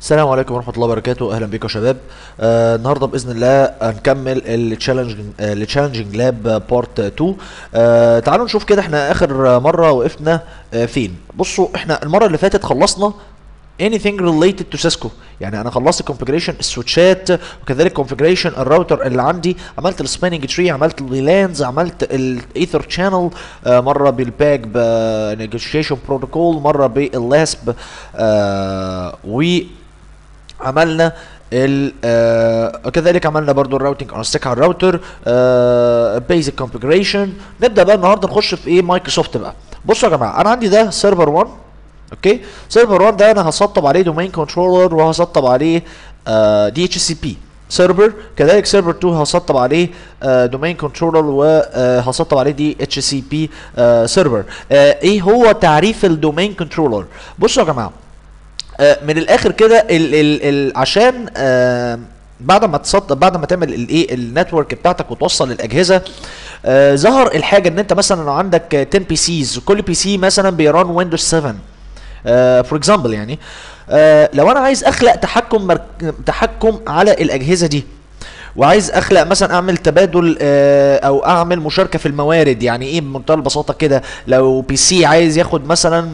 السلام عليكم ورحمة الله وبركاته أهلا بكم يا شباب آه النهاردة بإذن الله هنكمل التشالنجينج التشالنجينج لاب بارت 2 آه تعالوا نشوف كده احنا آخر مرة وقفنا آه فين بصوا احنا المرة اللي فاتت خلصنا anything related to Cisco يعني انا خلصت configuration السويتشات وكذلك configuration الراوتر اللي عندي عملت السباننج تري عملت الفيلانز عملت الايثر شانل آه مره بالباك بنيجوشيشن بروتوكول مره باللاسب آه وعملنا ال آه كذلك عملنا برضو الراوتنج اون ستيك على الراوتر بيزك كونفيجريشن نبدا بقى النهارده نخش في ايه مايكروسوفت بقى بصوا يا جماعه انا عندي ده سيرفر 1 اوكي سيرفر 1 ده انا هسطب عليه دومين كنترولر وهسطب عليه دي اتش سي بي سيرفر كذلك سيرفر 2 هسطب عليه دومين كنترولر وهسطب عليه دي اتش سي بي سيرفر ايه هو تعريف الدومين كنترولر بصوا يا جماعه آه من الاخر كده ال ال ال عشان آه بعد ما تسطب بعد ما تعمل الايه النتورك بتاعتك وتوصل الاجهزه آه ظهر الحاجه ان انت مثلا لو عندك 10 بي سيز كل بي سي مثلا بيران ويندوز 7 فور اكزامبل يعني آه لو انا عايز اخلق تحكم مرك... تحكم على الاجهزه دي وعايز اخلق مثلا اعمل تبادل آه او اعمل مشاركه في الموارد يعني ايه بمنتهى البساطه كده لو بي سي عايز ياخد مثلا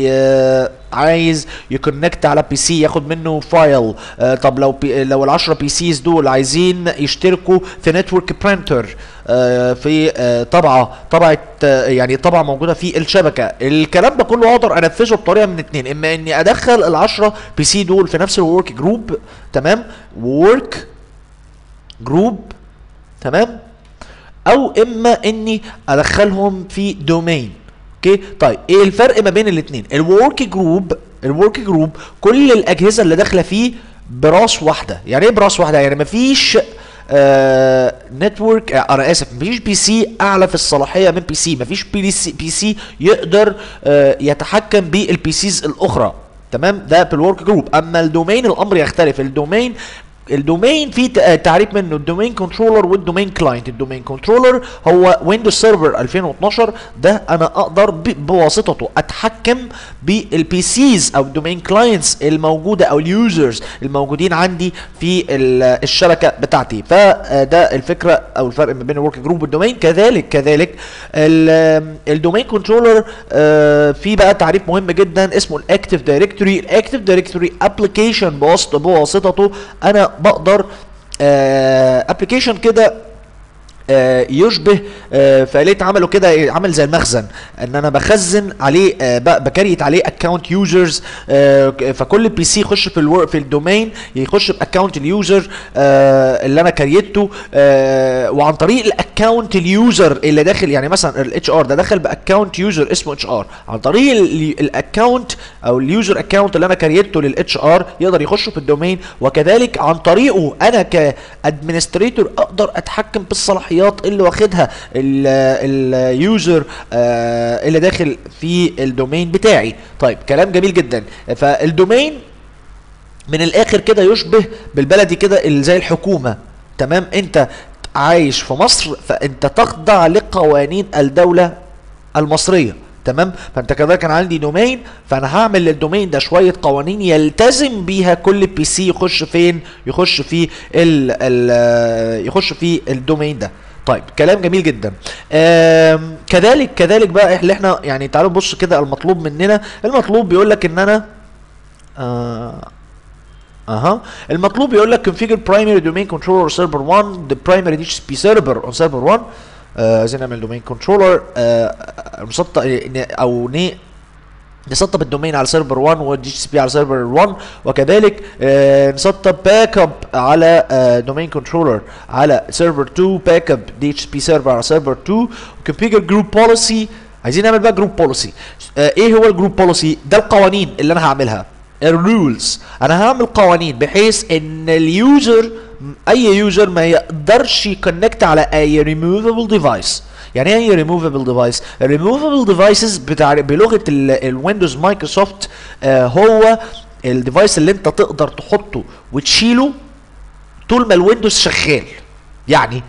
عايز يكونكت على بي سي ياخد منه فايل آه طب لو بي لو ال10 بي سيز دول عايزين يشتركوا في نتورك برينتر آه في آه طبعه طبعه آه يعني طبعه موجوده في الشبكه الكلام ده كله اقدر انفذه بطريقه من اتنين اما اني ادخل ال10 بي سي دول في نفس الورك جروب تمام ورك جروب تمام او اما اني ادخلهم في دومين اوكي طيب ايه الفرق ما بين الاثنين الورك جروب الورك جروب كل الاجهزه اللي داخله فيه براس واحده يعني ايه براس واحده يعني مفيش آه نتورك آه انا اسف مفيش بي سي اعلى في الصلاحيه من بي سي مفيش بي سي بي سي يقدر آه يتحكم بالبي سيز الاخرى تمام ده في الورك جروب اما الدومين الامر يختلف الدومين الدومين في تعريف منه الدومين كنترولر والدومين كلاينت الدومين كنترولر هو ويندوز سيرفر 2012 ده انا اقدر بواسطته اتحكم بالبي سيز او الدومين كلاينتس الموجوده او اليوزرز الموجودين عندي في الشبكه بتاعتي فده الفكره او الفرق ما بين الورك جروب والدومين كذلك كذلك الدومين كنترولر في بقى تعريف مهم جدا اسمه الاكتيف دايركتوري الاكتيف دايركتوري ابلكيشن بواسطته انا بقدر ابلكيشن uh, كده آه يشبه آه فعاليه عمله كده عمل زي المخزن ان انا بخزن عليه آه بكريت عليه اكونت يوزرز فكل بي سي يخش في الور في الدومين يخش باكونت اليوزر اللي انا كريته وعن طريق الاكونت اليوزر اللي داخل يعني مثلا الاتش ار ده دخل باكونت يوزر اسمه اتش ار عن طريق الاكونت او اليوزر اكونت اللي انا كريته للاتش ار يقدر يخش في الدومين وكذلك عن طريقه انا كادمنستريتور اقدر اتحكم بالصلاحيات الصلاحيات اللي واخدها اليوزر آه اللي داخل في الدومين بتاعي طيب كلام جميل جدا فالدومين من الاخر كده يشبه بالبلدي كده زي الحكومه تمام انت عايش في مصر فانت تخضع لقوانين الدوله المصريه تمام فانت كده كان عندي دومين فانا هعمل للدومين ده شويه قوانين يلتزم بيها كل بي سي يخش فين يخش في ال ال يخش في الدومين ده طيب كلام جميل جدا كذلك كذلك بقى اللي احنا يعني تعالوا نبص كده المطلوب مننا المطلوب بيقول لك ان انا آه اها المطلوب يقول لك configure primary domain controller server 1 the primary DHCP server on server 1 عايزين نعمل دومين كنترولر نسطب او ني نسطب الدومين على سيرفر 1 والدي اتش بي على سيرفر 1 وكذلك آه نسطب باك اب على آه دومين كنترولر على سيرفر 2 باك اب دي اتش بي سيرفر على سيرفر 2 وكونفيجر جروب بوليسي عايزين نعمل بقى جروب بوليسي آه ايه هو الجروب بوليسي ده القوانين اللي انا هعملها الرولز انا هعمل قوانين بحيث ان اليوزر اي يوزر ما يقدرش يكونكت على اي ريموفبل ديفايس يعني ايه ريموفبل ديفايس الريموفبل ديفايسز بتاع بلغه الويندوز مايكروسوفت آه هو الديفايس اللي انت تقدر تحطه وتشيله طول ما الويندوز شغال يعني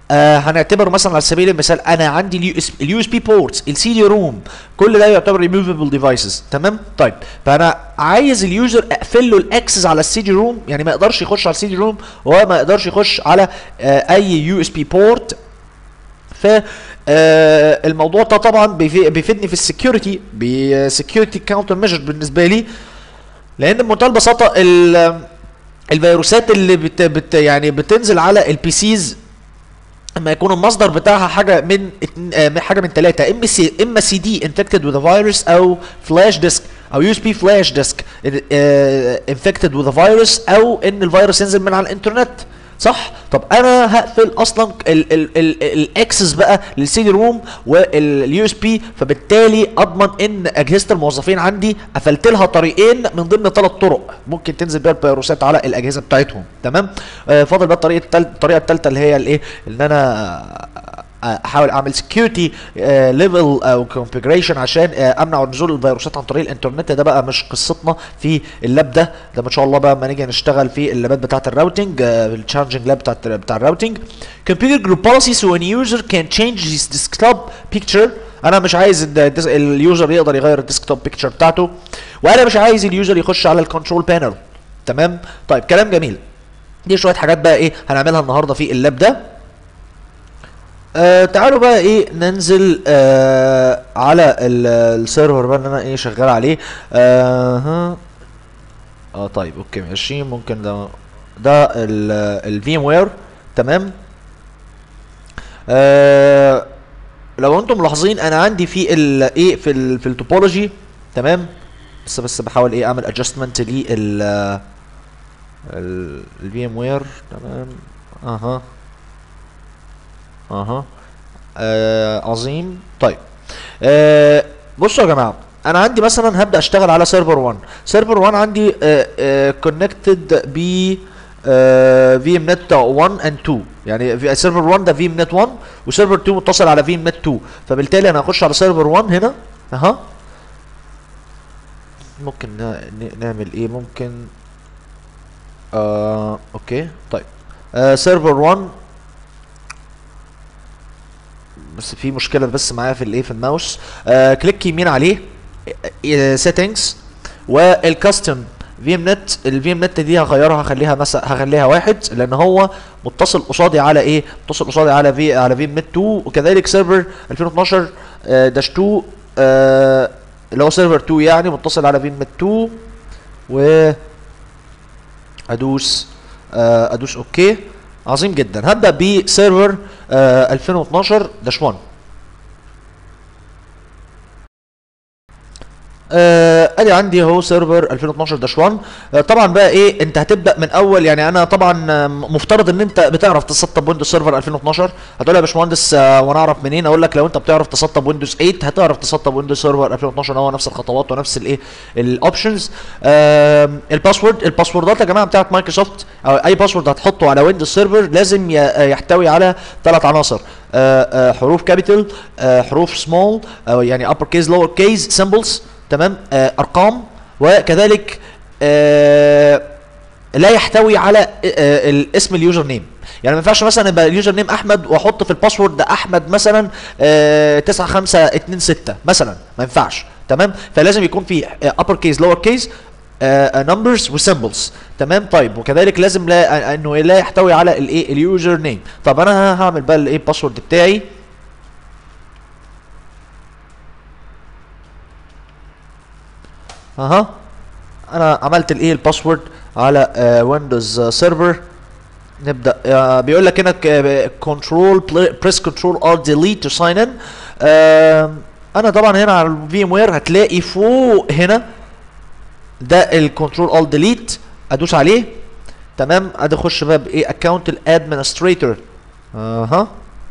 آه هنعتبر مثلا على سبيل المثال انا عندي اليو اس بي بورتس السي دي روم كل ده يعتبر ريموفبل ديفايسز تمام طيب فانا عايز اليوزر اقفل له الاكسس على السي دي روم يعني ما يقدرش يخش على السي دي روم وما يقدرش يخش على آه اي يو اس بي بورت ف آه الموضوع ده طبعا بيفي- بيفيدني في السكيورتي بسكيورتي كاونتر ميجر بالنسبه لي لان بمنتهى البساطه ال- الفيروسات اللي بت بت يعني بتنزل على البي سيز اما يكون المصدر بتاعها حاجه من اتن- آه، من حاجه من ثلاثه اما سي اما سي دي انفكتد وذ فيروس او فلاش ديسك او يو اس بي فلاش ديسك انفكتد وذ فيروس او ان الفيروس ينزل من على الانترنت صح طب انا هقفل اصلا الاكسس بقى للسي دي روم واليو اس بي فبالتالي اضمن ان اجهزه الموظفين عندي قفلت لها طريقين من ضمن ثلاث طرق ممكن تنزل بيها الفيروسات على الاجهزه بتاعتهم تمام آه فاضل بقى الطريقه التالتة الطريقه الثالثه اللي هي الايه ان انا احاول اعمل سكيورتي ليفل او كونفيجريشن عشان آه، امنع نزول الفيروسات عن طريق الانترنت ده بقى مش قصتنا في اللاب ده ده ان شاء الله بقى لما نيجي نشتغل في اللابات بتاعه الراوتنج التشالنجنج لاب بتاعه بتاع الراوتنج computer group policy so an user can change his desktop picture انا مش عايز ال- الديس- اليوزر يقدر يغير الديسكتوب بيكتشر بتاعته وانا مش عايز اليوزر يخش على الكنترول بانل تمام طيب كلام جميل دي شويه حاجات بقى ايه هنعملها النهارده في اللاب ده آه تعالوا بقى ايه ننزل آه على ال- السيرفر بقى اللي انا ايه شغال عليه آه ها اه طيب اوكي ماشي ممكن ده ده الفي ام وير تمام آه لو انتم ملاحظين انا عندي في ال ايه في ال في التوبولوجي تمام بس بس بحاول ايه اعمل ادجستمنت لل الفي ام وير تمام اها اها آه عظيم طيب آه بصوا يا جماعه انا عندي مثلا هبدا اشتغل على سيرفر 1 سيرفر 1 عندي كونكتد ب في ام نت 1 اند 2 يعني في سيرفر 1 ده في ام نت 1 وسيرفر 2 متصل على في ام نت 2 فبالتالي انا هخش على سيرفر 1 هنا اها ممكن نا- ن- نعمل ايه ممكن آه اوكي طيب آه سيرفر 1 بس في مشكله بس معايا في الايه في الماوس آه كليك يمين عليه سيتنجز والكاستم في ام نت الفي ام نت دي هغيرها هخليها مثلا هخليها واحد لان هو متصل قصادي على ايه متصل قصادي على في على في ام نت 2 وكذلك سيرفر 2012 آه، داش 2 آه، اللي هو سيرفر 2 يعني متصل على في ام نت 2 و ادوس آه، ادوس اوكي عظيم جدا هبدا بسيرفر آه 2012 داش 1 آه، ادي عندي اهو سيرفر 2012 داش 1 آه، طبعا بقى ايه انت هتبدا من اول يعني انا طبعا آه، مفترض ان انت بتعرف تسطب ويندوز سيرفر 2012 هتقول لي يا باشمهندس آه، وانا اعرف منين اقول لك لو انت بتعرف تسطب ويندوز 8 هتعرف تسطب ويندوز سيرفر 2012 هو نفس الخطوات ونفس الايه الاوبشنز الباسورد الباسوردات يا جماعه بتاعت مايكروسوفت او اي باسورد هتحطه على ويندوز سيرفر لازم ي- آه، يحتوي على ثلاث عناصر آه، آه، حروف كابيتال حروف سمول او يعني upper case lower case symbols تمام آه ارقام وكذلك آه لا يحتوي على آه آه الاسم اليوزر نيم يعني ما ينفعش مثلا يبقى اليوزر نيم احمد واحط في الباسورد ده احمد مثلا آه 9526 مثلا ما ينفعش تمام فلازم يكون في آه upper case lower case نمبرز وسيمبلز تمام طيب وكذلك لازم لا انه لا يحتوي على الايه اليوزر نيم طب انا هعمل بقى الايه الباسورد بتاعي اها انا عملت الايه الباسورد على ويندوز سيرفر نبدا آه، بيقول لك هنا كنترول بريس كنترول ار ديليت تو ساين ان انا طبعا هنا على الفي ام وير هتلاقي فوق هنا ده الكنترول ال ديليت ادوس عليه تمام ادي اخش بقى بايه اكونت الادمنستريتور اها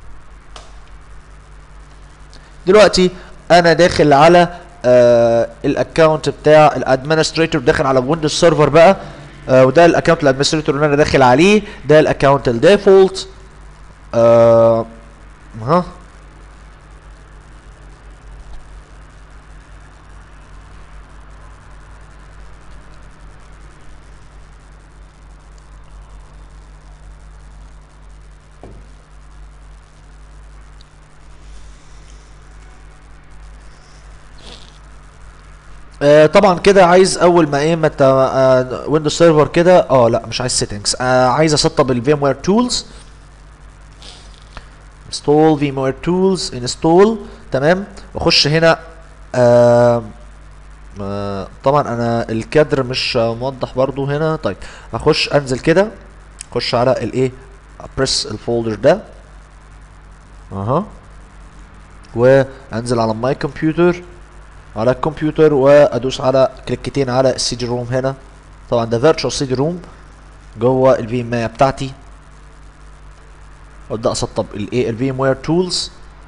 دلوقتي انا داخل على آه الاكونت بتاع الادمنستريتور داخل على ويندوز سيرفر بقى آه وده الاكونت الادمنستريتور اللي انا داخل عليه ده الاكونت الديفولت آه ها آه طبعا كده عايز اول ما ايه متى آه ويندوز سيرفر كده اه لا مش عايز سيتنجز آه عايز اسطب الفيم وير تولز install VMware tools install تمام واخش هنا آه آه طبعا انا الكادر مش آه، موضح برضو هنا طيب اخش انزل كده اخش على الايه بريس الفولدر ده اها وانزل على ماي كمبيوتر على الكمبيوتر وادوس على كليكتين على السي دي روم هنا طبعا ده فيرتشوال سي دي روم جوه الفي ام بتاعتي وابدا اسطب الايه الفي ام وير تولز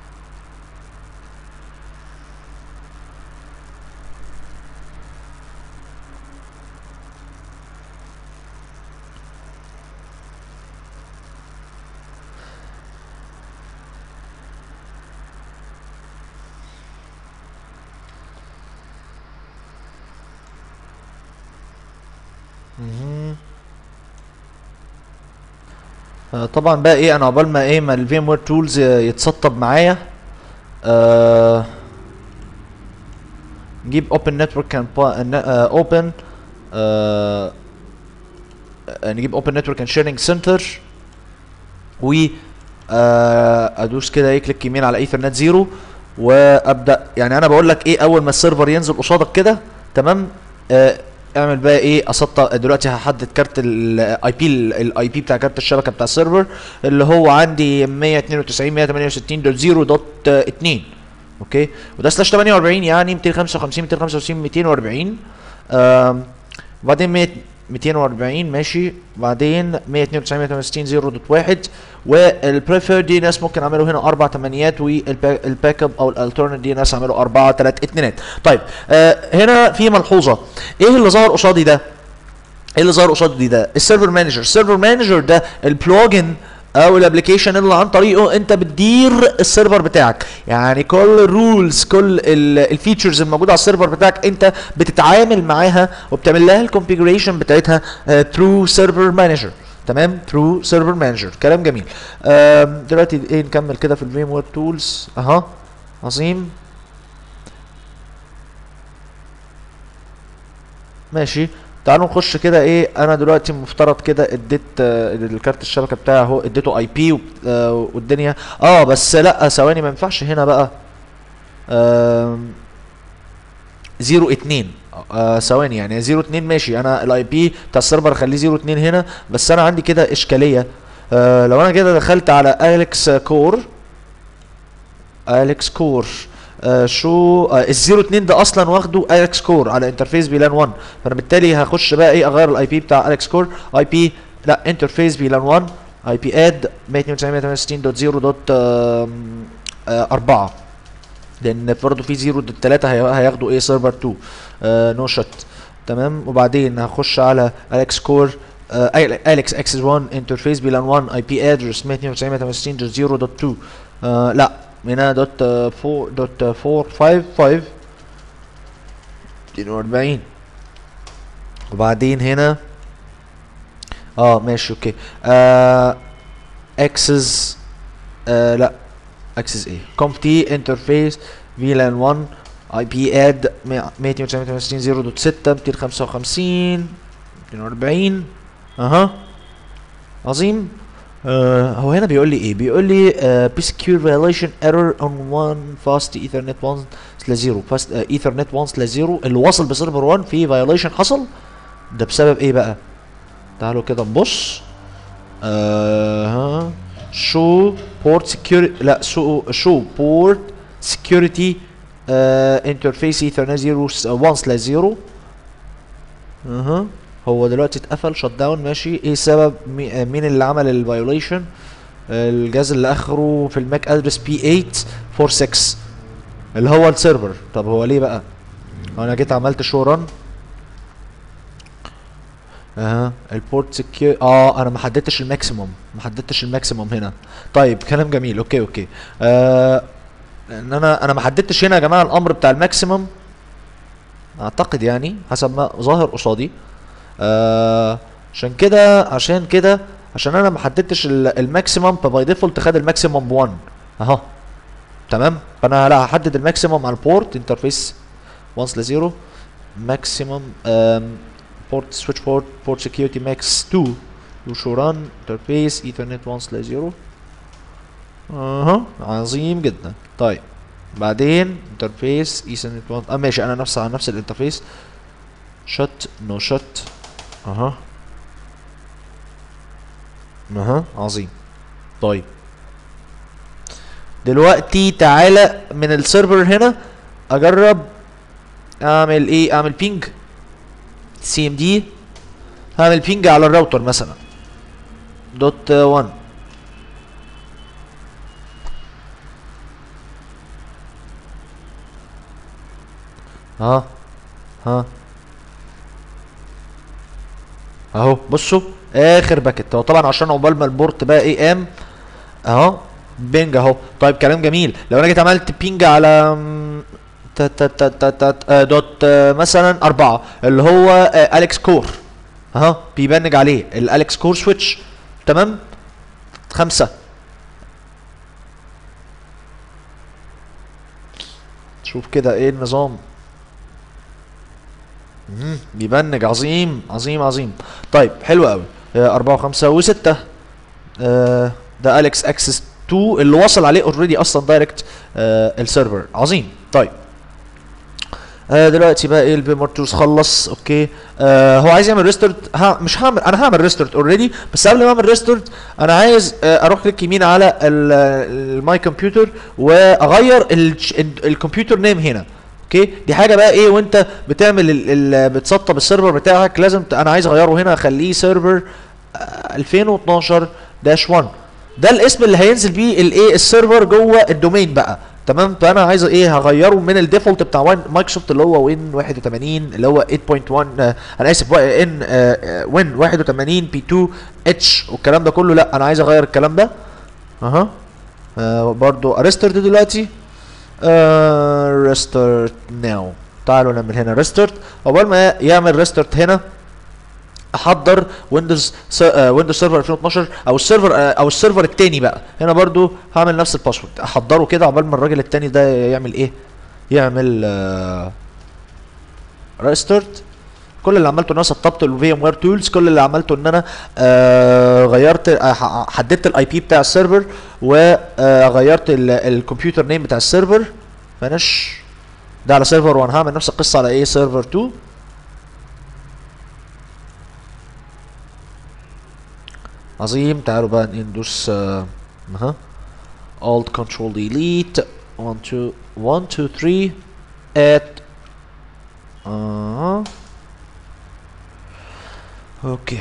مهم. آه، طبعا بقى ايه انا عقبال ما ايه ما الفيم وير تولز يتسطب معايا آه نجيب اوبن نتورك كان اوبن نجيب اوبن نتورك اند شيرنج سنتر و آه، ادوس كده ايه كليك يمين على ايثرنت زيرو وابدا يعني انا بقول لك ايه اول ما السيرفر ينزل قصادك كده تمام آه اعمل بقى ايه اسطب دلوقتي هحدد كارت الاي بي الاي بي بتاع كارت الشبكه بتاع السيرفر اللي هو عندي 192 168.0.2 اوكي وده سلاش 48 يعني 255 255 240 آم، وبعدين 100 240 ماشي بعدين 192 168 0.1 والبريفير دي ناس ممكن اعمله هنا اربع تمانيات والباك اب او الالترنت دي ناس اعمله اربعه ثلاث اتنينات طيب آه هنا في ملحوظه ايه اللي ظهر قصادي ده ايه اللي ظهر قصادي ده السيرفر مانجر السيرفر مانجر ده البلوجن او الابلكيشن اللي عن طريقه انت بتدير السيرفر بتاعك يعني كل الرولز كل الفيتشرز الموجوده على السيرفر بتاعك انت بتتعامل معاها وبتعمل لها الكونفيجريشن بتاعتها ثرو سيرفر مانجر تمام ثرو سيرفر مانجر كلام جميل آم، دلوقتي ايه نكمل كده في الفيم وير تولز اها عظيم ماشي تعالوا نخش كده ايه انا دلوقتي مفترض كده اديت آه، الكارت الشبكه بتاعي اهو اديته اي بي والدنيا اه بس لا ثواني ما ينفعش هنا بقى آم، زيرو اتنين آه ثواني يعني زيرو اتنين ماشي انا الاي بي بتاع السيرفر اخليه زيرو اتنين هنا بس انا عندي كده اشكاليه آه لو انا كده دخلت على اليكس كور اليكس كور آه شو آه الزيرو اتنين ده اصلا واخده اليكس كور على انترفيس فيلان 1 فانا بالتالي هخش بقى ايه اغير الاي بي بتاع اليكس كور اي بي لا انترفيس فيلان 1 اي بي اد 192.168.0.4 لان برضه في 0 دوت 3 هياخدوا ايه سيرفر 2 آه نو شوت تمام وبعدين هخش على اليكس كور اليكس اكسس 1 انترفيس بلان 1 اي بي ادرس 192.168.0.2 آه لا هنا دوت 4 دوت 455 42 وبعدين هنا اه ماشي اوكي آه اكسس آه لا اكسس ايه كومب تي انترفيس فيلان 1 اي بي اد 192.168.0.6 255 240 اها عظيم آه هو هنا بيقول لي ايه بيقول لي آه secure violation error on one fast ethernet 1 سلاش 0 fast آه ethernet 1 سلاش 0 اللي واصل بسيرفر 1 في violation حصل ده بسبب ايه بقى تعالوا كده نبص آه ها show port security لا show show port security آه interface ethernet 0 1 سلاش 0 اها هو دلوقتي اتقفل شت داون ماشي ايه السبب مي- آه، مين اللي عمل الفايوليشن الجهاز اللي اخره في الماك ادرس بي 846 اللي هو السيرفر طب هو ليه بقى هو انا جيت عملت شو ران اها البورت سكيور اه انا ما حددتش الماكسيموم ما حددتش الماكسيموم هنا طيب كلام جميل اوكي اوكي آه ان انا انا ما حددتش هنا يا جماعه الامر بتاع الماكسيموم اعتقد يعني حسب ما ظاهر قصادي آه عشان كده عشان كده عشان انا ما حددتش ال- الماكسيمم فباي ديفولت خد الماكسيمم ب 1 اهو تمام فانا لا هحدد الماكسيمم على البورت انترفيس 1 سلاش 0 maximum um, port switch port port security max 2 show run interface ethernet 1 slash 0 اها عظيم جدا طيب بعدين انترفيس ايثرنت 1 اه ماشي انا نفس على نفس الانترفيس شت نو شت اها اها عظيم طيب دلوقتي تعالى من السيرفر هنا اجرب اعمل ايه اعمل بينج سي ام دي هعمل بينج على الراوتر مثلا دوت 1 ها ها اهو بصوا اخر باكت هو طبعا عشان عقبال ما البورت بقى ايه قام اهو بينج اهو طيب كلام جميل لو انا جيت عملت بينج على م، تا تا تا تا تا آه، دوت آه، مثلا أربعة اللي هو آه، أليكس كور اهو بيبنج عليه الأليكس كور سويتش تمام خمسة شوف كده ايه النظام مم، بيبنج عظيم عظيم عظيم طيب حلو قوي آه، أربعة وخمسة وستة آه، ده أليكس اكسس 2 اللي وصل عليه اوريدي اصلا دايركت آه السيرفر عظيم طيب آه دلوقتي بقى ايه الفيمور تولز خلص اوكي آه هو عايز يعمل ريستورت ها مش هعمل انا هعمل ريستورت اوريدي بس قبل ما اعمل ريستورت انا عايز آه اروح كليك يمين على الماي كمبيوتر واغير الكمبيوتر نيم هنا اوكي دي حاجه بقى ايه وانت بتعمل ال ال بتسطب السيرفر بتاعك لازم ت- انا عايز اغيره هنا اخليه سيرفر 2012 داش 1 ده الاسم اللي هينزل بيه الايه السيرفر جوه الدومين بقى تمام فانا عايز ايه هغيره من الديفولت بتاع وين مايكروسوفت اللي هو وين 81 اللي هو 8.1 آه انا اسف ان وين 81 بي 2 اتش والكلام ده كله لا انا عايز اغير الكلام ده اها آه برضو ارسترت دلوقتي ريستارت ناو تعالوا نعمل هنا ريستارت اول ما يعمل ريستارت هنا احضر ويندوز ويندوز سيرفر 2012 او السيرفر آه، او السيرفر التاني بقى هنا برضو هعمل نفس الباسورد احضره كده عقبال ما الراجل التاني ده يعمل ايه يعمل ريستارت كل اللي عملته ان انا سطبت الفي ام وير تولز كل اللي عملته ان انا آه غيرت آه ح- حددت الاي بي بتاع السيرفر وغيرت الكمبيوتر نيم بتاع السيرفر فنش ده على سيرفر 1 هعمل نفس القصه على ايه سيرفر 2 عظيم تعالوا بقى ندوس آه، اها Alt Control Delete 1 2 1 2 3 at اه اوكي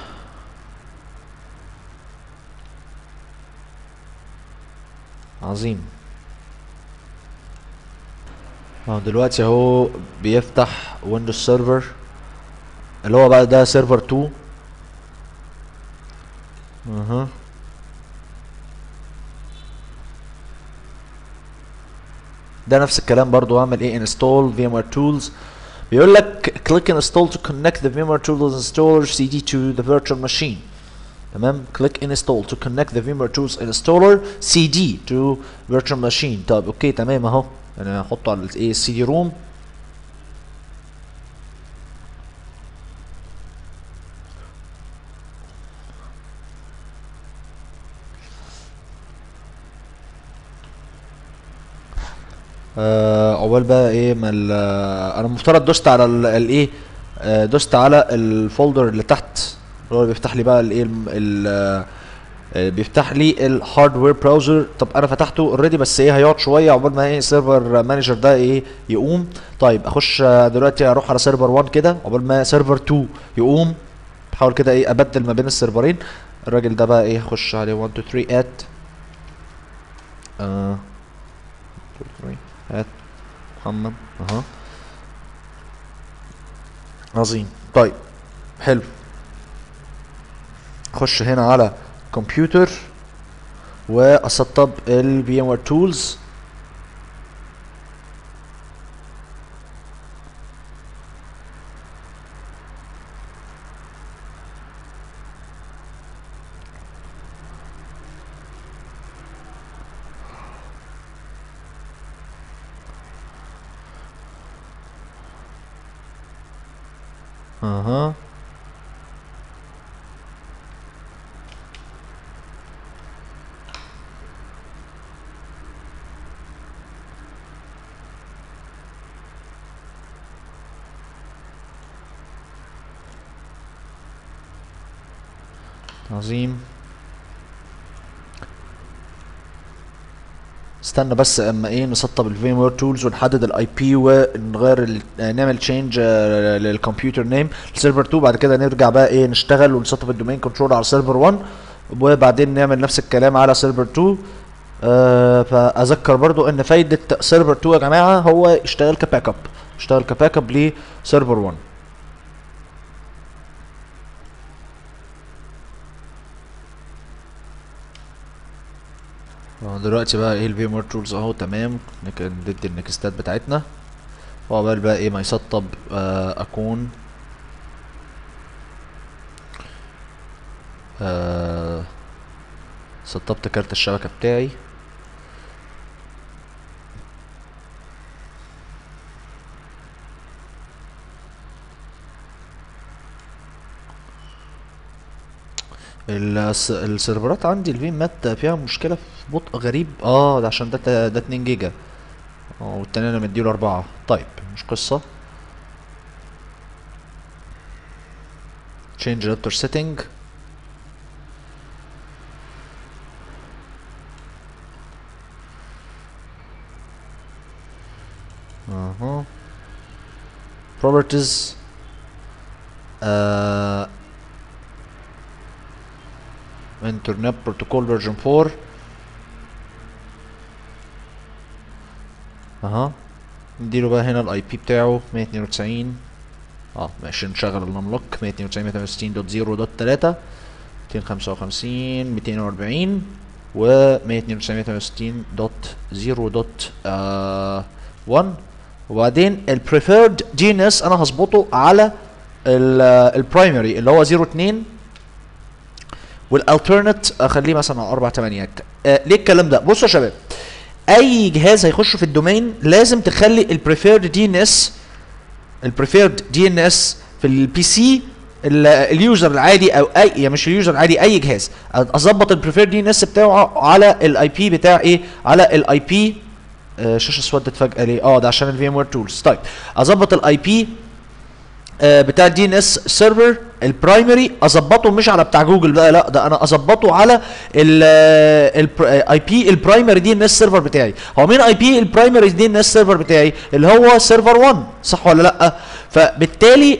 عظيم اه دلوقتي اهو بيفتح ويندوز سيرفر اللي هو بقى ده سيرفر 2 اها ده نفس الكلام برضو اعمل ايه install VMware tools بيقول لك click install to connect the VMware tools installer CD to the virtual machine تمام click install to connect the VMware tools installer CD to virtual machine طب اوكي تمام اهو انا هحطه على الايه السي دي روم آه عقبال بقى ايه ما ال- آه، انا المفترض دوست على ال- الايه آه دوست على الفولدر اللي تحت اللي هو بيفتح لي بقى الايه الم- ال- آه، آه، بيفتح لي الهاردوير براوزر طب انا فتحته اوريدي بس ايه هيقعد شويه عقبال ما ايه السيرفر مانجر ده ايه يقوم طيب اخش آه، دلوقتي اروح على سيرفر 1 كده عقبال ما سيرفر 2 يقوم بحاول كده ايه ابدل ما بين السيرفرين الراجل ده بقى ايه اخش عليه 1 2 3 ات آه 2 3 هات محمد اها عظيم طيب حلو اخش هنا على كمبيوتر واسطب ال VMware tools اها عظيم استنى بس اما ايه نسطب الفيم وير تولز ونحدد الاي بي ونغير ال- آه، نعمل تشينج للكمبيوتر نيم لسيرفر 2 بعد كده نرجع بقى ايه نشتغل ونسطب الدومين كنترول على سيرفر 1 وبعدين نعمل نفس الكلام على سيرفر 2 آه فاذكر برضو ان فايده سيرفر 2 يا جماعه هو يشتغل كباك اب يشتغل كباك اب لسيرفر 1 اه دلوقتي بقى ايه الفي ام تولز اهو تمام نك- ندي النكستات بتاعتنا وعقبال بقى ايه ما يسطب آه اكون آه سطبت كارت الشبكة بتاعي الس- السيرفرات عندي الفيم مات فيها مشكلة في بطء غريب اه ده عشان ده ده 2 جيجا اه والتاني انا مديله 4 طيب مش قصة change adapter setting اها properties آه انترنت بروتوكول فيرجن 4 اها نديله بقى هنا الاي بي بتاعه 192 اه ماشي نشغل الانلوك 192 168.0.3 255 240 و 192.168.0.1 وبعدين البريفيرد دي ان اس انا هظبطه على البرايمري اللي هو 02 والالترنت اخليه مثلا على اربع تمانيات آه ليه الكلام ده بصوا يا شباب اي جهاز هيخش في الدومين لازم تخلي البريفيرد دي ان اس البريفيرد دي ان اس في البي سي ال- اليوزر العادي او اي يعني مش اليوزر العادي اي جهاز اظبط البريفيرد دي ان اس بتاعه على الاي بي بتاع ايه على الاي بي آه شاشه اسودت فجاه ليه اه ده عشان الفي ام وير تولز طيب اظبط الاي بي آه، بتاع الدي ان اس سيرفر البرايمري اظبطه مش على بتاع جوجل بقى لا ده انا اظبطه على الاي بي البرايمري دي ان اس سيرفر بتاعي هو مين اي بي البرايمري دي ان اس سيرفر بتاعي اللي هو سيرفر 1 صح ولا لا فبالتالي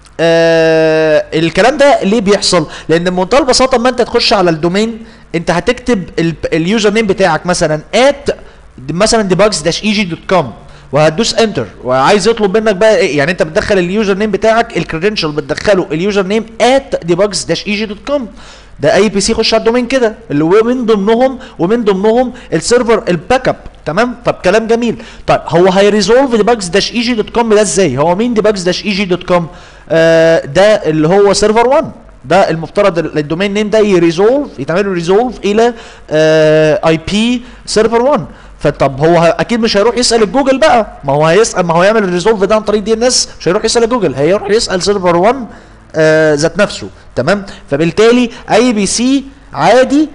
آه الكلام ده ليه بيحصل لان بمنتهى البساطه اما انت تخش على الدومين انت هتكتب ال- اليوزر نيم بتاعك مثلا ات مثلا debugs dash eg.com وهتدوس انتر وعايز يطلب منك بقى ايه يعني انت بتدخل اليوزر نيم بتاعك الكريدنشال بتدخله اليوزر نيم ات debugs dash eg.com ده اي بي سي يخش على الدومين كده اللي هو من ضمنهم ومن ضمنهم السيرفر الباك اب تمام طب كلام جميل طيب هو هيريزولف ديباجز داش اي جي دوت كوم ده ازاي هو مين ديباجز داش اي جي دوت كوم آه ده اللي هو سيرفر 1 ده المفترض ال- الدومين نيم ده يريزولف يتعمل له ريزولف الى اي بي سيرفر 1 فطب هو ه- اكيد مش هيروح يسال الجوجل بقى ما هو هيسال ما هو هيعمل الريزولف ده عن طريق دي ان اس مش هيروح يسال جوجل هيروح يسال سيرفر 1 آه ذات نفسه تمام فبالتالي اي بي سي عادي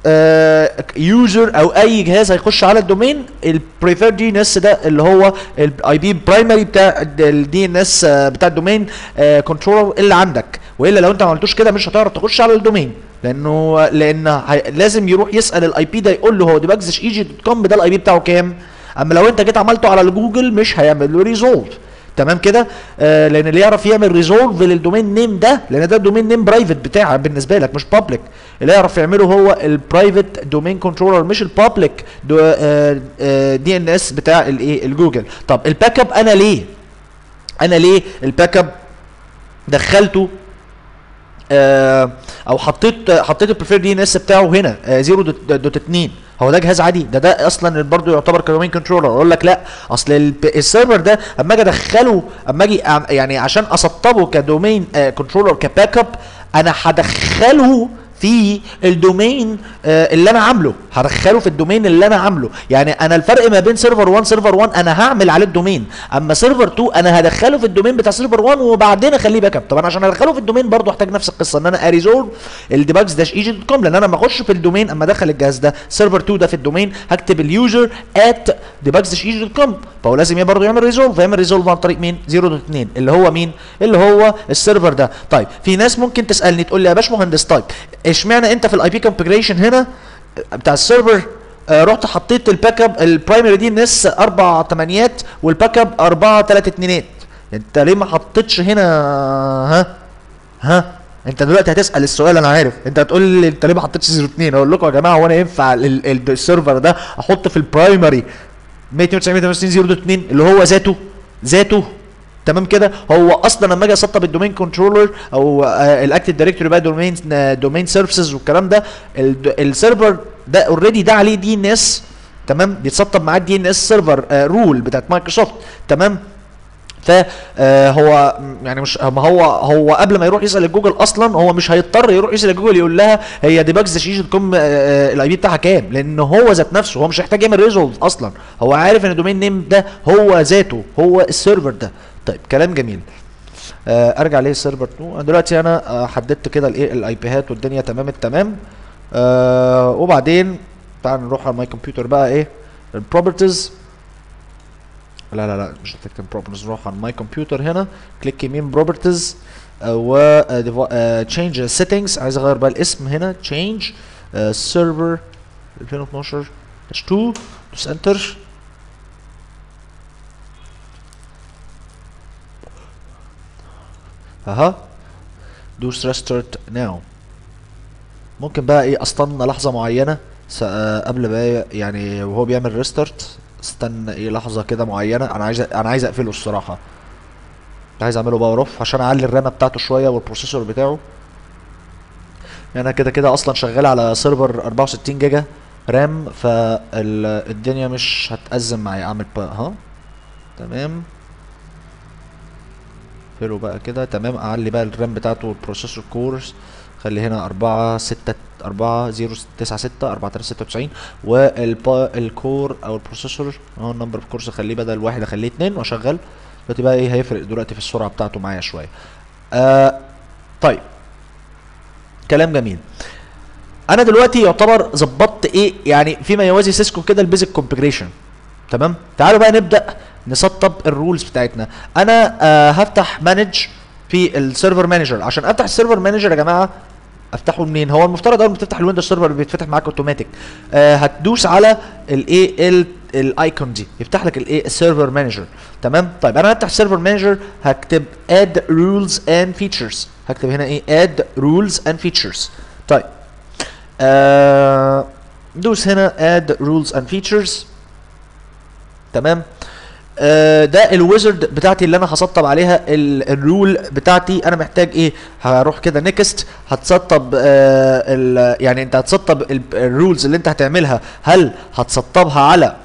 يوزر او اي جهاز هيخش على الدومين البريفير دي ان اس ده اللي هو الاي بي برايمري بتاع الدي ان اس بتاع الدومين كنترولر اللي عندك والا لو انت ما عملتوش كده مش هتعرف تخش على الدومين لانه لان هي- لازم يروح يسال الاي بي ده يقول له هو ديباجز ايجي دوت كوم ده الاي بي بتاعه كام اما لو انت جيت عملته على الجوجل مش هيعمل له ريزولف تمام كده آه لان اللي يعرف يعمل ريزولف للدومين نيم ده لان ده الدومين نيم برايفت بتاعك بالنسبه لك مش بابليك اللي يعرف يعمله هو البرايفت دومين كنترولر مش البابليك دي ان اس بتاع الايه الجوجل طب الباك اب انا ليه انا ليه الباك اب دخلته آه او حطيت حطيت البريفير دي ان اس بتاعه هنا آه 0.2 هو ده جهاز عادي ده ده اصلا برضه يعتبر كدومين كنترولر اقول لك لا اصل الب- السيرفر ده اما اجي ادخله اما اجي أعم- يعني عشان اسطبه كدومين آه كنترولر كباك اب انا هدخله في الدومين آه اللي انا عامله هدخله في الدومين اللي انا عامله يعني انا الفرق ما بين سيرفر 1 سيرفر 1 انا هعمل عليه الدومين اما سيرفر 2 انا هدخله في الدومين بتاع سيرفر 1 وبعدين اخليه باك اب طبعا عشان ادخله في الدومين برضه احتاج نفس القصه ان انا اريزولف الديباجز داش ايجنت دوت كوم لان انا لما اخش في الدومين اما ادخل الجهاز ده سيرفر 2 ده في الدومين هكتب اليوزر ات ديباجز داش ايجنت دوت كوم فهو لازم برضه يعمل ريزولف فيعمل ريزولف عن طريق مين 0.2 اللي هو مين اللي هو السيرفر ده طيب في ناس ممكن تسالني تقول لي يا باشمهندس طيب اشمعنى انت في الاي بي كونفجريشن هنا بتاع السيرفر آه رحت حطيت الباك اب البرايمري دي نس اربع تمانيات والباك اب اربعه تلات اتنينات انت ليه ما حطيتش هنا ها ها انت دلوقتي هتسال السؤال انا عارف انت هتقول لي انت ليه ما حطيتش 02 اقول لكم يا جماعه هو انا ينفع ال- ال- السيرفر ده احط في البرايمري 192 اللي هو ذاته ذاته تمام كده هو اصلا لما اجي اسطب الدومين كنترولر او الاكتيف دايركتوري بقى دومين دومين سيرفيسز والكلام ده ال- السيرفر ده اوريدي ده عليه دي ان اس تمام بيتسطب معاه الدي ان اس سيرفر رول بتاعت مايكروسوفت تمام فهو يعني مش ما هو هو قبل ما يروح يسال الجوجل اصلا هو مش هيضطر يروح يسال الجوجل يقول لها هي ديباجز شيش كوم الاي بي بتاعها كام لان هو ذات نفسه هو مش هيحتاج يعمل ريزولف اصلا هو عارف ان الدومين نيم ده هو ذاته هو السيرفر ده طيب كلام جميل آه ارجع ليه السيرفر 2 أنا دلوقتي انا آه حددت كده الايه الاي بيهات والدنيا تمام التمام آه وبعدين تعال نروح على ماي كمبيوتر بقى ايه البروبرتيز لا لا لا مش هتكتب بروبرتيز نروح على ماي كمبيوتر هنا كليك يمين بروبرتيز و تشينج سيتنجز عايز اغير بقى الاسم هنا تشينج سيرفر 2012 2 دوس انتر اها دوس ريستارت ناو ممكن بقى ايه استنى لحظه معينه س- آه، قبل بقى يعني وهو بيعمل ريستارت استنى ايه لحظه كده معينه انا عايز انا عايز اقفله الصراحه عايز اعمله باور اوف عشان اعلي الرامه بتاعته شويه والبروسيسور بتاعه يعني انا كده كده اصلا شغال على سيرفر 64 جيجا رام فالدنيا مش هتأزم معايا اعمل بقى ها تمام اقفله بقى كده تمام اعلي بقى الرام بتاعته والبروسيسور كورس خلي هنا أربعة ستة أربعة زيرو تسعة ستة أربعة تلاتة ستة وتسعين والكور أو البروسيسور أهو النمبر اوف كورس أخليه بدل واحد أخليه اتنين وأشغل دلوقتي بقى إيه هيفرق دلوقتي في السرعة بتاعته معايا شوية آه طيب كلام جميل انا دلوقتي يعتبر ظبطت ايه يعني فيما يوازي سيسكو كده البيزك كونفجريشن تمام تعالوا بقى نبدا نسطب الرولز بتاعتنا انا آه هفتح مانج في السيرفر مانجر عشان افتح السيرفر مانجر يا جماعه افتحه منين هو المفترض اول ما تفتح الويندوز سيرفر بيتفتح معاك اوتوماتيك آه هتدوس على الايه ال الايكون دي يفتح لك الايه السيرفر مانجر تمام طيب انا هفتح السيرفر مانجر هكتب add rules and features هكتب هنا ايه add rules and features طيب آه دوس هنا add rules and features تمام آه ده الويزرد بتاعتي اللي انا هسطب عليها ال- الرول بتاعتي انا محتاج ايه هروح كده نيكست هتسطب آه ال يعني انت هتسطب ال- الرولز اللي انت هتعملها هل هتسطبها على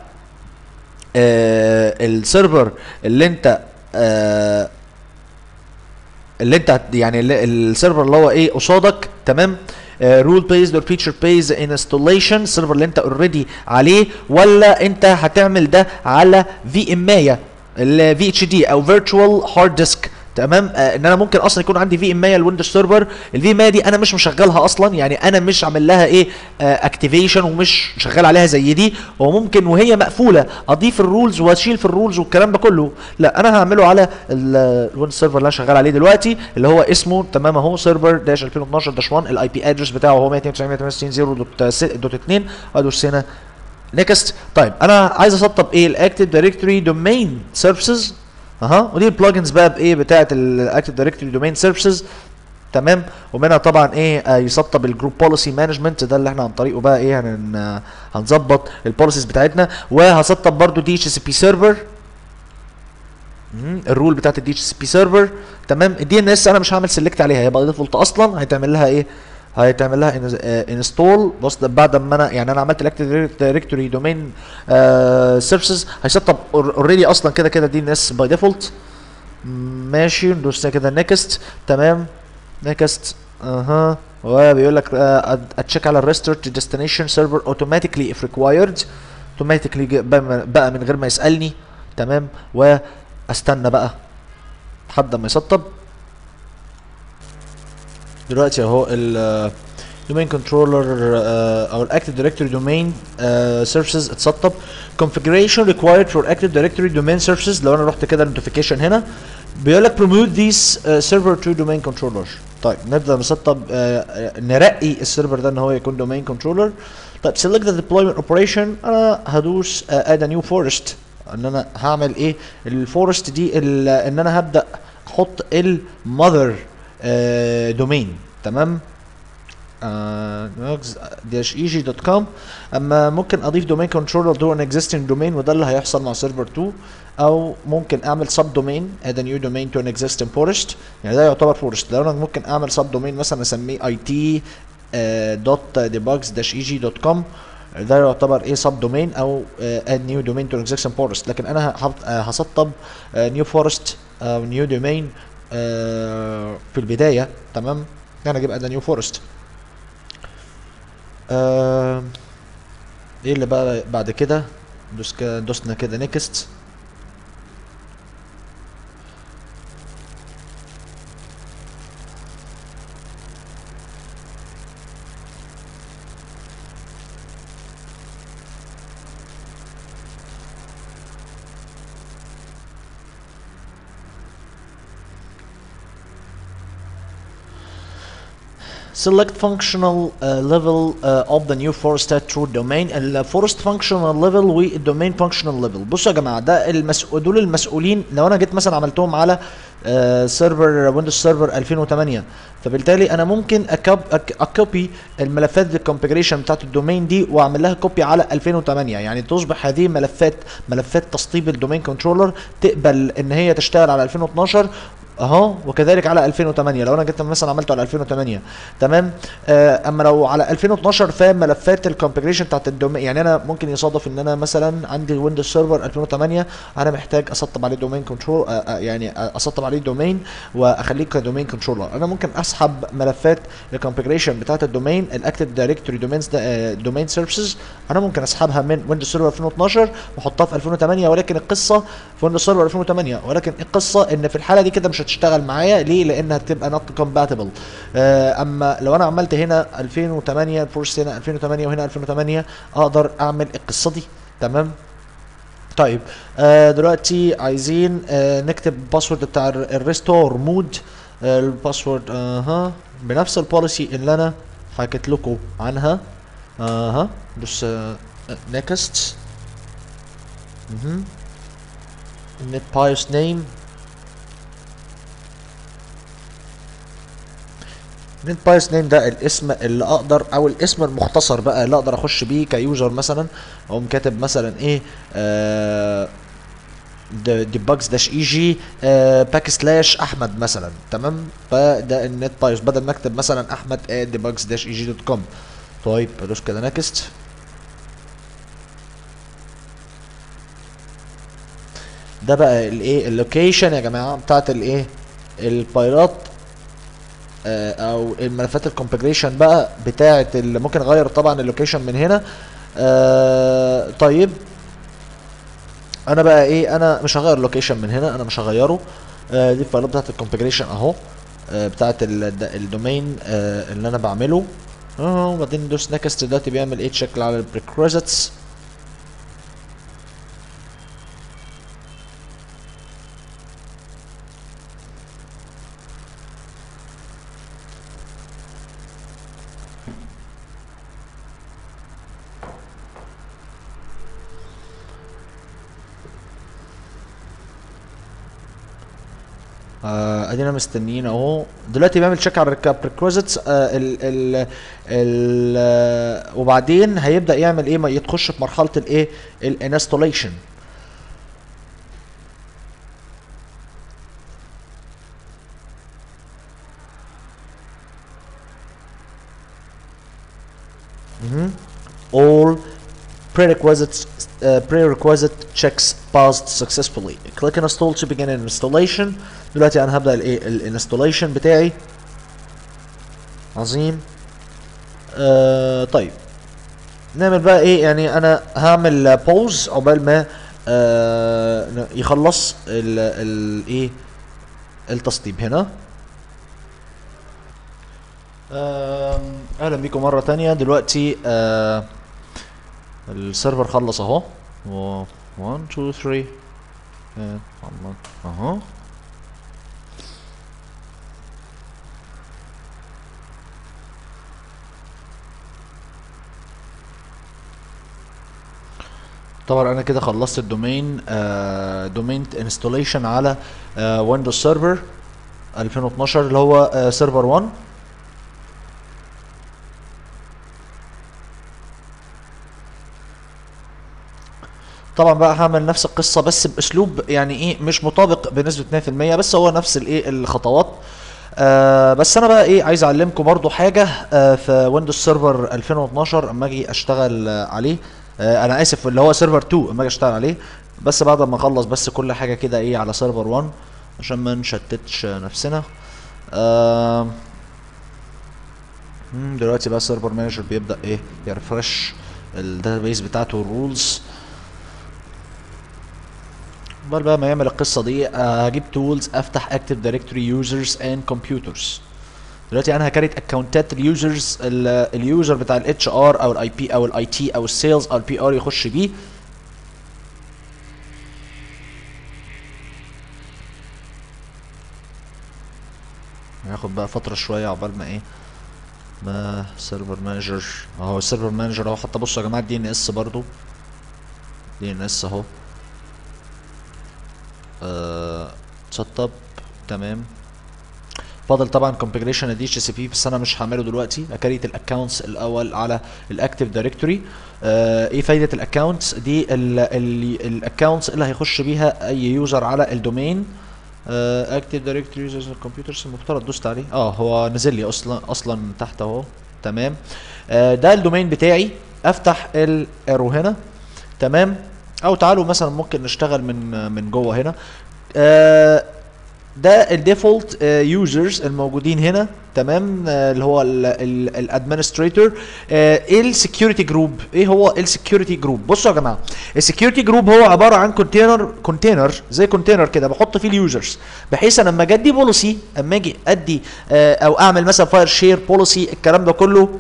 آه السيرفر اللي انت آه اللي انت هت- يعني اللي- السيرفر اللي هو ايه قصادك تمام رول بيزد اور فيتشر بيز انستوليشن السيرفر اللي انت اوريدي عليه ولا انت هتعمل ده على في امايه الفي اتش دي او فيرتشوال هارد ديسك تمام آه ان انا ممكن اصلا يكون عندي في امايه الويندوز سيرفر الفي امايه دي انا مش مشغلها اصلا يعني انا مش عامل لها ايه اكتيفيشن ومش شغال عليها زي دي وممكن وهي مقفوله اضيف الرولز واشيل في الرولز والكلام ده كله لا انا هعمله على الويندوز سيرفر اللي انا شغال عليه دلوقتي اللي هو اسمه تمام اهو سيرفر داش 2012 داش 1 الاي بي ادرس بتاعه هو 192.168.0.2 ادوس هنا نيكست طيب انا عايز اسطب ايه الاكتيف دايركتوري دومين سيرفيسز اها ودي البلجنز بقى بايه بتاعه الاكتيف دايركتوري دومين سيرفيسز تمام ومنها طبعا ايه آه يسطب الجروب بوليسي مانجمنت ده اللي احنا عن طريقه بقى ايه هن هنظبط البوليسيز بتاعتنا وهسطب برضو دي اتش اس بي سيرفر الرول بتاعت الدي اتش اس بي سيرفر تمام الدي ان اس انا مش هعمل سيلكت عليها هي باي ديفولت اصلا هيتعمل لها ايه هيتعمل لها انستول بص ده بعد ما انا يعني انا عملت الاكتيف دايركتوري دومين سيرفيسز هيسطب اوريدي اصلا كده كده دي ان اس باي ديفولت ماشي ندوس كده نيكست تمام نيكست اها وبيقول لك اتشيك على الريستورت ديستنيشن سيرفر اوتوماتيكلي اف ريكوايرد اوتوماتيكلي بقى من غير ما يسالني تمام واستنى بقى لحد ما يسطب دلوقتي اهو ال domain controller uh, او الاكتف دايركتوري domain uh, services اتسطب configuration required for active directory domain services لو انا رحت كده notification هنا بيقول لك promote these uh, server to domain controller طيب نبدا نسطب uh, نرقي السيرفر ده ان هو يكون domain controller طيب select the deployment operation انا هدوس uh, add a new forest ان انا هعمل ايه الفورست دي ال- ان انا هبدا احط المother uh, domain تمام dash easy دوت كوم اما ممكن اضيف دومين كنترولر دو ان اكزيستنج دومين وده اللي هيحصل مع سيرفر 2 او ممكن اعمل سب دومين اد نيو دومين تو ان اكزيستنج فورست يعني ده يعتبر فورست لو انا ممكن اعمل سب دومين مثلا اسميه اي تي دوت ديباجز داش اي جي دوت كوم ده يعتبر ايه سب دومين او اد نيو دومين تو اكزيستنج فورست لكن انا هحط- آه، هسطب نيو فورست او نيو دومين في البدايه تمام انا اجيب اد نيو فورست آه ايه اللي بقى بعد كده دوس كده دوسنا كده نيكست select functional uh, level uh, of the new forest root domain الفورست functional level والdomain functional level بصوا يا جماعه ده المسؤول دول المسؤولين لو انا جيت مثلا عملتهم على سيرفر ويندوز سيرفر 2008 فبالتالي انا ممكن أكب أك اكوبي الملفات الكونفيجريشن بتاعت الدومين دي واعمل لها كوبي على 2008 يعني تصبح هذه ملفات ملفات تسطيب الدومين كنترولر تقبل ان هي تشتغل على 2012 اهو وكذلك على 2008 لو انا جيت مثلا عملته على 2008 تمام آه اما لو على 2012 فملفات الكونفيجريشن بتاعت الدومين يعني انا ممكن يصادف ان انا مثلا عندي ويندوز سيرفر 2008 انا محتاج اسطب عليه دومين كنترول آه آه يعني اسطب عليه دومين واخليه كدومين كنترولر انا ممكن اسحب ملفات الكونفيجريشن بتاعت الدومين الاكتف دايركتوري دومينز دومين سيرفيسز انا ممكن اسحبها من ويندوز سيرفر 2012 واحطها في 2008 ولكن القصه في ويندوز سيرفر 2008 ولكن القصه ان في الحاله دي كده مش هتشتغل معايا ليه لانها هتبقى نوت كومباتبل اما لو انا عملت هنا 2008 الفورس هنا 2008 وهنا 2008 اقدر اعمل القصه دي تمام طيب آه دلوقتي عايزين آه نكتب الباسورد بتاع الريستور مود آه الباسورد اها بنفس البوليسي اللي انا حكيت لكم عنها اها بص نيكست اها نت بايوس نيم نت بايس نيم ده الاسم اللي اقدر او الاسم المختصر بقى اللي اقدر اخش بيه كيوزر مثلا اقوم كاتب مثلا ايه آه ديباجز داش اي جي باك سلاش احمد مثلا تمام فده النت بايوس بدل ما اكتب مثلا احمد ديباجز داش اي جي دوت كوم طيب ادوس كده نكست ده بقى الايه اللوكيشن يا جماعه بتاعت الايه الفايلات آه، او الملفات الكونفجريشن بقى بتاعه اللي ممكن اغير طبعا اللوكيشن من هنا آه طيب انا بقى ايه انا مش هغير اللوكيشن من هنا انا مش هغيره آه دي الفايلات بتاعه الكونفجريشن اهو آه بتاعه ال- د- الدومين آه اللي انا بعمله اه وبعدين ندوس نكست دلوقتي بيعمل ايه تشيك على البريكوزيتس آه، ادينا مستنيين اهو دلوقتي بيعمل تشيك على البريكوزيتس آه ال ال ال آه، وبعدين هيبدا يعمل ايه ما يتخش في مرحله الايه الانستوليشن all prerequisites uh, prerequisite checks passed successfully click install to begin an installation دلوقتي انا هبدا الايه الانستوليشن بتاعي عظيم آه طيب نعمل بقى ايه يعني انا هعمل بوز عقبال ما آه يخلص ال ال ايه التسطيب هنا آم، اهلا بيكم مره تانية دلوقتي آه السيرفر خلص اهو 1 2 3 اهو طبعا انا كده خلصت الدومين آه دومين انستوليشن على آه ويندوز سيرفر 2012 اللي هو آه سيرفر 1 طبعا بقى هعمل نفس القصه بس باسلوب يعني ايه مش مطابق بنسبه 100% بس هو نفس الايه الخطوات آه بس انا بقى ايه عايز اعلمكم برضو حاجه آه في ويندوز سيرفر 2012 اما اجي اشتغل آه عليه آه انا اسف اللي هو سيرفر 2 اما اجي اشتغل عليه بس بعد ما اخلص بس كل حاجه كده ايه على سيرفر 1 عشان ما نشتتش نفسنا آه مم، دلوقتي بقى السيرفر مانجر بيبدا ايه يرفرش الداتابيس بتاعته الرولز قبل بقى ما يعمل القصه دي آه، هجيب تولز افتح اكتف دايركتوري يوزرز اند كمبيوترز دلوقتي انا هكريت اكونتات اليوزرز اليوزر بتاع الاتش ار او الاي بي او الاي تي او السيلز او البي ار يخش بيه هياخد بقى فتره شويه عقبال ما ايه ما سيرفر مانجر اهو السيرفر مانجر اهو حتى بصوا يا جماعه الدي ان اس برضو دي ان اس اهو سطب تمام فاضل طبعا كونفجريشن دي اتش سي بي بس انا مش هعمله دلوقتي اكريت الاكونتس الاول على الاكتف دايركتوري آه ايه فايده الاكونتس دي الاكونتس اللي هيخش بيها اي يوزر على الدومين اكتف دايركتوري يوزرز الكمبيوترز المفترض دوست عليه اه هو نزل لي اصلا اصلا تحت اهو تمام آه ده الدومين بتاعي افتح الايرو هنا تمام او تعالوا مثلا ممكن نشتغل من من جوه هنا آه ده الديفولت يوزرز الموجودين هنا تمام آه اللي هو الادمنستريتور ايه السكيورتي جروب ايه هو السكيورتي جروب بصوا يا جماعه السكيورتي جروب هو عباره عن كونتينر كونتينر زي كونتينر كده بحط فيه اليوزرز بحيث انا لما اجي ادي بوليسي اما اجي ادي آه او اعمل مثلا فاير شير بوليسي الكلام ده كله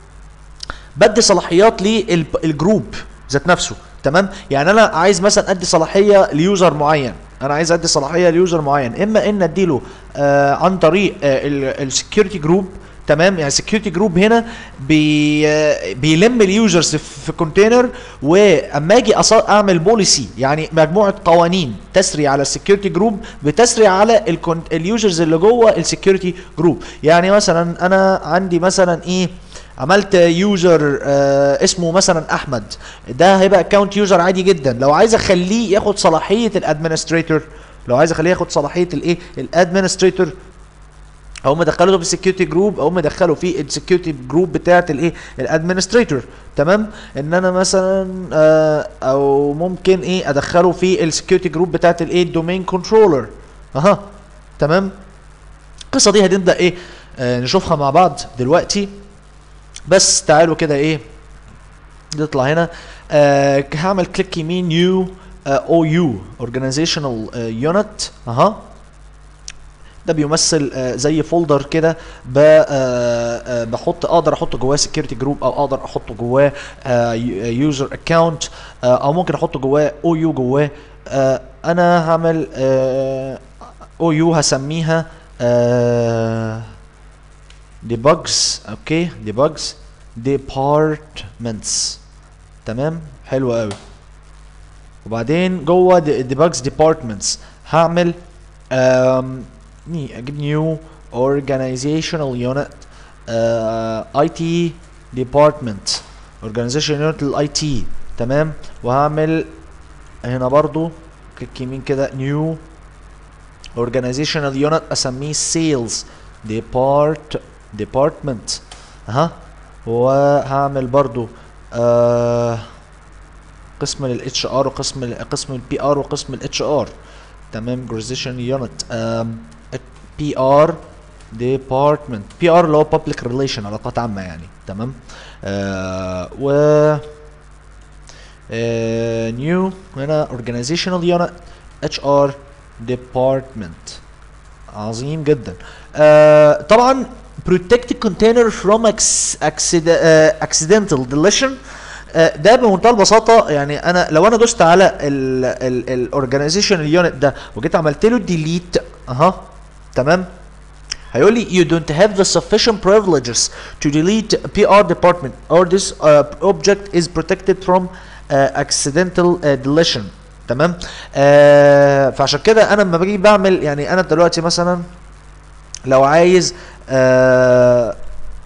بدي صلاحيات للجروب ذات نفسه تمام يعني انا عايز مثلا ادي صلاحيه ليوزر معين انا عايز ادي صلاحيه ليوزر معين اما ان اديله آه عن طريق آه السكيورتي جروب تمام يعني السكيورتي جروب هنا بي آه بيلم اليوزرز في كونتينر واما اجي اعمل بوليسي يعني مجموعه قوانين تسري على السكيورتي جروب بتسري على اليوزرز اللي جوه السكيورتي جروب يعني مثلا انا عندي مثلا ايه عملت يوزر آه اسمه مثلا احمد ده هيبقى اكونت يوزر عادي جدا لو عايز اخليه ياخد صلاحيه الادمنستريتور لو عايز اخليه ياخد صلاحيه الايه الادمنستريتور او مدخله في السكيورتي جروب او مدخله في السكيورتي جروب بتاعه الايه الادمنستريتور تمام ان انا مثلا آه او ممكن ايه ادخله في السكيورتي جروب بتاعه الايه الدومين كنترولر اها تمام القصه دي هنبدا ايه آه نشوفها مع بعض دلوقتي بس تعالوا كده ايه نطلع هنا آه هعمل كليك يمين نيو او يو اورجانيزيشنال يونت اها ده بيمثل آه زي فولدر كده آه بحط اقدر احط جواه سكيورتي جروب او اقدر احط جواه يوزر اكونت او ممكن احط جواه او يو جواه انا هعمل او يو هسميها debugs اوكي debugs departments تمام حلو قوي وبعدين جوه debugs departments هعمل um, اجيب new organizational unit uh, IT department organizational unit الاي تي تمام وهعمل هنا برضو كليك يمين كده new organizational unit اسميه sales depart ديبارتمنت اها وهعمل برضو آه قسم للاتش ار وقسم قسم البي ار وقسم الاتش ار تمام جرزيشن يونت بي ار ديبارتمنت بي ار اللي هو بابليك ريليشن علاقات عامه يعني تمام آه و نيو هنا اورجانيزيشنال يونت اتش ار ديبارتمنت عظيم جدا آه طبعا protect container from acc- accid- آه, accidental deletion آه، ده بمنتهى البساطه يعني انا لو انا دوست على الاورجانيزيشن يونت ده وجيت عملت له ديليت اها تمام هيقول لي you don't have the sufficient privileges to delete PR department or this uh, object is protected from uh, accidental uh, deletion تمام آه فعشان كده انا لما باجي بعمل يعني انا دلوقتي مثلا لو عايز آه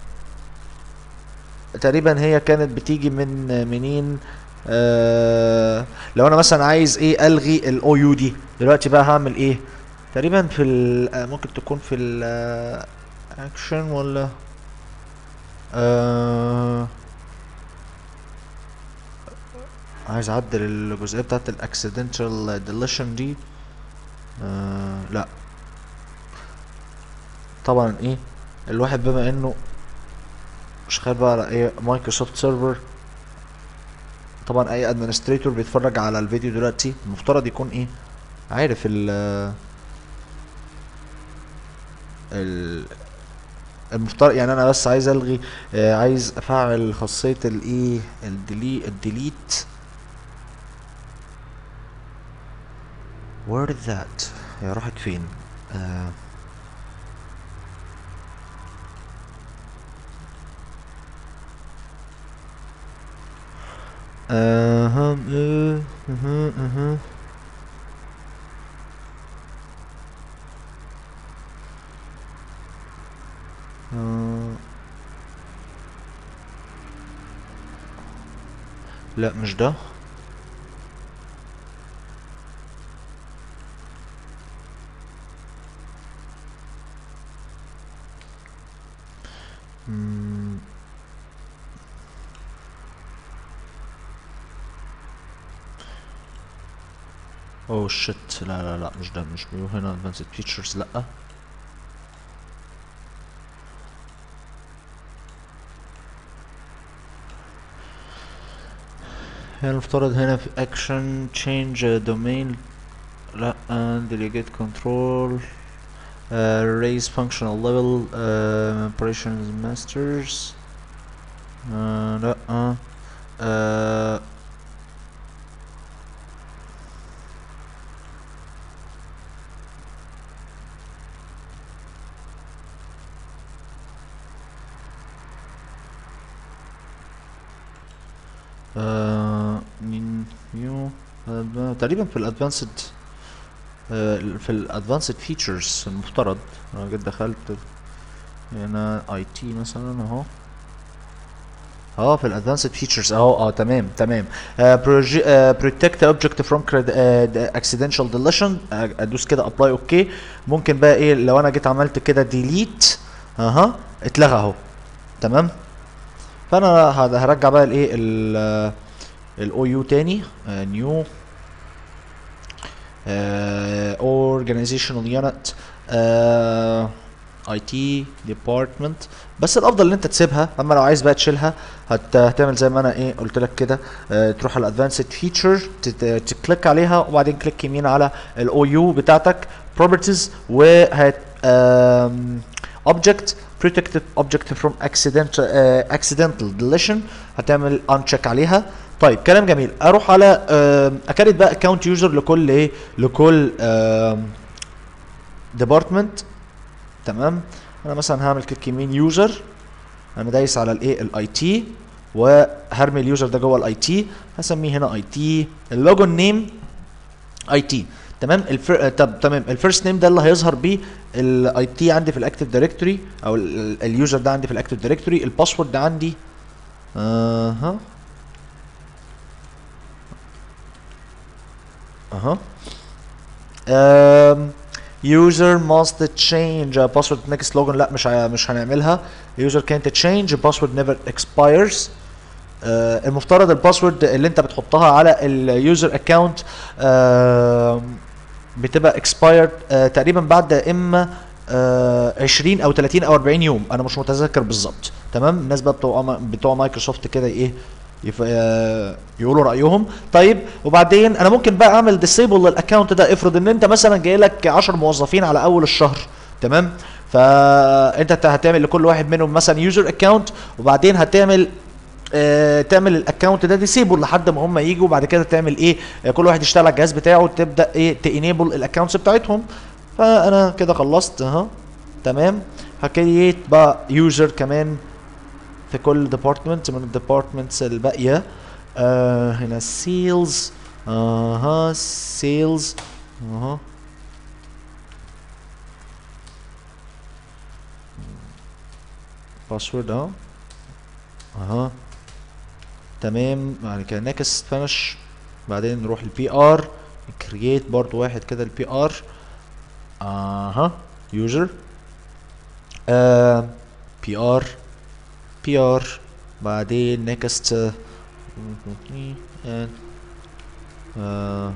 تقريبا هي كانت بتيجي من منين آه لو انا مثلا عايز ايه الغي الاو يو دي دلوقتي بقى هعمل ايه تقريبا في ال آه، ممكن تكون في ال اكشن ولا آه عايز اعدل الجزئيه بتاعت الاكسيدنتال ديليشن دي آه لا طبعا ايه الواحد بما انه شغال بقى على ايه مايكروسوفت سيرفر طبعا اي ادمنستريتور بيتفرج على الفيديو دلوقتي المفترض يكون ايه عارف ال ال المفترض يعني انا بس عايز الغي آه عايز افعل خاصيه الايه الديلي الديليت where is that هي راحت فين آه اها اه اها اها آه. لا مش ده مم. اوه شت لا لا لا مش ده مش بيقول هنا advanced features لا هنا المفترض هنا في action change uh, domain لا delegate control uh, raise functional level uh, operations masters uh, لا uh, uh, آه، من نيو تقريبا في الادفانسد في الادفانسد فيتشرز المفترض انا جيت دخلت هنا اي تي مثلا اهو اه في الادفانسد فيتشرز اهو اه تمام تمام بروتكت اوبجكت فروم اكسيدنشال ديليشن ادوس كده ابلاي اوكي ممكن بقى ايه لو انا جيت عملت كده ديليت اها اتلغى اهو تمام فانا هد- هرجع بقى الايه الاو يو تاني نيو اورجانيزيشنال يونت اي تي ديبارتمنت بس الافضل ان انت تسيبها اما لو عايز بقى تشيلها هت- هتعمل زي ما انا ايه قلت لك كده آه، تروح على الادفانسد فيتشر تكليك عليها وبعدين كليك يمين على الاو يو بتاعتك بروبرتيز وهت آم، object protected object from accident uh, accidental deletion هتعمل uncheck عليها طيب كلام جميل اروح على اكريت بقى account user لكل ايه لكل ديبارتمنت تمام انا مثلا هعمل كليك يمين يوزر انا دايس على الايه الاي تي وهرمي اليوزر ده جوه الاي تي هسميه هنا اي تي اللوجن نيم اي تي تمام الفر... طب تمام الفيرست نيم ده اللي هيظهر بيه الاي تي عندي في الاكتيف دايركتوري او اليوزر ده عندي في الاكتيف دايركتوري الباسورد ده عندي اها اها um, user must change uh, password next login لا مش ه- مش هنعملها user can't change password never expires آه المفترض الباسورد اللي انت بتحطها على اليوزر اكونت آه بتبقى expired آه تقريبا بعد اما آه 20 او 30 او 40 يوم انا مش متذكر بالظبط تمام الناس بقى بتوع بتوع مايكروسوفت كده ايه يف... آه يقولوا رايهم طيب وبعدين انا ممكن بقى اعمل ديسيبل للاكونت ده افرض ان انت مثلا جاي لك 10 موظفين على اول الشهر تمام فانت هتعمل لكل واحد منهم مثلا يوزر اكونت وبعدين هتعمل آه تعمل الاكونت ده ديسيبل لحد ما هم يجوا وبعد كده تعمل ايه آه كل واحد يشتغل على الجهاز بتاعه وتبدا ايه تانيبل الاكونتس بتاعتهم فانا كده خلصت اهو تمام هكريت بقى يوزر كمان في كل ديبارتمنت من الديبارتمنتس الباقيه آه هنا سيلز اها سيلز اها باسورد اهو اها تمام بعد كده نيكست فينش بعدين نروح البي ار كرييت برضو واحد كده البي ار اها يوزر بي ار بي ار بعدين نيكست uh,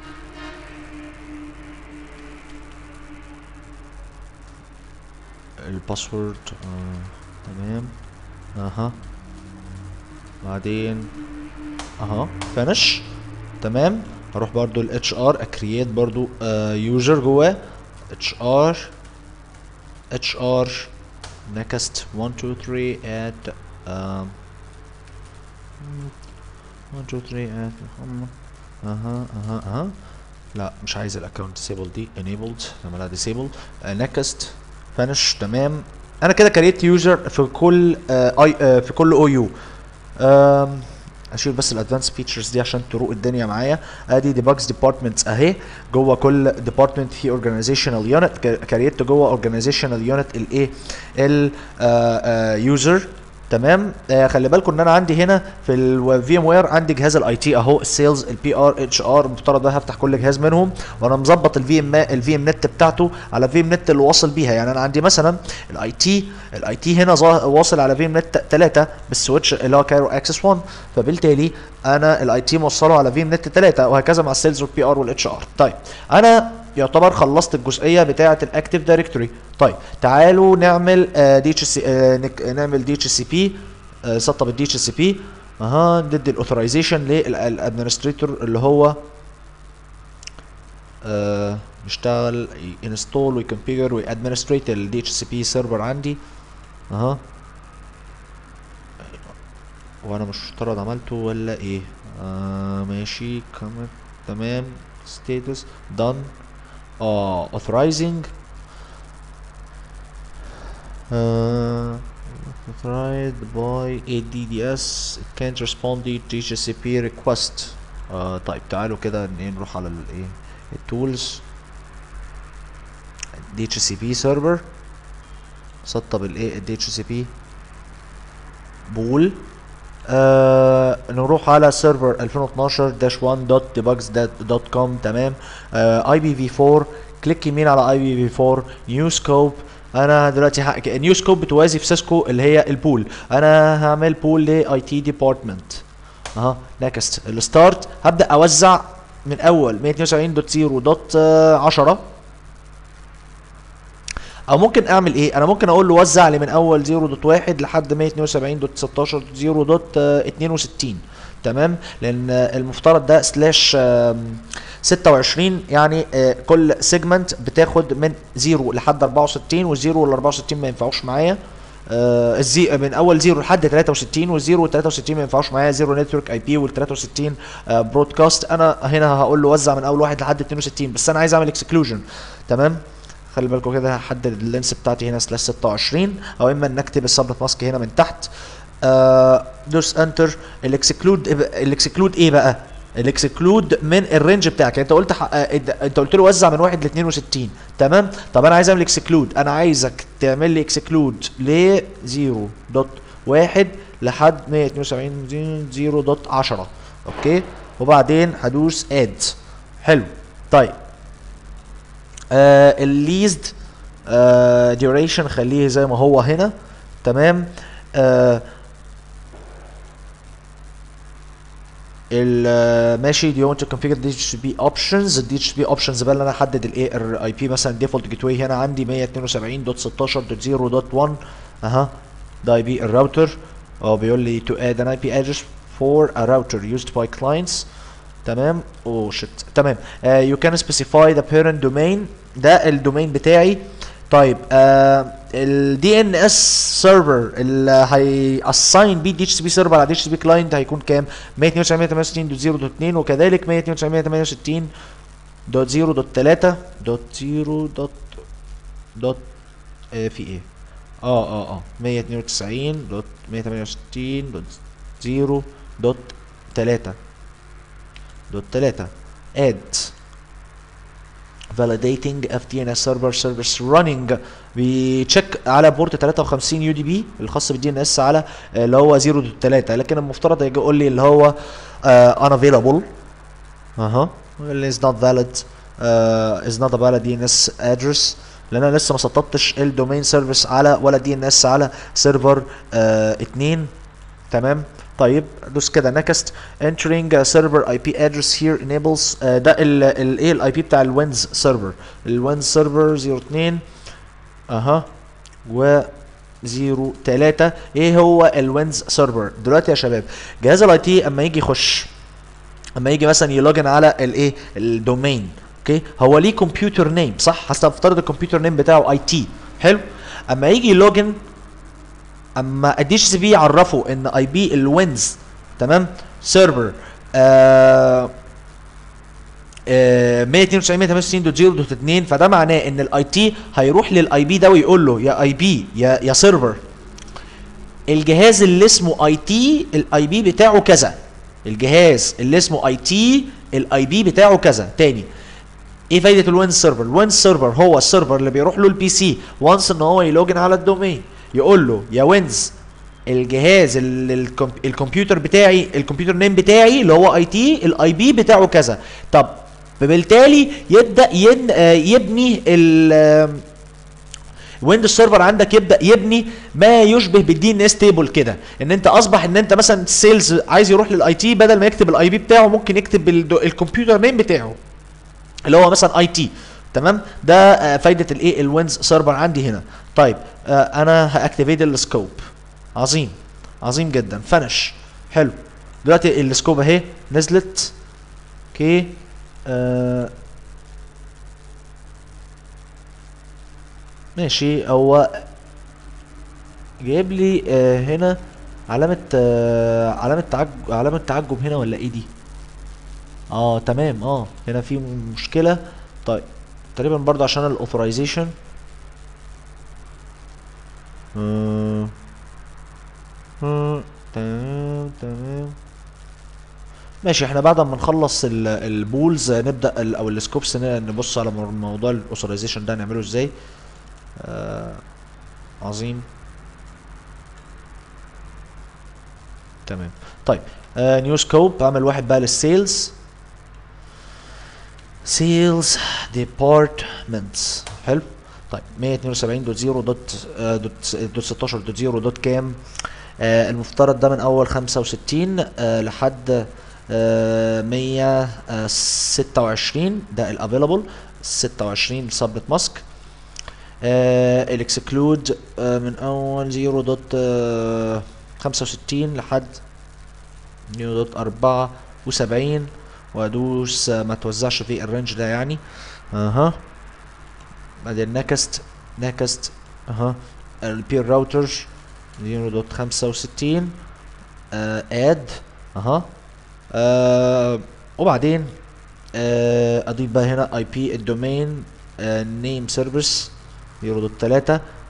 الباسورد آه تمام اها بعدين اها فينش تمام هروح برضو ال HR اكرييت برضو يوزر جواه HR HR next 1 2 3 add um, 1 2 3 add محمد اها اها اها لا مش عايز الاكونت disable دي enabled نعملها disable uh, next finish تمام انا كده كريت يوزر في كل اي آه في كل او يو اشيل بس الادفانس فيتشرز دي عشان تروق الدنيا معايا ادي ديباجز ديبارتمنتس اهي جوه كل ديبارتمنت في اورجانيزيشنال يونت كريت جوه اورجانيزيشنال يونت الايه اليوزر تمام آه خلي بالكم ان انا عندي هنا في الفي ام وير عندي جهاز الاي تي اهو السيلز البي ار اتش ار المفترض ده هفتح كل جهاز منهم وانا مظبط الفي ام الفي ام نت بتاعته على الفي ام نت اللي واصل بيها يعني انا عندي مثلا الاي تي الاي تي هنا واصل على في ام نت 3 بالسويتش اللي هو كايرو اكسس 1 فبالتالي انا الاي تي موصله على في ام نت 3 وهكذا مع السيلز والبي ار والاتش ار طيب انا يعتبر خلصت الجزئيه بتاعه الاكتيف دايركتوري طيب تعالوا نعمل دي اتش سي نعمل دي اتش سي بي سطب الدي اتش سي بي اها ندي الاوثرايزيشن للادمنستريتور اللي هو آه يشتغل انستول ويكونفيجر ويادمنستريت الدي اتش سي بي سيرفر عندي اها وانا مش مفترض عملته ولا ايه آه ماشي كمان تمام status done uh, authorizing uh, authorized by ADDS it can't respond to DHCP request uh, طيب تعالوا كده نروح على الايه التولز DHCP server سطب الايه DHCP بول آه نروح على سيرفر 2012-1.debugs.com تمام اي بي في 4 كليك يمين على اي بي في 4 نيو سكوب انا دلوقتي حق... نيو سكوب بتوازي في سيسكو اللي هي البول انا هعمل بول لاي تي ديبارتمنت اها نكست الستارت هبدا اوزع من اول 192.0.10 او ممكن اعمل ايه انا ممكن اقول له وزع لي من اول 0.1 لحد 172.16.0.62 تمام لان المفترض ده سلاش 26 يعني كل سيجمنت بتاخد من 0 لحد 64 والزيرو وال 64 ما ينفعوش معايا آه الزي من اول 0 لحد 63 والزيرو وال 63 ما ينفعوش معايا زيرو نتورك اي بي وال 63 آه برودكاست انا هنا هقول له وزع من اول واحد لحد 62 بس انا عايز اعمل اكسكلوجن تمام خلي بالكم كده هحدد اللينس بتاعتي هنا سلاش 26 او اما ان اكتب السبنت ماسك هنا من تحت آه دوس انتر الاكسكلود الاكسكلود ايه بقى الاكسكلود من الرينج بتاعك انت قلت حق... انت قلت له وزع من 1 ل 62 تمام طب انا عايز اعمل اكسكلود انا عايزك تعمل لي اكسكلود ل 0.1 لحد 172 0.10 اوكي وبعدين هدوس اد حلو طيب آه الليزد آه ديوريشن خليه زي ما هو هنا تمام آه ال ماشي do you want to configure DHCP options ال DHCP options بقى اللي انا احدد الايه الاي بي مثلا default gateway هنا عندي 172.16.0.1 اها ده اي بي الراوتر اه بيقول لي to add an IP address for a router used by clients تمام اوه شيت تمام uh, you can specify the parent domain ده الدومين بتاعي طيب آه الدي ان اس سيرفر اللي هيأساين بيه دي اتش سي بي سيرفر على دي اتش سي بي كلاينت هيكون كام 192.168.0.2 وكذلك 192.168.0.3 دوت آه في ايه اه اه اه 192.168.0.3 دوت 3 add validating FDNS server service running بيتشيك على بورت 53 يو دي بي الخاص بالدي ان اس على اللي هو 0.3 لكن المفترض يجي يقول لي اللي هو uh, unavailable اها اللي is not valid uh, is not a valid DNS address لان انا لسه ما سطبتش الدومين سيرفيس على ولا دي ان اس على سيرفر 2 تمام طيب دوس كده نكست entering a server IP address here enables uh, ده الايه الاي بي بتاع الوينز سيرفر الوينز سيرفر 02 اها و 03 ايه هو الوينز سيرفر دلوقتي يا شباب جهاز الاي تي اما يجي يخش اما يجي مثلا يلوجن على الايه الدومين اوكي هو ليه كمبيوتر نيم صح هستفترض الكمبيوتر نيم بتاعه اي تي حلو اما يجي يلوجن اما الدي اتش سي بي يعرفوا ان اي بي الوينز تمام سيرفر آه آه 192.168.0.2 فده معناه ان الاي تي هيروح للاي بي ده ويقول له يا اي بي يا يا سيرفر الجهاز اللي اسمه اي تي الاي بي بتاعه كذا الجهاز اللي اسمه اي تي الاي بي بتاعه كذا تاني ايه فايده الوينز سيرفر الوينز سيرفر هو السيرفر اللي بيروح له البي سي وانس ان هو يلوجن على الدومين يقول له يا وينز الجهاز اللي الكمب- الكمبيوتر بتاعي الكمبيوتر نيم بتاعي اللي هو اي تي الاي بي بتاعه كذا طب فبالتالي يبدا ين آه، يبني ال ويندوز سيرفر عندك يبدا يبني ما يشبه بالدي ان اس تيبل كده ان انت اصبح ان انت مثلا السيلز عايز يروح للاي تي بدل ما يكتب الاي بي بتاعه ممكن يكتب الدو- الكمبيوتر نيم بتاعه اللي هو مثلا اي تي تمام ده آه، فايده الايه الوينز سيرفر عندي هنا طيب آه، انا هاكتيفيت السكوب عظيم عظيم جدا فنش حلو دلوقتي السكوب اهي نزلت اوكي آه ماشي هو جايب لي آه هنا علامة آه علامة تعجب علامة تعجب هنا ولا ايه دي؟ اه تمام اه هنا في مشكلة طيب تقريبا برضه عشان الاوثرايزيشن آه آه تمام تمام ماشي احنا بعد ما نخلص ال- البولز نبدا ال- او السكوبس ن- نبص على مو- موضوع الاوثرايزيشن ده نعمله ازاي آه عظيم تمام طيب آه نيو سكوب اعمل واحد بقى للسيلز سيلز ديبارتمنتس حلو طيب 172.0 دوت آه، دوت دوت 16 دوت 0 دوت كام آه المفترض ده من اول 65 آه لحد آه 126 ده الافيلابل 26 سبنت ماسك آه الاكسكلود آه من اول 0 دوت آه 65 لحد نيو دوت 74 وادوس آه، ما توزعش في الرينج ده يعني اها بعدين نكست نكست اها البير راوتر 0.65 اد اها آه وبعدين آه اضيف بقى هنا اي بي الدومين نيم سيرفيس 0.3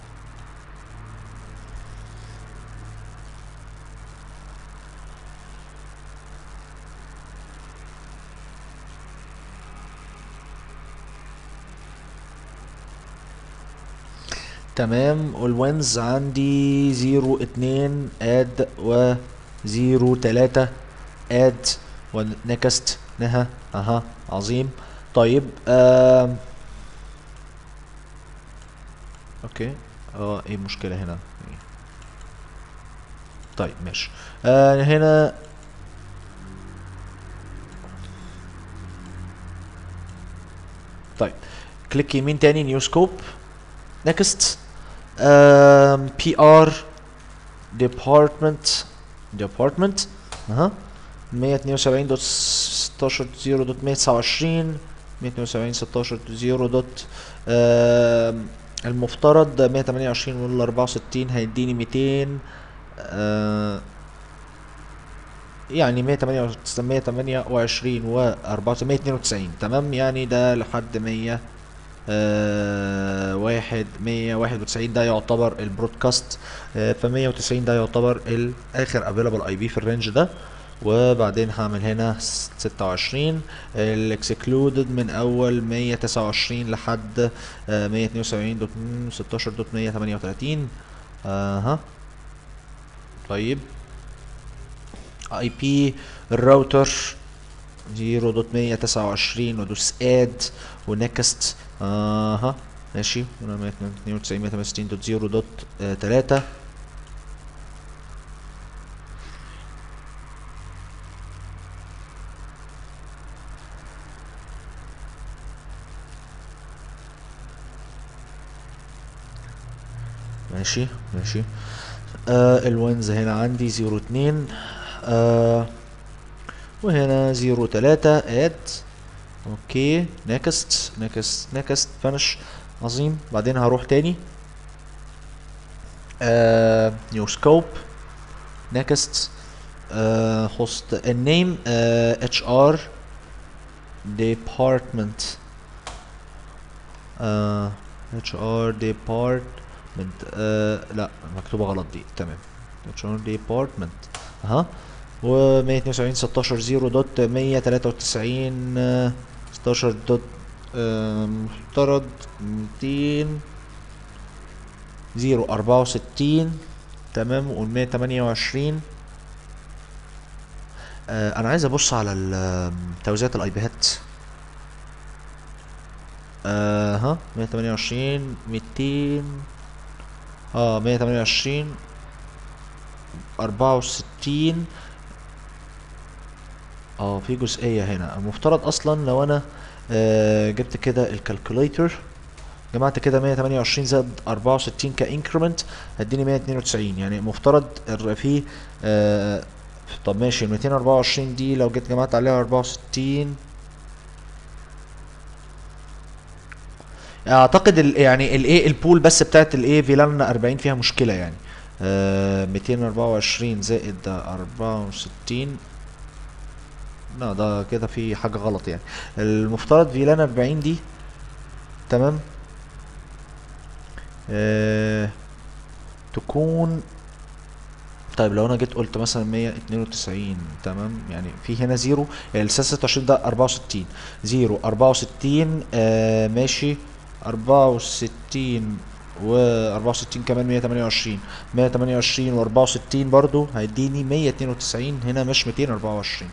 تمام والوينز عندي زيرو اتنين اد و زيرو تلاتة اد ونكست نها اها عظيم طيب آم. اوكي اه ايه المشكلة هنا إيه؟ طيب ماشي آه هنا طيب كليك يمين تاني نيو سكوب نيكست بي ار ديبارتمنت ديبارتمنت اها 172 دوت 16 0 دوت 129 172 16 0 دوت آم، المفترض 128 ولا 64 هيديني 200 آه، يعني 128 128 و 94 192 تمام يعني ده لحد 100 آه واحد 191 ده يعتبر البرودكاست آه ف 190 ده يعتبر الاخر افيلابل اي بي في الرينج ده وبعدين هعمل هنا 26 الاكسكلودد من اول 129 لحد آه 172 دوت 16 دوت 138 اها طيب اي بي الراوتر 0.129 ودوس اد ونكست اها ماشي هنا 192 168 دوت 0 دوت 3 ماشي ماشي آه الوينز هنا عندي 02 آه وهنا 03 اد اوكي نيكست نيكست نيكست فينش عظيم بعدين هروح تاني آه نيو سكوب نيكست آه هوست النيم اتش ار ديبارتمنت اتش ار ديبارتمنت لا مكتوبه غلط دي تمام اتش ار ديبارتمنت اها و 172 16 0 دوت 193 آه، 16 دوت آه، مفترض 200 0 64 تمام وال 128 آه انا عايز ابص على ال- توزيعات الايبيهات آه ها 128 200 اه 128 64 اه في جزئية هنا المفترض اصلا لو انا آه جبت كده الكالكوليتر جمعت كده 128 زائد 64 كانكريمنت هيديني 192 يعني المفترض الر- في آه طب ماشي ال 224 دي لو جيت جمعت عليها 64 اعتقد ال يعني الايه البول بس بتاعت الايه فيلان 40 فيها مشكله يعني آه 224 زائد 64 لا ده كده في حاجه غلط يعني المفترض فيلان 40 دي تمام آه تكون طيب لو انا جيت قلت مثلا 192 تمام يعني في هنا زيرو يعني الساس 26 ده 64 زيرو 64 آه ماشي 64 و 64 كمان 128 128 و64 برضو هيديني 192 هنا مش 224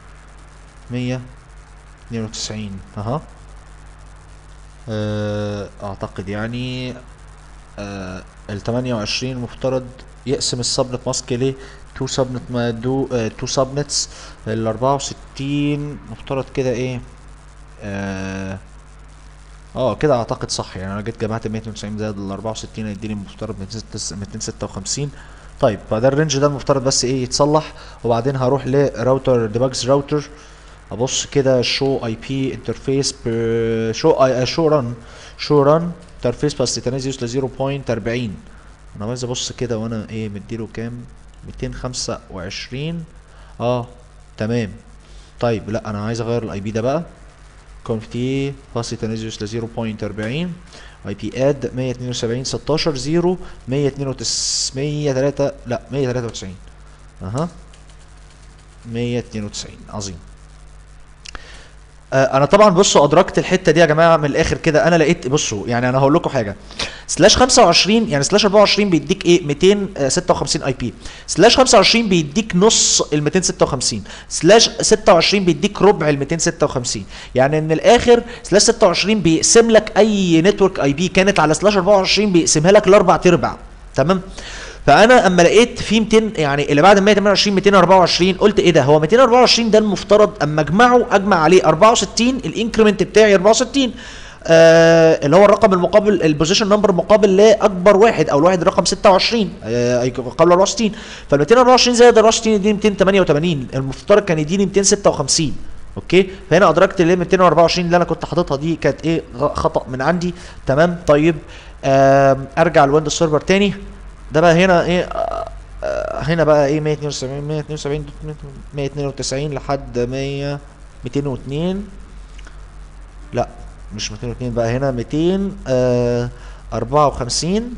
192 اها آه، اعتقد يعني آه ال 28 مفترض يقسم السبنت ماسك ل 2 سبنت ما دو 2 سبنتس ال 64 مفترض كده ايه اه اه كده اعتقد صح يعني انا جيت جمعت 192 زائد ال 64 هيديني المفترض 256 طيب فده الرينج ده المفترض بس ايه يتصلح وبعدين هروح لراوتر ديباجز راوتر ابص كده شو اي بي انترفيس شو اي شو ران شو ران انترفيس بس تنازل ل 0.40 انا عايز ابص كده وانا ايه مديله كام 225 اه تمام طيب لا انا عايز اغير الاي بي ده بقى كونفتي فاصل تنازل ل 0.40 اي بي اد 172 16 0 192 103 لا 193 اها 192 عظيم آه، انا طبعا بصوا ادركت الحته دي يا جماعه من الاخر كده انا لقيت بصوا يعني انا هقول لكم حاجه سلاش 25 يعني سلاش 24 بيديك ايه 256 اي بي سلاش 25 بيديك نص ال 256 سلاش 26 بيديك ربع ال 256 يعني من الاخر سلاش 26 بيقسم لك اي نتورك اي بي كانت على سلاش 24 بيقسمها لك لاربع ارباع تمام فانا اما لقيت في 200 يعني اللي بعد 128 224 قلت ايه ده هو 224 ده المفترض اما اجمعه اجمع عليه 64 الانكريمنت بتاعي 64 آه اللي هو الرقم المقابل البوزيشن نمبر مقابل لاكبر واحد او الواحد رقم 26 آه قبل 64 فال 224 زائد 64 يديني 288 المفترض كان يديني 256 اوكي فهنا ادركت ان 224 اللي انا كنت حاططها دي كانت ايه غ- خطا من عندي تمام طيب آم، ارجع لويندوز سيرفر تاني ده بقى هنا ايه آه، آه، هنا بقى ايه 172 172 192 لحد 100 202 لا مش 202 بقى هنا 254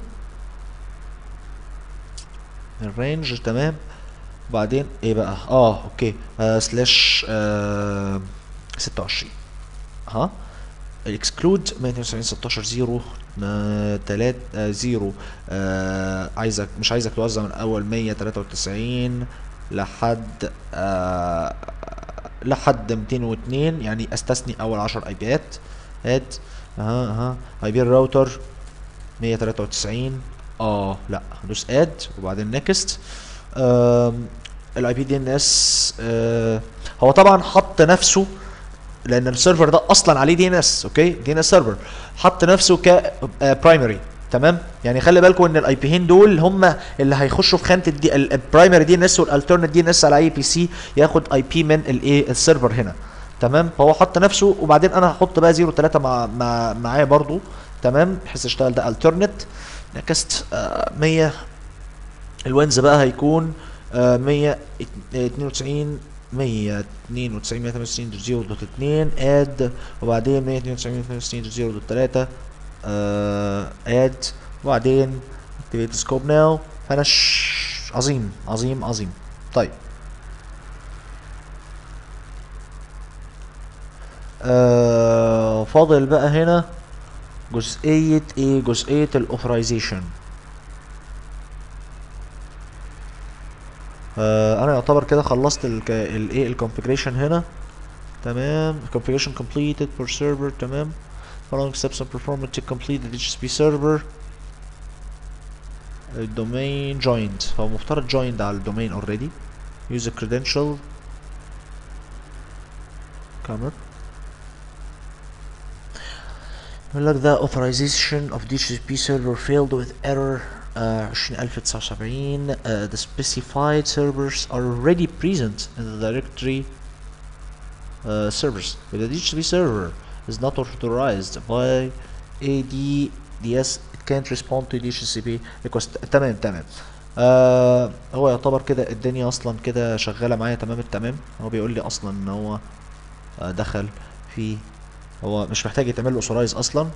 الرينج تمام وبعدين ايه بقى اه اوكي آه سلاش آه 26 ها الاكسكلود 192 16 0 3 0 آه عايزك مش عايزك توزع من اول 193 لحد آه لحد 202 يعني استثني اول 10 اي بيات اد اها اها اي بي الراوتر 193 اه لا دوس اد وبعدين نيكست الاي بي دي ان اس هو طبعا حط نفسه لان السيرفر ده اصلا عليه دي ان اس اوكي دي ان اس سيرفر حط نفسه ك برايمري تمام يعني خلي بالكم ان الاي بيين دول هم اللي هيخشوا في خانه الدي البرايمري دي ان اس والالترنت دي ان اس على اي بي سي ياخد اي بي من الايه السيرفر هنا تمام فهو حط نفسه وبعدين انا هحط بقى 0 3 مع مع معاه برضو تمام بحيث يشتغل ده الترنت نكست 100 الوينز بقى هيكون آه 192 192 198 دوت 2 اد وبعدين 192 198 دوت 3 اد وبعدين اكتيفيت سكوب ناو فنش عظيم عظيم عظيم طيب آه فاضل بقى هنا جزئية ايه جزئية الاوثرايزيشن آه انا يعتبر كده خلصت الايه الكونفيجريشن هنا تمام configuration completed per server تمام following steps are performed to complete the DHCP server الدومين joined هو مفترض joined على الدومين already use a credential كامل يقول لك the authorization of DHCP server failed with error uh, 20079 uh, the specified servers are already present in the directory uh, servers but the DHCP server is not authorized by ADDS it can't respond to DHCP request تمام تمام آه هو يعتبر كده الدنيا اصلا كده شغاله معايا تمام التمام هو بيقول لي اصلا ان هو آه دخل في هو مش محتاج يتعمل له اوثرايز اصلا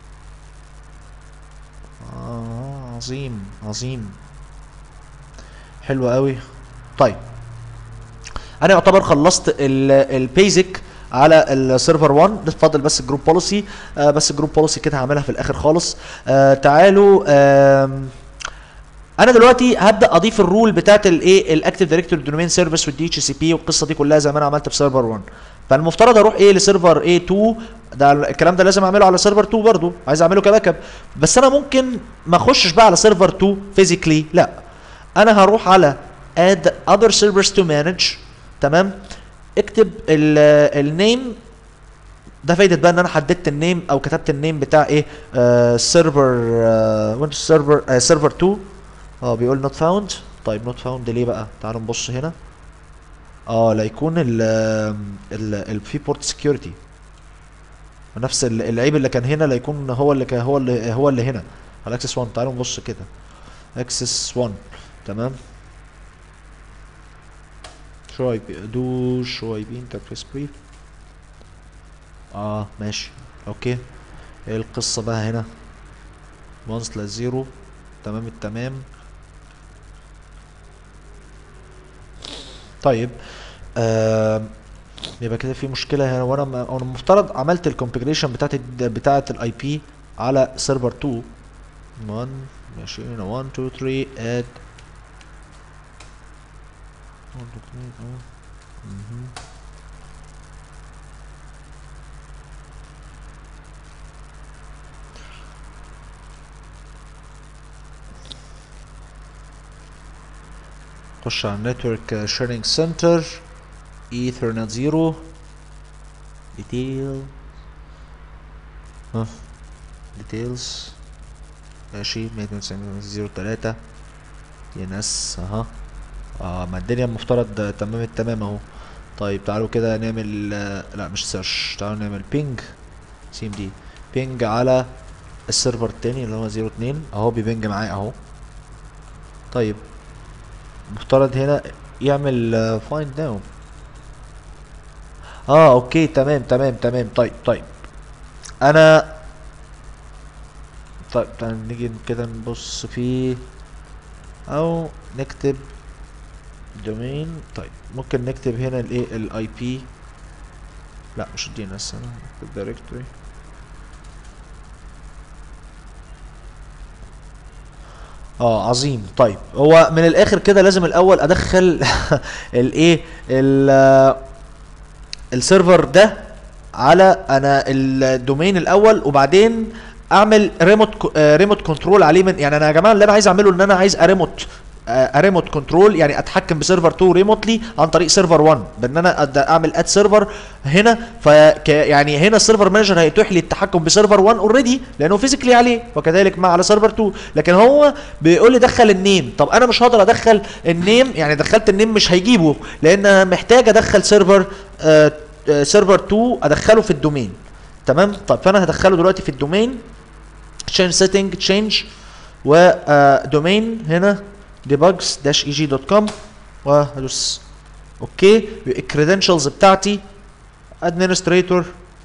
آه عظيم عظيم حلو قوي طيب انا يعتبر خلصت البيزك على السيرفر 1 ده فاضل بس الجروب بوليسي آه بس الجروب بوليسي كده هعملها في الاخر خالص آه تعالوا آه انا دلوقتي هبدا اضيف الرول بتاعت الايه الاكتيف دايركتوري دومين سيرفيس والدي اتش سي بي والقصه دي كلها زي ما انا عملت في سيرفر 1 فالمفترض اروح ايه لسيرفر ايه 2 ده الكلام ده لازم اعمله على سيرفر 2 برضو عايز اعمله كباك اب بس انا ممكن ما اخشش بقى على سيرفر 2 فيزيكلي لا انا هروح على add other servers to manage تمام اكتب النيم ده فايدة بقى ان انا حددت النيم او كتبت النيم بتاع ايه سيرفر ويندوز سيرفر سيرفر 2 اه بيقول نوت فاوند طيب نوت فاوند ليه بقى تعالوا نبص هنا اه لا يكون ال ال ال في بورت سكيورتي نفس ال- العيب اللي كان هنا لا يكون هو اللي كان هو اللي هو اللي هنا على اكسس 1 تعالوا نبص كده اكسس 1 تمام شو اي بي دو شو اي بي انترفيس بريف اه ماشي اوكي ايه القصة بقى هنا 1 سلاش 0 تمام التمام طيب آه يبقى كده في مشكلة هنا وانا ما- انا المفترض عملت الكونفيجريشن بتاعت ال- بتاعت الاي بي على سيرفر 2 1 ماشي هنا 1 2 3 اد 1 2 3 اه مهم. خش على النتورك شيرنج سنتر ايثرنت 0 detail ها ديتيلز ماشي 192 03 دي ان اس اها اه ما الدنيا المفترض تمام التمام اهو طيب تعالوا كده نعمل آه، لا مش سيرش تعالوا نعمل بينج سي ام دي بينج على السيرفر التاني اللي هو 02 اهو بيبنج معايا اهو طيب المفترض هنا يعمل فايند داون اه اوكي تمام تمام تمام طيب طيب انا طيب تعال نيجي كده نبص فيه او نكتب دومين طيب ممكن نكتب هنا الايه الاي بي لا مش الدي ان اس انا نكتب دايركتوري اه عظيم طيب هو من الاخر كده لازم الاول ادخل الايه ال- السيرفر ده على انا الدومين الاول وبعدين اعمل ريموت ريموت كنترول عليه من يعني انا يا جماعه اللي انا عايز اعمله ان انا عايز اريموت اريموت كنترول يعني اتحكم بسيرفر 2 ريموتلي عن طريق سيرفر 1 بان انا أد- اعمل اد سيرفر هنا ف يعني هنا السيرفر مانجر هيتيح لي التحكم بسيرفر 1 اوريدي لانه فيزيكلي عليه وكذلك مع على سيرفر 2 لكن هو بيقول لي دخل النيم طب انا مش هقدر ادخل النيم يعني دخلت النيم مش هيجيبه لان أنا محتاج ادخل سيرفر آه آه، سيرفر 2 ادخله في الدومين تمام طب فانا هدخله دلوقتي في الدومين change setting change و دومين هنا debugs eg.com وهدوس اوكي الكريدنشالز بتاعتي administrator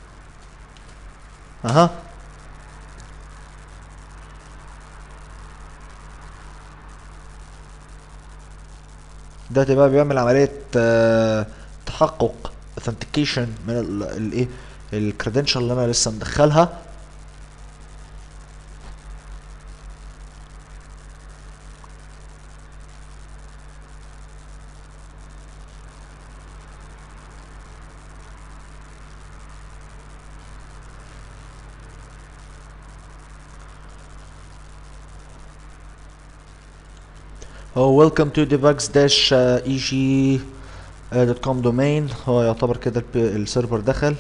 اها دلوقتي بقى بيعمل عملية آه، تحقق authentication من ال- الايه الكريدنشال اللي انا لسه مدخلها هو welcome to debugs dash eg.com domain هو يعتبر كده الب- السيرفر دخل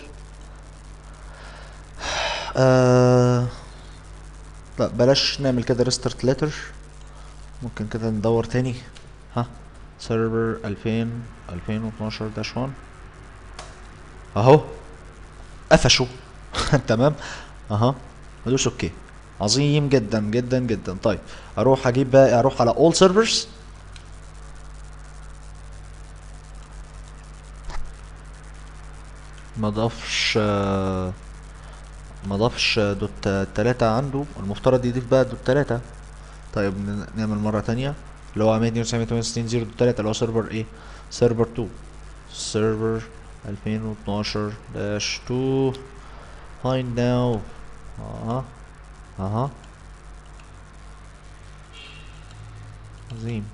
آه لا بلاش نعمل كده restart letter ممكن كده ندور تاني ها سيرفر 2000 2012 داش 1 اهو قفشوا تمام اها ادوس اوكي عظيم جدا جدا جدا طيب اروح اجيب بقى اروح على all servers ما ضافش آه، ما ضافش دوت تلاتة عنده المفترض يضيف بقى دوت تلاتة طيب ن- نعمل مرة تانية اللي هو 192.168.0 دوت تلاتة اللي هو سيرفر ايه سيرفر 2 سيرفر 2012 داش 2 find now اها اها عظيم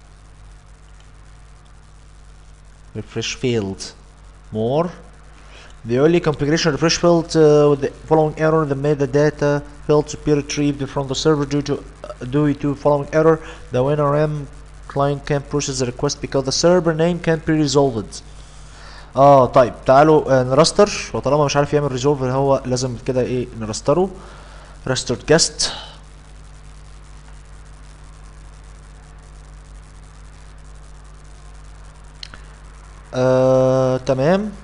refresh failed more the early configuration refresh failed uh, with the following error the metadata failed to be retrieved from the server due to due to following error the WinRM client can't process the request because the server name can't be resolved اه طيب تعالوا آه نرستر وطالما مش عارف يعمل ريزولف هو لازم كده ايه نرستره restart guest آه تمام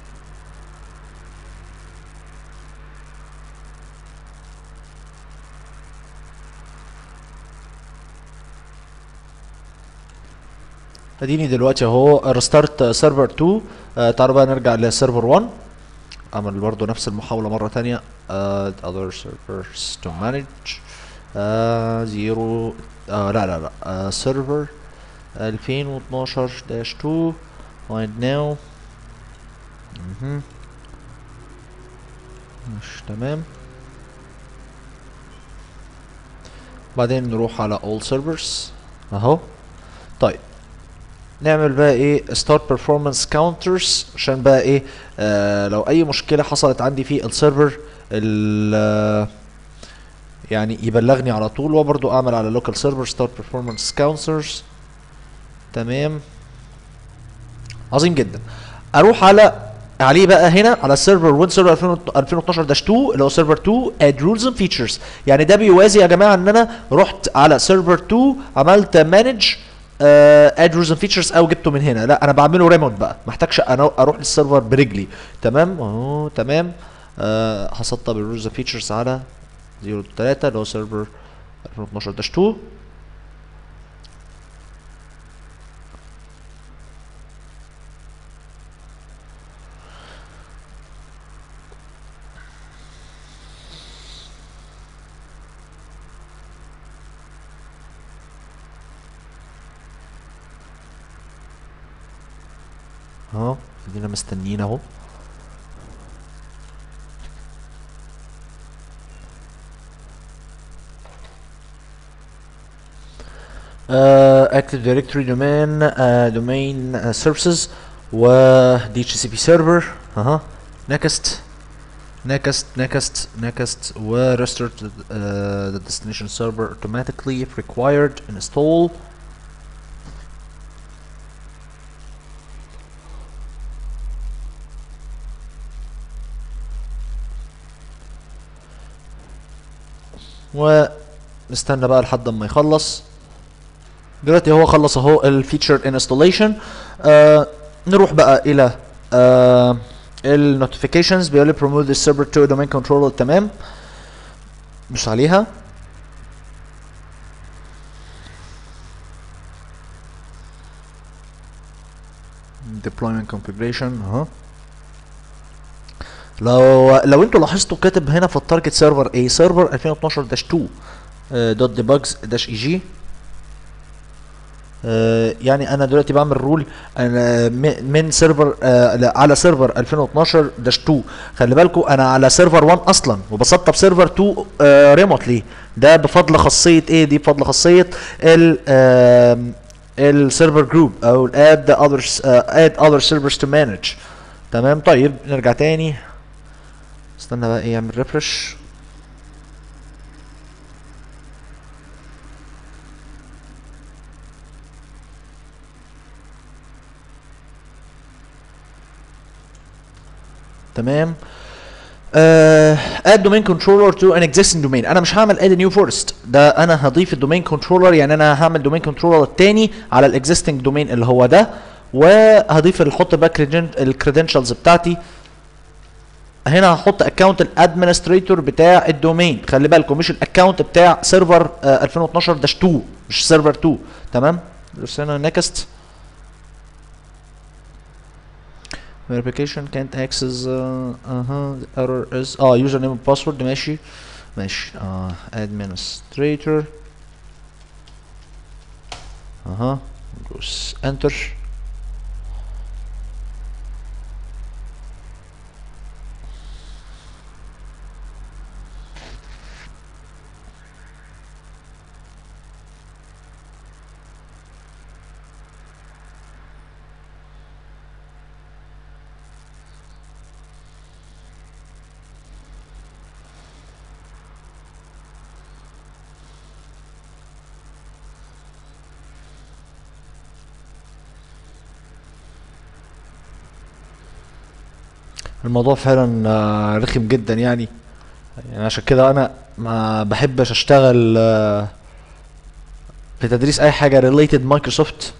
اديني دلوقتي اهو ريستارت سيرفر 2 آه تعالوا بقى نرجع لسيرفر 1 اعمل برضو نفس المحاولة مرة تانية add other servers to manage آه زيرو آه لا لا لا آه server 2012 dash 2 find now مهم. مش تمام بعدين نروح على all servers اهو طيب نعمل بقى ايه start performance counters عشان بقى ايه آه لو اي مشكلة حصلت عندي في السيرفر ال آه، يعني يبلغني على طول وبرضو اعمل على local server start performance counters تمام عظيم جدا اروح على عليه بقى هنا على السيرفر وين سيرفر 2012 داش 2 اللي هو سيرفر 2 اد رولز اند فيتشرز يعني ده بيوازي يا جماعه ان انا رحت على سيرفر 2 عملت مانج اد رولز اند فيتشرز او جبته من هنا لا انا بعمله ريموت بقى محتاجش انا اروح للسيرفر برجلي تمام اهو تمام آه هسطب الرولز اند فيتشرز على 0 3 اللي هو سيرفر 2012 داش 2 اهو ادينا مستنيين اهو uh, Active Directory domain uh, domain uh, services و DHCP server اها next next next next و restart uh, the destination server automatically if required install ونستنى بقى لحد ما يخلص دلوقتي هو خلص اهو الفيتشر انستوليشن آه نروح بقى الى آه النوتيفيكيشنز بيقول لي promote the server to domain controller تمام مش عليها deployment configuration اهو لو لو انتوا لاحظتوا كاتب هنا في التارجت سيرفر ايه سيرفر 2012 داش 2 دوت ديباجز داش اي جي يعني انا دلوقتي بعمل رول انا م- من سيرفر آه لا، على سيرفر 2012 داش 2 خلي بالكم انا على سيرفر 1 اصلا وبسطب سيرفر 2 آه ريموتلي ده بفضل خاصيه ايه دي بفضل خاصيه ال آم، السيرفر جروب او اد اذر اد اذر سيرفرز تو مانج تمام طيب نرجع تاني استنى بقى ايه يعمل ريفرش تمام آه add domain controller to an existing domain انا مش هعمل add a new forest ده انا هضيف الدومين كنترولر يعني انا هعمل دومين كنترولر التاني على الاكزيستنج دومين اللي هو ده وهضيف احط بقى الكريدنشالز بتاعتي هنا هحط اكونت الادمنستريتور بتاع الدومين خلي بالكم مش الاكونت بتاع سيرفر 2012 داش 2 مش سيرفر 2 تمام بس هنا نيكست verification can't access uh, uh the error is اه username and password ماشي ماشي اه administrator اها دوس enter الموضوع فعلا آه، رخم جدا يعني يعني عشان كده انا ما بحبش اشتغل آه، في تدريس اي حاجه related مايكروسوفت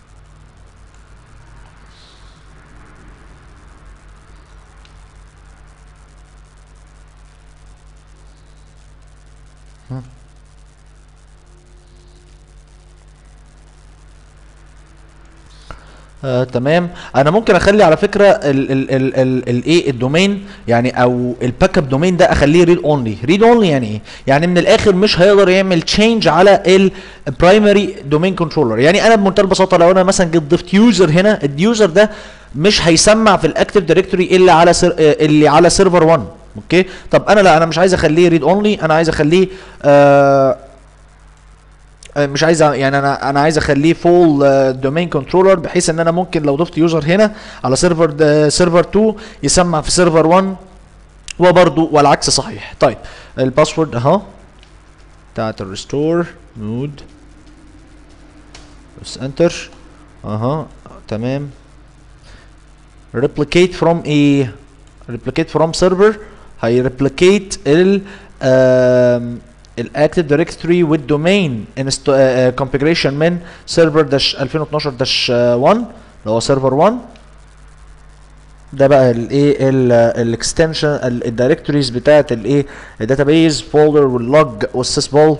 آه، تمام انا ممكن اخلي على فكره ال ال ال ال الايه الدومين يعني او الباك اب دومين ده اخليه ريد اونلي ريد اونلي يعني ايه يعني من الاخر مش هيقدر يعمل تشينج على البرايمري دومين كنترولر يعني انا بمنتهى البساطه لو انا مثلا جيت ضفت يوزر هنا اليوزر ده مش هيسمع في الاكتيف دايركتوري الا على سر... آه، اللي على سيرفر 1 اوكي طب انا لا انا مش عايز اخليه ريد اونلي انا عايز اخليه آه آه، مش عايز أ- يعني انا انا عايز اخليه فول دومين كنترولر بحيث ان انا ممكن لو ضفت يوزر هنا على سيرفر سيرفر 2 يسمع في سيرفر 1 وبرضه والعكس صحيح طيب الباسورد اهو بتاعت الريستور مود بس انتر اها تمام replicate from a replicate from server هي replicate ال آم، الاكتيف دايركتوري والدومين configuration من سيرفر داش 2012 داش 1 اللي هو سيرفر 1 ده بقى الايه الاكستنشن الدايركتوريز بتاعت الايه الداتابيز فولدر واللوج والسيس بول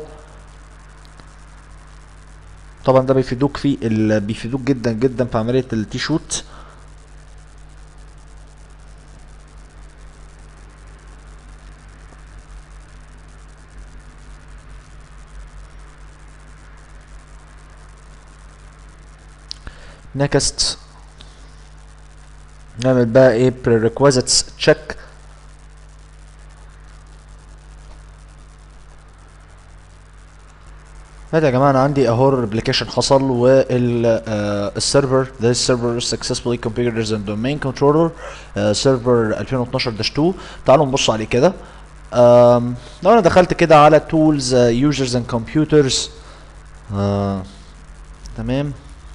طبعا ده بيفيدوك في ال... بيفيدوك جدا جدا في عمليه التي شوت next نعمل بقى ايه prerequisites check هذا يا جماعه انا عندي اهو الابلكيشن حصل والسيرفر ده السيرفر successfully configured as a domain controller سيرفر 2012 2 تعالوا نبص عليه كده آم، لو انا دخلت كده على tools uh, users and computers آه، تمام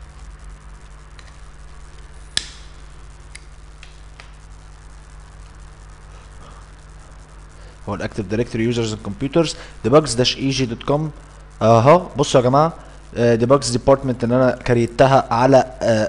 هو الاكتيف دايركتوري يوزرز اند كمبيوترز debugs dash eg دوت كوم اهو بصوا يا جماعه ديباجز ديبارتمنت ان انا كريتها على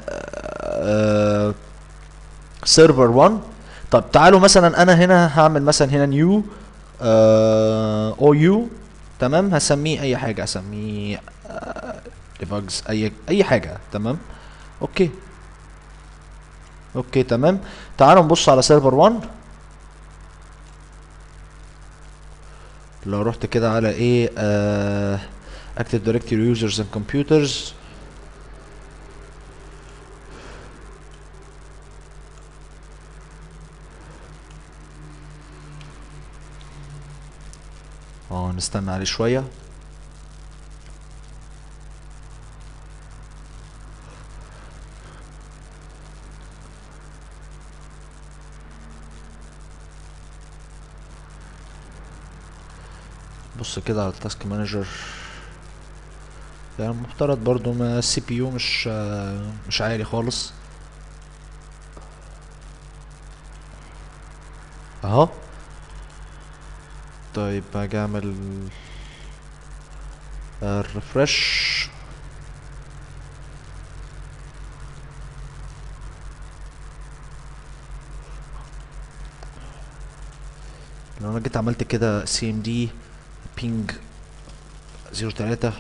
سيرفر 1 طب تعالوا مثلا انا هنا هعمل مثلا هنا نيو او يو تمام هسميه اي حاجه هسميه ديباجز اي اي حاجه تمام اوكي اوكي تمام تعالوا نبص على سيرفر 1 لو رحت كده على ايه آه Active Directory Users and Computers اه نستنى عليه شوية بص كده على التاسك مانجر يعني المفترض برضو ما السي بي يو مش آه، مش عالي خالص اهو طيب هاجي اعمل الريفرش لو انا جيت عملت كده سي ام دي بينج زيرو تلاتة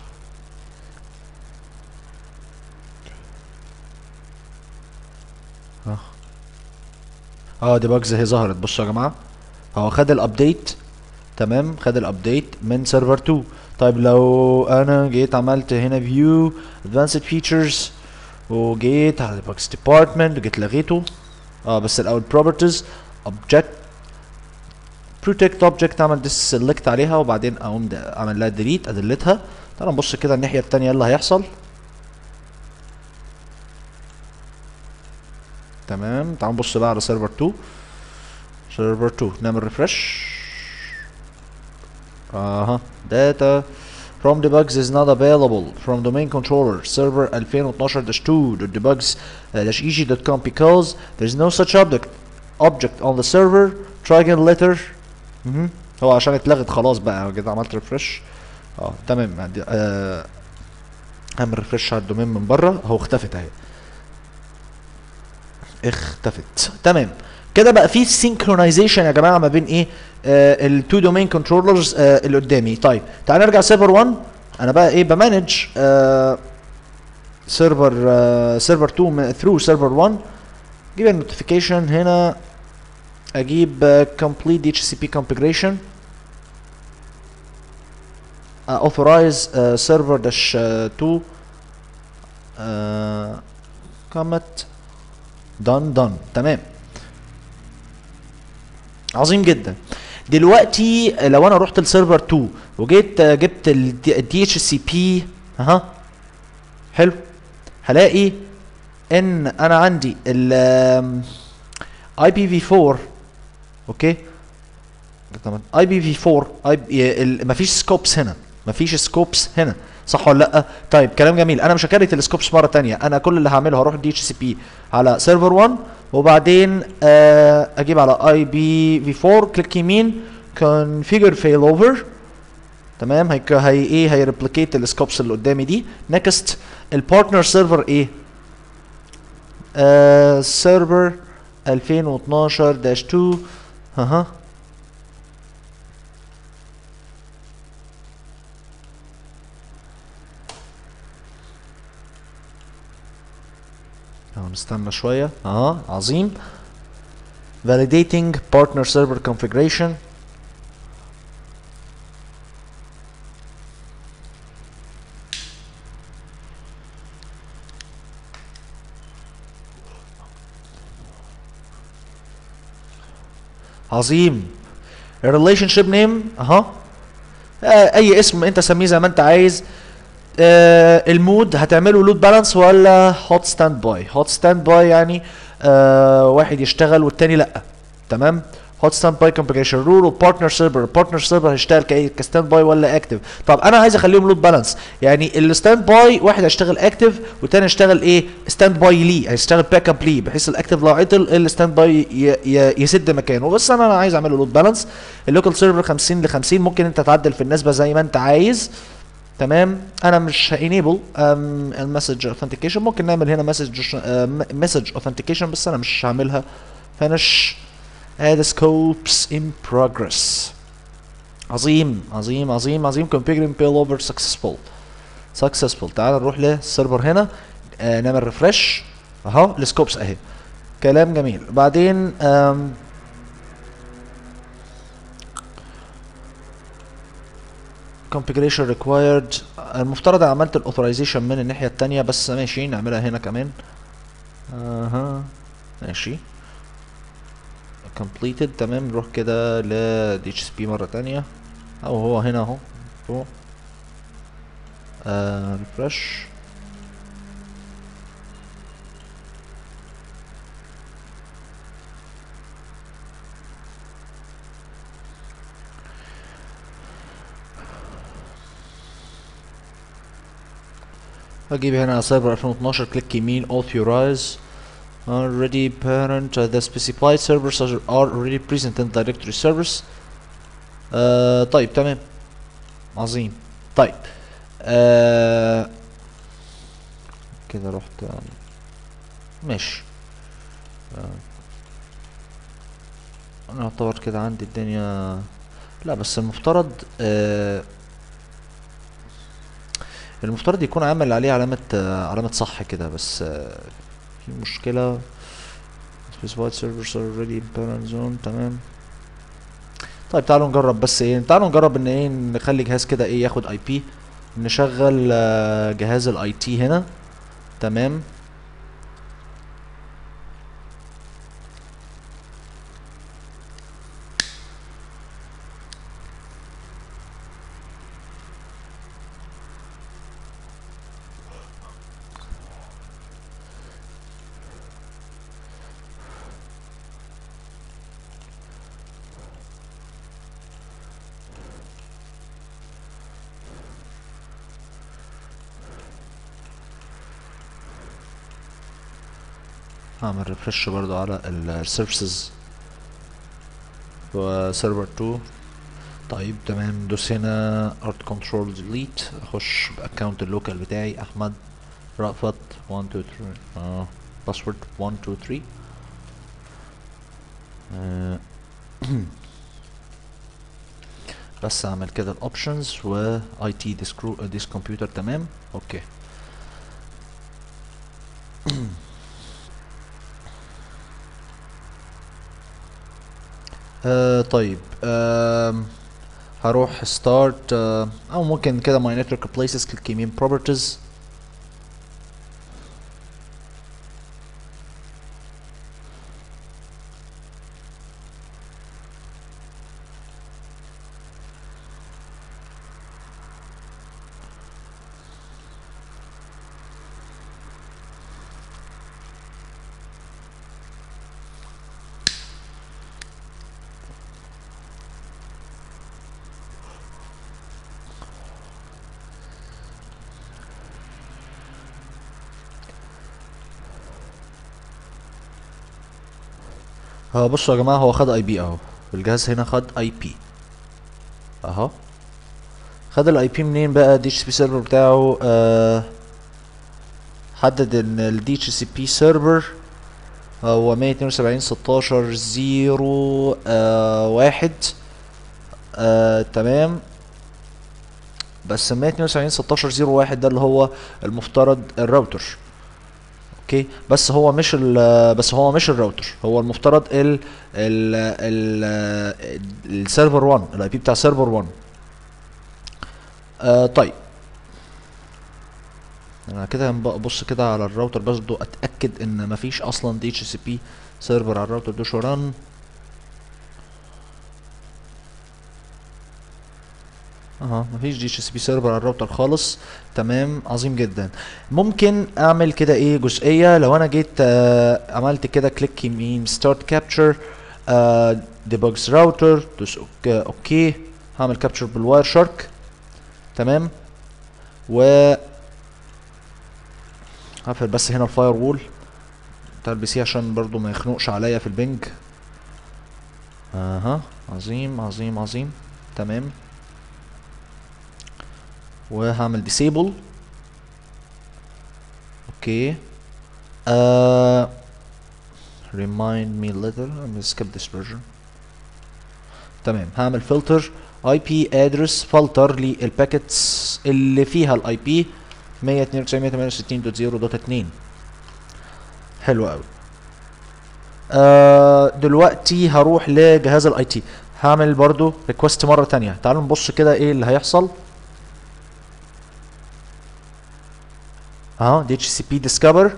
اه اه دي باجز اهي ظهرت بصوا يا جماعه هو خد الابديت تمام خد الابديت من سيرفر 2 طيب لو انا جيت عملت هنا فيو ادفانسد فيتشرز وجيت على الباكس ديبارتمنت وجيت لغيته اه بس الاول بروبرتيز اوبجكت بروتكت اوبجكت اعمل ديس سيلكت عليها وبعدين اقوم د- اعمل لها ديليت ادلتها تعال نبص كده الناحيه التانيه إيه اللي هيحصل تمام تعال نبص بقى على سيرفر 2 سيرفر 2 نعمل ريفرش اها data from debugs is not available from domain controller server 2012-2.debugs-eg.com because there is no such object object on the server try again later مهم. هو عشان اتلغت خلاص بقى أنا كده عملت ريفرش اه تمام عندي- آه، اعمل ريفرش على الدومين من بره هو اختفت اهي اختفت تمام كده بقى في سينكرونايزيشن يا جماعه ما بين ايه آه التو دومين كنترولرز آه اللي قدامي طيب تعال نرجع سيرفر 1 انا بقى ايه بمانج آه سيرفر آه سيرفر 2 ثرو سيرفر 1 اجيب النوتيفيكيشن هنا اجيب آه complete DHCP configuration آه authorize آه server dash آه 2 آه commit done done تمام عظيم جدا دلوقتي لو انا رحت لسيرفر 2 وجيت آه، جبت الدي اتش سي بي اها حلو هلاقي ان انا عندي ال اي بي في 4 اوكي تمام اي بي في 4 اي مفيش سكوبس هنا مفيش سكوبس هنا صح ولا لا طيب كلام جميل انا مش هكريت السكوبس مره تانية انا كل اللي هعمله هروح دي اتش سي بي على سيرفر 1 وبعدين آه اجيب على اي بي في 4 كليك يمين configure failover تمام هي هي ايه هي ريبليكيت السكوبس اللي قدامي دي نيكست البارتنر سيرفر ايه آه سيرفر 2012 داش 2 ها اهو نستنى شوية اه عظيم validating partner server configuration عظيم الريليشن شيب نيم اها آه، اي اسم انت سميه زي ما انت عايز آه المود هتعمله لود بالانس ولا هوت ستاند باي هوت ستاند باي يعني آه واحد يشتغل والتاني لا تمام هوت ستاند باي كونفيجريشن رول وبارتنر سيرفر البارتنر سيرفر هيشتغل كايه كستاند باي ولا اكتف طب انا عايز اخليهم لود بالانس يعني الستاند باي واحد هيشتغل اكتف والتاني هيشتغل ايه ستاند باي ليه هيشتغل باك اب ليه بحيث الاكتف لو عطل الستاند باي يسد مكانه بس انا انا عايز اعمله لود بالانس اللوكال سيرفر 50 ل 50 ممكن انت تعدل في النسبه زي ما انت عايز تمام انا مش هانيبل المسج اوثنتيكيشن ممكن نعمل هنا مسج مسج اوثنتيكيشن بس انا مش هعملها فينش add scopes in progress عظيم عظيم عظيم عظيم configuring paylover successful successful تعال نروح للسيرفر هنا آه نعمل ريفرش اهو السكوبس اهي كلام جميل بعدين آم configuration required المفترض أنا عملت الاوثرايزيشن من الناحية التانية بس ماشي نعملها هنا كمان اها ماشي completed تمام نروح كده ل DHCP مرة تانية او هو هنا اهو فوق آه refresh اجيب هنا سايبر 2012 كليك يمين authorize already parent uh, the specified servers are are already present in directory service آه طيب تمام عظيم طيب آه كده رحت آه، ماشي آه انا اعتبر كده عندي الدنيا لا بس المفترض آه المفترض يكون عامل عليه علامة آه، علامة صح كده بس آه، في مشكلة specified servers are already in parent zone تمام طيب تعالوا نجرب بس ايه تعالوا نجرب ان ايه نخلي جهاز كده ايه ياخد اي بي نشغل آه، جهاز الاي تي هنا تمام هعمل ريفرش برضو على السيرفيسز وسيرفر 2 طيب تمام ندوس هنا ارت كنترول ديليت اخش باكونت اللوكال بتاعي احمد رأفت 1 2 3 اه باسورد 1 2 3 آه، بس اعمل كده الاوبشنز و اي تي ديس كمبيوتر تمام اوكي آه طيب آم، هروح ستارت او ممكن كده ماي نتورك بليسز كليك يمين بروبرتيز هو بصوا يا جماعه هو خد اي بي اهو الجهاز هنا خد اي بي اهو خد الاي بي منين بقى دي اتش سي بي سيرفر بتاعه آه حدد ان الدي اتش سي بي سيرفر هو 172 16 0 آه واحد آه تمام بس 172 16 0 واحد ده اللي هو المفترض الراوتر اوكي بس هو مش ال بس هو مش الراوتر هو المفترض ال ال ال السيرفر 1 الاي بي بتاع سيرفر 1 آه طيب انا كده ببص كده على الراوتر برضه اتاكد ان مفيش اصلا دي اتش سي بي سيرفر على الراوتر ده شو ران اها مفيش دي اتش سي بي سيرفر على الراوتر خالص تمام عظيم جدا ممكن اعمل كده ايه جزئيه لو انا جيت آه عملت كده كليك يمين ستارت كابتشر ديبوجز راوتر دوس اوكي اوكي هعمل كابتشر بالواير شارك تمام و هقفل بس هنا الفاير وول بتاع البي سي عشان برضو ما يخنقش عليا في البنج اها عظيم عظيم عظيم تمام وهعمل disable اوكي uh, remind me later I'm gonna skip this version تمام هعمل filter IP address filter للباكيتس اللي فيها الاي بي 192.168.0.2 حلو قوي آه دلوقتي هروح لجهاز الاي تي هعمل برضو ريكوست مره تانية تعالوا نبص كده ايه اللي هيحصل اهو دي اتش سي بي ديسكفر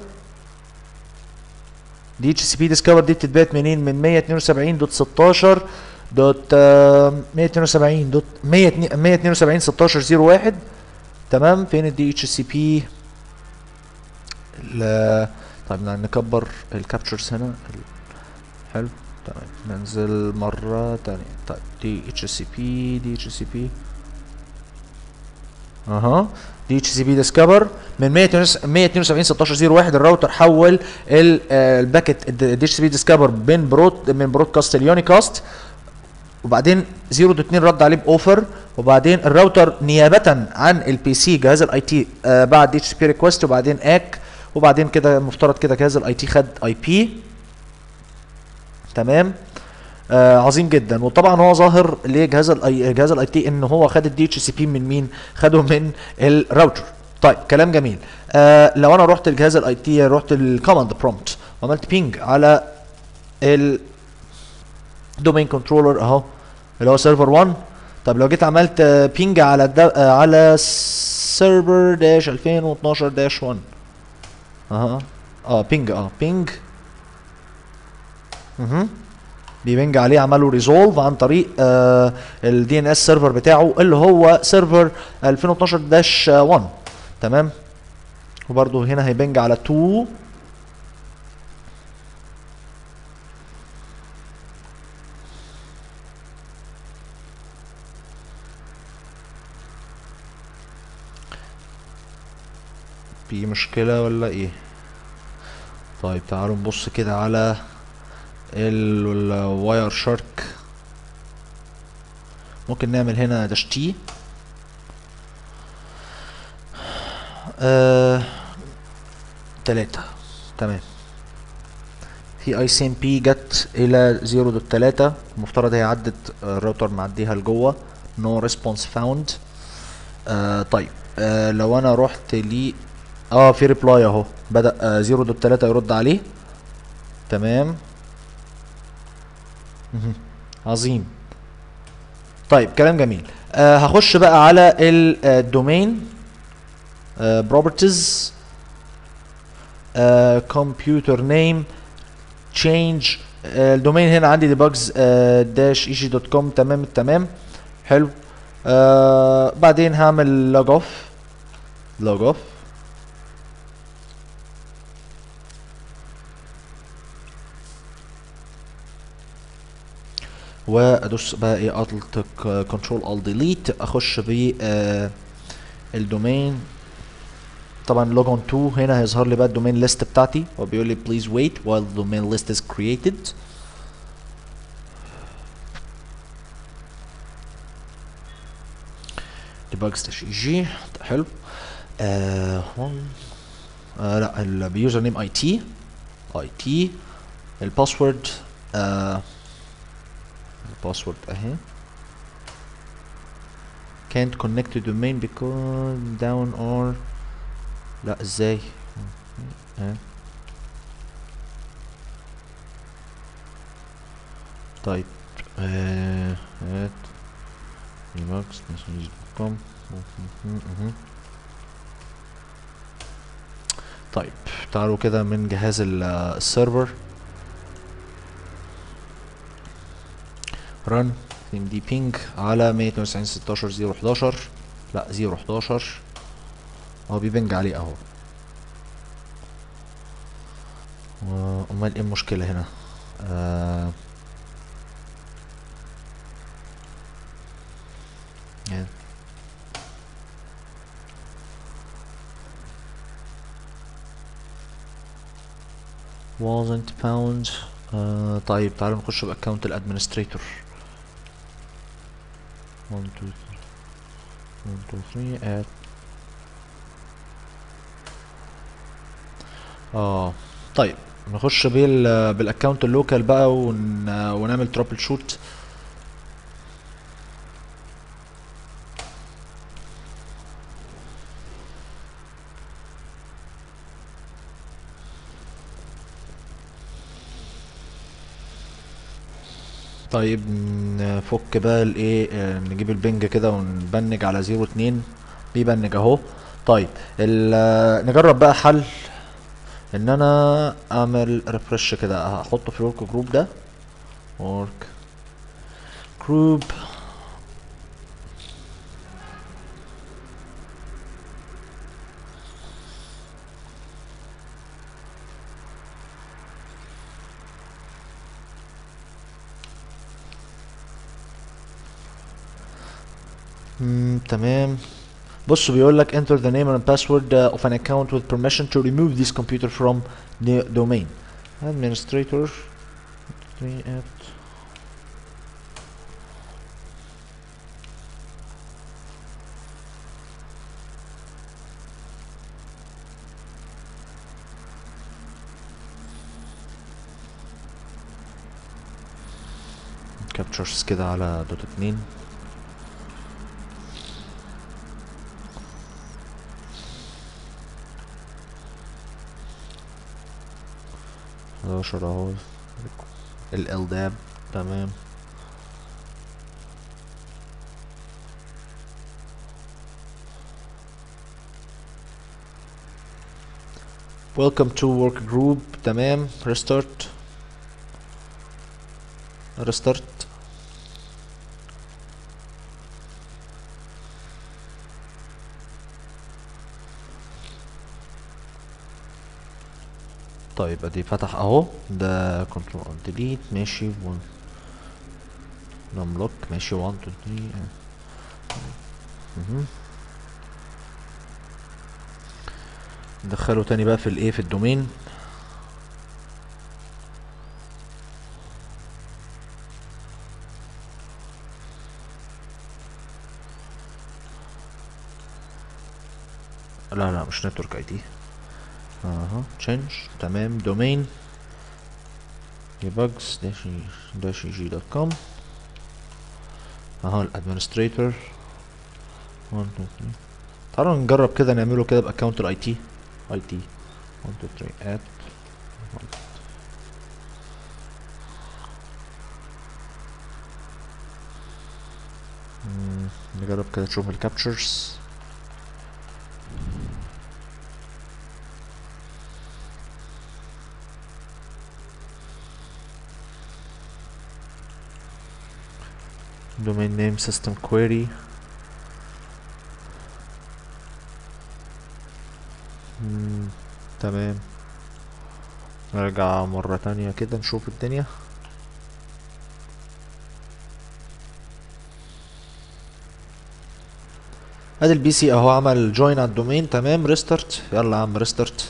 دي اتش سي بي ديسكفر دي بتتبعت منين من 172 دوت 16 دوت 172 دوت 172 16 01 تمام فين الدي اتش سي بي طيب نكبر الكابتشرز هنا حلو تمام ننزل مرة تانية طيب دي اتش سي بي دي اتش سي بي اها دي اتش سي بي ديسكفر من 172 16 01 الراوتر حول الباكت دي اتش سي بي ديسكفر بين برود من برودكاست اليونيكاست وبعدين 0.2 رد عليه باوفر وبعدين الراوتر نيابه عن البي سي جهاز الاي تي آه بعد دي اتش سي بي ريكوست وبعدين اك وبعدين كده المفترض كده جهاز الاي تي خد اي بي تمام آه عظيم جدا وطبعا هو ظاهر لجهاز الاي جهاز الاي تي ان هو خد الدي اتش سي بي من مين خده من الراوتر طيب كلام جميل آه لو انا رحت لجهاز الاي تي رحت الكوماند برومبت وعملت بينج على ال دومين كنترولر اهو اللي هو سيرفر 1 طب لو جيت عملت بينج على الدو... على سيرفر داش 2012 داش 1 اها اه بينج اه بينج اها بيبنج عليه عملوا ريزولف عن طريق آه الدي ان اس سيرفر بتاعه اللي هو سيرفر 2012 داش 1 تمام وبرده هنا هيبنج على 2 في مشكلة ولا ايه طيب تعالوا نبص كده على الواير شارك ممكن نعمل هنا داش تي آه تلاتة تمام في اي سي ام بي جت الى زيرو دوت تلاتة المفترض هي عدت الراوتر معديها لجوه نو ريسبونس فاوند طيب آه لو انا رحت لي اه في ريبلاي اهو بدا آه زيرو دوت تلاتة يرد عليه تمام عظيم طيب كلام جميل آه هخش بقى على الدومين بروبرتيز كمبيوتر نيم تشينج الدومين هنا عندي ديباجز داش اي جي دوت كوم تمام التمام حلو آه بعدين هعمل لوج اوف لوج اوف وادوس بقى ايه الت كنترول ال ديليت اخش ب آه الدومين طبعا لوج اون تو هنا هيظهر لي بقى الدومين ليست بتاعتي وبيقول لي بليز ويت while the domain list is created ديباجز داش اي جي حلو آه one. آه لا اليوزر نيم اي تي اي تي الباسورد آه الباسورد اهي can't connect to domain because down or لا ازاي اه. طيب آه هات ريماكس كوم طيب تعالوا كده من جهاز ال- السيرفر run دي بينج على 192 16 0 11 لا 0 11 هو بيبنج عليه اهو و- امال ايه المشكلة هنا آه يعني wasn't found آه طيب تعالوا نخش باكونت الادمنستريتور 1 2 1 2 3 at اه طيب نخش بال بالاكونت اللوكال بقى ون... ونعمل ترابل شوت طيب نفك بقى الايه آه، نجيب البنج كده ونبنج على زيرو اتنين بيبنج اهو طيب ال- نجرب بقى حل ان انا اعمل ريفرش كده هحطه في الورك جروب ده ورك جروب مم، تمام بص بيقول لك enter the name and password uh, of an account with permission to remove this computer from the domain administrator three at captures كده على دوت اتنين حداشر اهو الالداب تمام welcome to work group تمام restart restart طيب ادي فتح اهو ده كنترول ديليت ماشي و نملوك ماشي 1 2 3 مهم. ندخله تاني بقى في الايه في الدومين لا لا مش نتورك اي دي اها تشينج تمام دومين debugs dash dash g dot com اها الادمنستريتور 1 2 3 تعالوا نجرب كده نعمله كده باكونت الاي تي اي تي 1 2 3 at مم، نجرب كده نشوف الكابتشرز domain name system query مم، تمام نرجع مرة تانية كده نشوف الدنيا ادي البي سي اهو عمل جوين على الدومين تمام ريستارت يلا يا عم ريستارت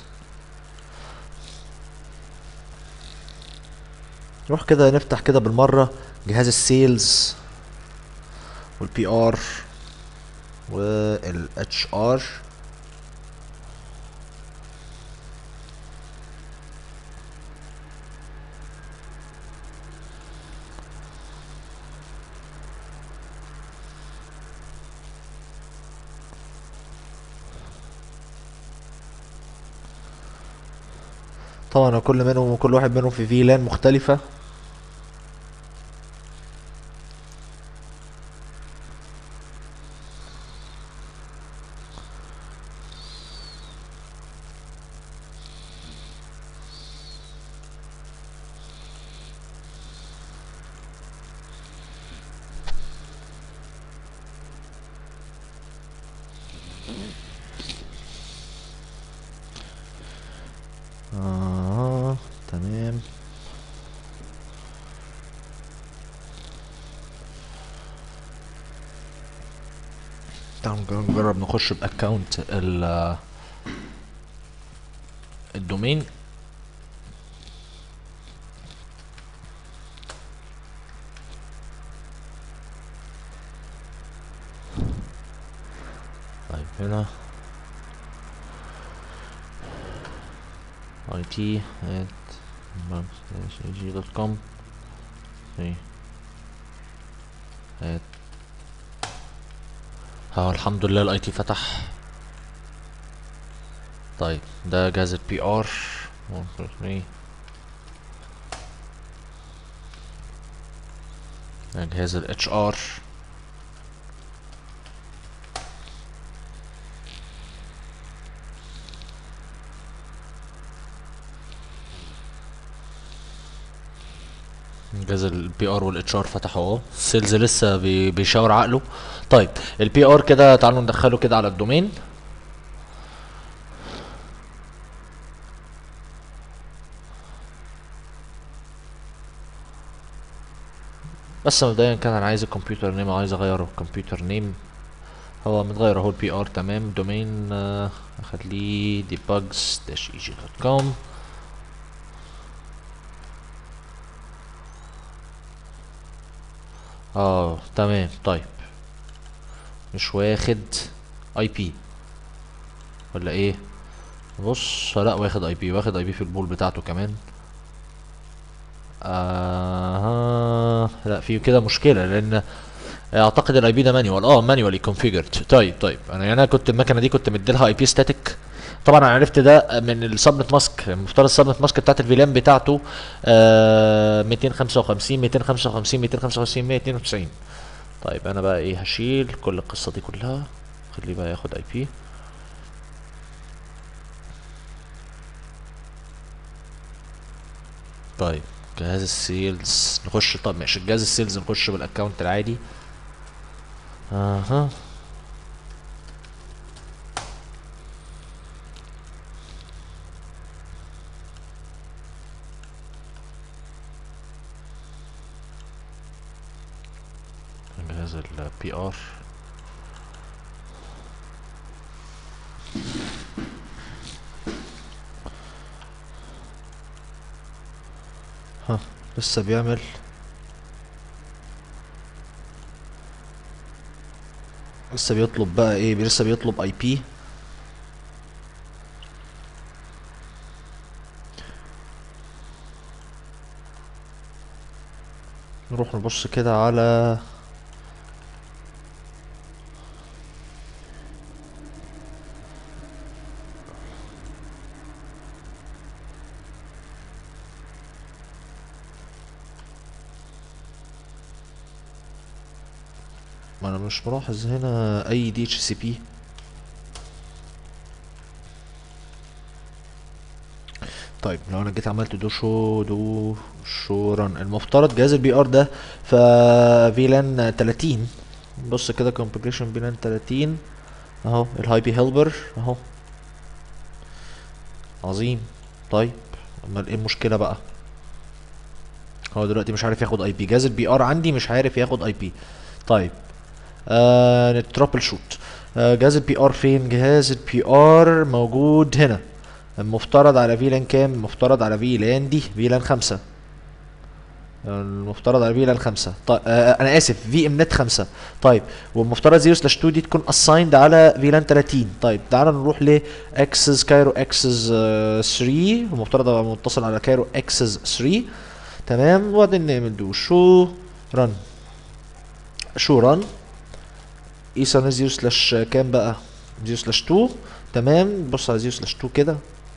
نروح كده نفتح كده بالمرة جهاز السيلز والبي ار وال HR طبعا كل منهم وكل واحد منهم في فيلان مختلفة آه تمام تعالوا نجرب- نجرب نخش باكونت ال الدومين طيب هنا it at ag.com okay. at اه الحمد لله الاي تي فتح طيب ده جهاز البي ار جهاز الاتش ار جهاز البي ار والاتش ار فتحوا اهو سيلز لسه بي- بيشاور عقله طيب البي ار كده تعالوا ندخله كده على الدومين بس مبدئيا كان انا عايز الكمبيوتر نيم عايز اغير الكمبيوتر نيم هو متغير اهو البي ار تمام دومين آه، اخليه debugs eg.com اه تمام طيب مش واخد اي بي ولا ايه بص لا واخد اي بي واخد اي بي في البول بتاعته كمان آه لا في كده مشكلة لان اعتقد الاي بي ده مانيوال اه مانيوالي كونفيجرد طيب طيب انا يعني انا كنت المكنه دي كنت مديلها اي بي ستاتيك طبعا انا عرفت ده من السبنت ماسك المفترض السبنت ماسك بتاعت الفيلان بتاعته آه 255 255 255 192 طيب انا بقى ايه هشيل كل القصه دي كلها خليه بقى ياخد اي بي طيب جهاز السيلز نخش طب ماشي جهاز السيلز نخش بالاكونت العادي اها جهاز البي ار ها لسه بيعمل لسه بيطلب بقى ايه لسه بيطلب اي بي نروح نبص كده على ما انا مش ملاحظ هنا اي دي اتش سي بي طيب لو انا جيت عملت دو شو دو شو رن المفترض جهاز البي ار ده ف فيلان 30 بص كده كونفجريشن فيلان 30 اهو الهاي بي هيلبر اهو عظيم طيب امال ايه المشكله بقى هو دلوقتي مش عارف ياخد اي بي جهاز البي ار عندي مش عارف ياخد اي بي طيب آه نترابل شوت آه جهاز البي ار فين جهاز البي ار موجود هنا المفترض على فيلان كام المفترض على فيلان دي فيلان خمسة المفترض على فيلان خمسة طيب آه انا اسف في ام نت خمسة طيب والمفترض 0 سلاش 2 دي تكون اسايند على فيلان 30 طيب تعالى نروح ل اكسس كايرو اكسس 3 المفترض ابقى متصل على كايرو اكسس 3 تمام وبعدين نعمل دو شو رن شو رن ايثرنت 0 سلاش كام بقى 0 سلاش 2 تمام بص على 0 سلاش 2 كده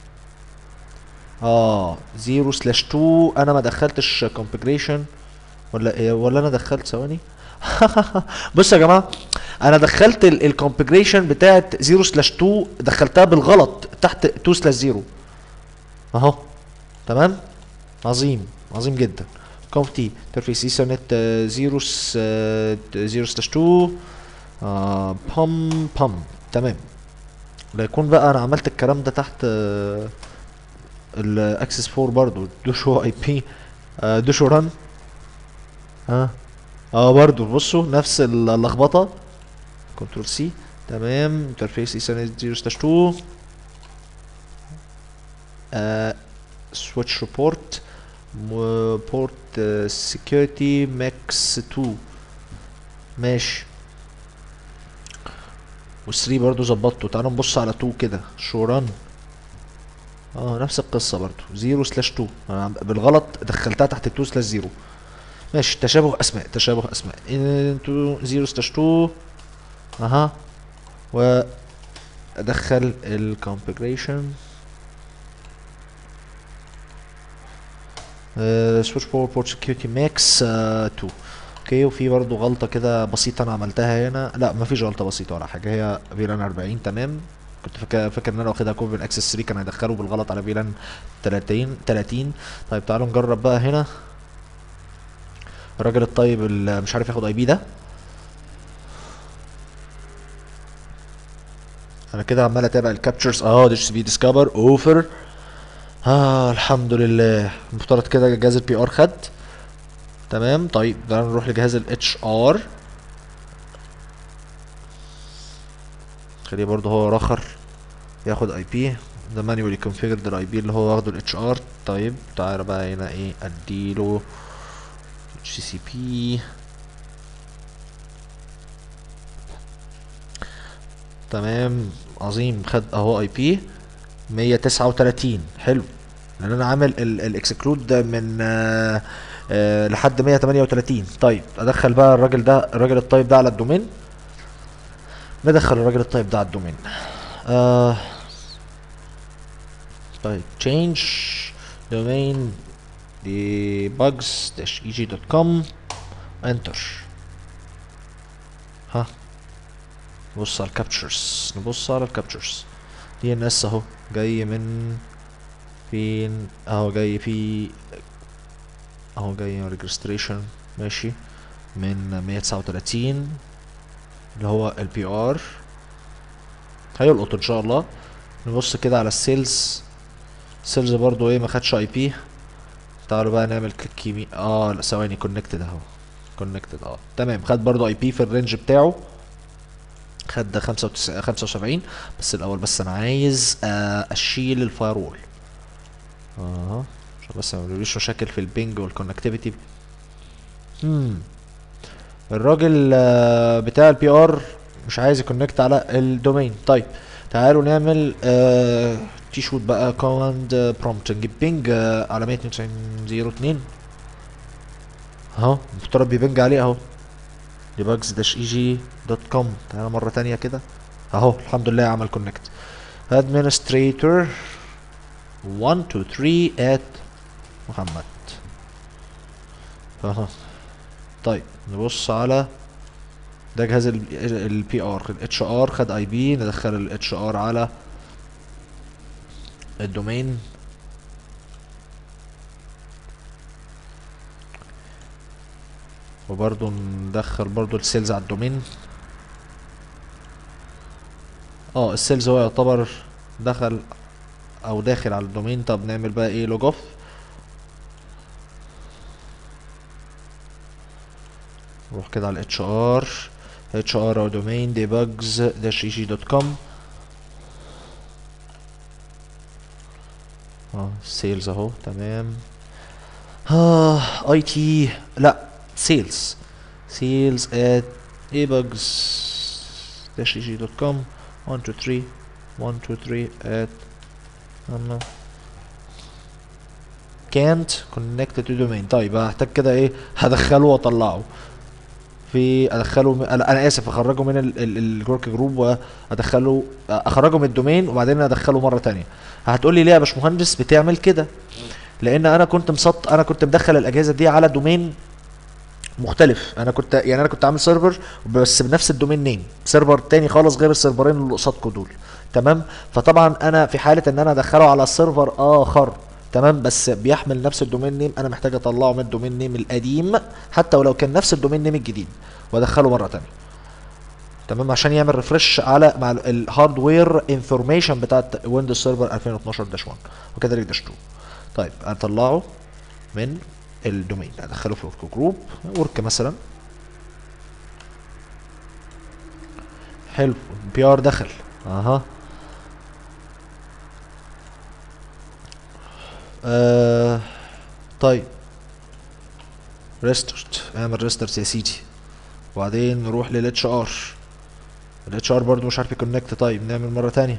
اه 0 سلاش 2 انا ما دخلتش كونفجريشن ولا إيه ولا انا دخلت ثواني بص يا جماعه انا دخلت الكونفجريشن بتاعت 0 سلاش 2 دخلتها بالغلط تحت 2 سلاش 0 اهو تمام عظيم عظيم جدا كونف تي انترفيس ايثرنت 0 0 سلاش 2 آه بام بام تمام لا يكون بقى انا عملت الكلام ده تحت آه الاكسس 4 برضو دوشو اي بي آه دوشو ران ها اه برضو بصوا نفس اللخبطه كنترول سي تمام انترفيس ايثرنت 0 سلاش 2 آه سويتش ريبورت بورت سكيورتي ماكس 2 ماشي وال3 برضو ظبطته تعالوا نبص على 2 كده شو ران اه نفس القصة برضو 0 سلاش 2 انا بالغلط دخلتها تحت 2 سلاش 0 ماشي تشابه اسماء تشابه اسماء انتو 0 سلاش 2 اها وادخل الكونفجريشن سويتش باور بورت سكيورتي ماكس 2 اوكي وفي برضه غلطه كده بسيطه انا عملتها هنا لا مفيش غلطه بسيطه ولا حاجه هي فيلان 40 تمام كنت فاكر فاكر ان انا واخدها كوبي من اكسس 3 كان هيدخله بالغلط على فيلان 30 30 طيب تعالوا نجرب بقى هنا الراجل الطيب اللي مش عارف ياخد اي بي ده انا كده عمال اتابع الكابتشرز اه ديش بي ديسكفر اوفر اه الحمد لله المفترض كده جهاز البي ار خد تمام طيب ده نروح لجهاز الاتش ار خليه برضه هو رخر ياخد اي بي ده مانيوالي كونفيجرد الاي بي اللي هو واخده الاتش ار طيب تعالى بقى هنا ايه اديله اتش سي بي تمام عظيم خد اهو اي بي 139 حلو لان انا عامل الاكسكلود من آه آه لحد 138 طيب ادخل بقى الراجل ده الراجل الطيب ده على الدومين ندخل الراجل الطيب ده على الدومين آه طيب change domain debugs eg.com enter ها نبص على الكابتشرز نبص على الكابتشرز دي ان اس اهو جاي من فين اهو جاي في اهو جاي ريجستريشن ماشي من 139 اللي هو البي ار هيلقط ان شاء الله نبص كده على السيلز السيلز برضو ايه ما خدش اي بي تعالوا بقى نعمل كليك يمين اه لا ثواني كونكتد اهو كونكتد اه تمام خد برضو اي بي في الرينج بتاعه خد 95 75 بس الاول بس انا عايز آه اشيل الفاير وول اه عشان بس ما يقوليش مشاكل في البينج والكونكتيفيتي امم الراجل آه بتاع البي ار مش عايز يكونكت على الدومين طيب تعالوا نعمل آه تي شوت بقى كوماند برومبت نجيب بينج آه على 192.02 اهو المفترض بيبنج عليه اهو debugs dash eg دوت كوم تعالى مرة تانية كده اهو الحمد لله عمل كونكت administrator 1 2 3 at محمد اهو طيب نبص على ده جهاز البي ار الاتش ار خد اي بي ندخل الاتش ار على الدومين وبرضو ندخل برضو السيلز على الدومين اه السيلز هو يعتبر دخل او داخل على الدومين طب نعمل بقى ايه لوج اوف نروح كده على اتش ار اتش ار او دومين debugs dash eg دوت كوم اه سيلز اهو تمام اه اي تي لا سيلز سيلز at ebugs دوت كوم 123 123 at اما can't connect to domain طيب هحتاج كده ايه هدخله واطلعه في ادخله م... انا أنا اسف اخرجه من الورك جروب وادخله اخرجه من الدومين وبعدين ادخله مره تانية هتقول لي ليه يا باشمهندس بتعمل كده لان انا كنت مسط انا كنت مدخل الاجهزه دي على دومين مختلف انا كنت يعني انا كنت عامل سيرفر بس بنفس الدومين نيم سيرفر تاني خالص غير السيرفرين اللي قصادكم دول تمام فطبعا انا في حاله ان انا ادخله على سيرفر اخر تمام بس بيحمل نفس الدومين نيم انا محتاج اطلعه من الدومين نيم القديم حتى ولو كان نفس الدومين نيم الجديد وادخله مره تانية تمام عشان يعمل ريفرش على مع الهاردوير انفورميشن بتاعت ويندوز سيرفر 2012 داش 1 وكذلك داش 2 طيب اطلعه من الدومين ادخله في ورك جروب ورك مثلا حلو بي ار دخل اها آه طيب ريسترت اعمل ريسترت يا سيدي وبعدين نروح للاتش ار الاتش ار برضه مش عارف يكونكت طيب نعمل مره تانية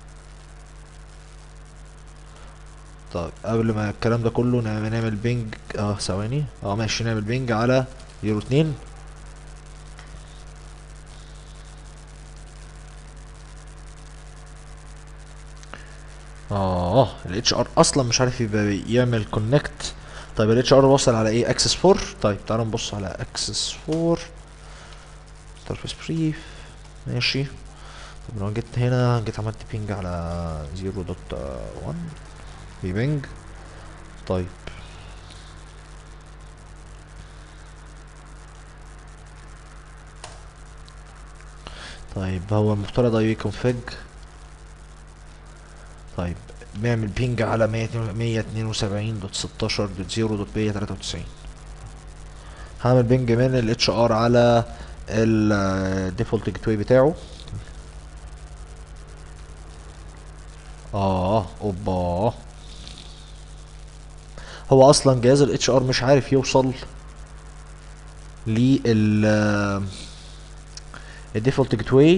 طيب قبل ما الكلام ده كله نعمل نعمل بينج اه ثواني اه ماشي نعمل بينج على يورو اتنين اه الاتش ار اصلا مش عارف يبقى يعمل كونكت طيب الاتش ار وصل على ايه اكسس 4 طيب تعالوا نبص على اكسس 4 سيرفيس بريف ماشي طب لو جيت هنا جيت عملت بينج على 0.1 في بينج طيب طيب هو المفترض اي كونفج طيب بيعمل بينج على 172.16.0.193 هعمل بينج من الاتش ار على الديفولت جيت واي بتاعه اه اوبا هو اصلا جهاز الاتش ار مش عارف يوصل لل الديفولت جيت واي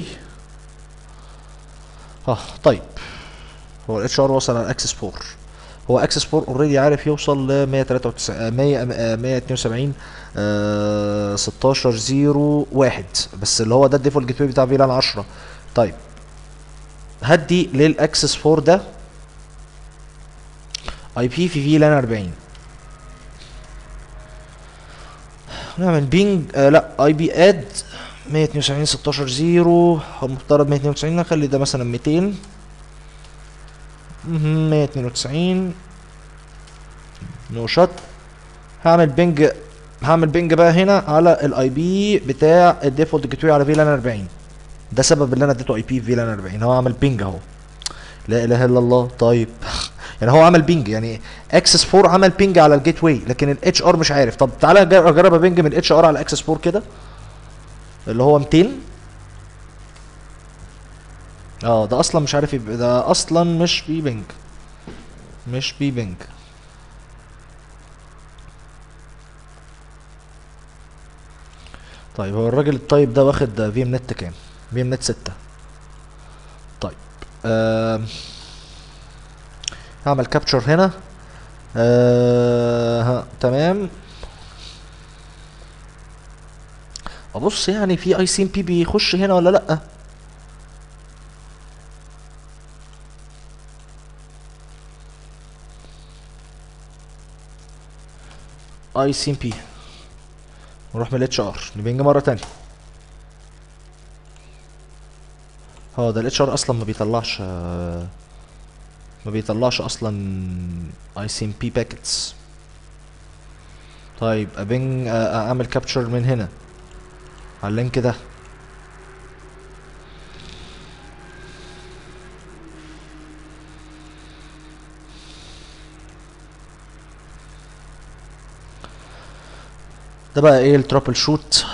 اه طيب هو الاتش ار وصل على اكسس 4 هو اكسس 4 اوريدي عارف يوصل ل 193 100 172 آه 16 0 1 بس اللي هو ده الديفولت جيت واي بتاع فيلان 10 طيب هدي للاكسس 4 ده اي بي في فيلان 40 نعمل بينج آه لا اي بي اد 172 16 0 هو المفترض 192 نخلي ده مثلا 200 192 نو شوت هعمل بينج هعمل بينج بقى هنا على الاي بي بتاع الديفولت جيت واي على فيلان 40 ده سبب اللي انا اديته اي بي في فيلان 40 هو عمل بينج اهو لا اله الا الله طيب يعني هو عمل بينج يعني اكسس 4 عمل بينج على الجيت واي لكن الاتش ار مش عارف طب تعالى اجرب بينج من الاتش ار على اكسس 4 كده اللي هو 200 اه ده اصلا مش عارف يبقى ده اصلا مش بي بينج مش بي بينج طيب هو الراجل الطيب ده واخد في ام نت كام في ام نت 6 طيب آه هعمل كابتشر هنا آه ها تمام ابص يعني في اي سي ام بي بيخش هنا ولا لا اي سي ام بي نروح من الاتش ار نبينج مره تانية اه ده الاتش ار اصلا ما بيطلعش ما بيطلعش اصلا اي سي ام بي باكيتس طيب ابينج اعمل كابتشر من هنا على اللينك ده ده بقى ايه الترابل شوت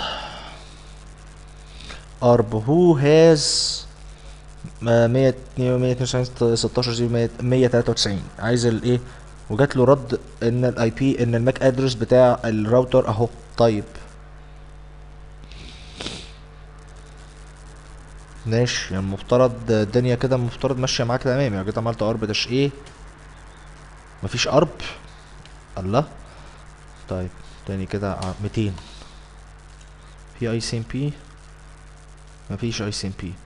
ارب هو هاز 192 16 193 عايز الايه وجات له رد ان الاي بي ان الماك ادرس بتاع الراوتر اهو طيب ماشي يعني المفترض الدنيا كده المفترض ماشيه معاك تمام يعني جيت عملت ارب داش ايه مفيش ارب الله طيب تاني كده ع- 200 في اي سي ام بي مفيش اي سي ام بي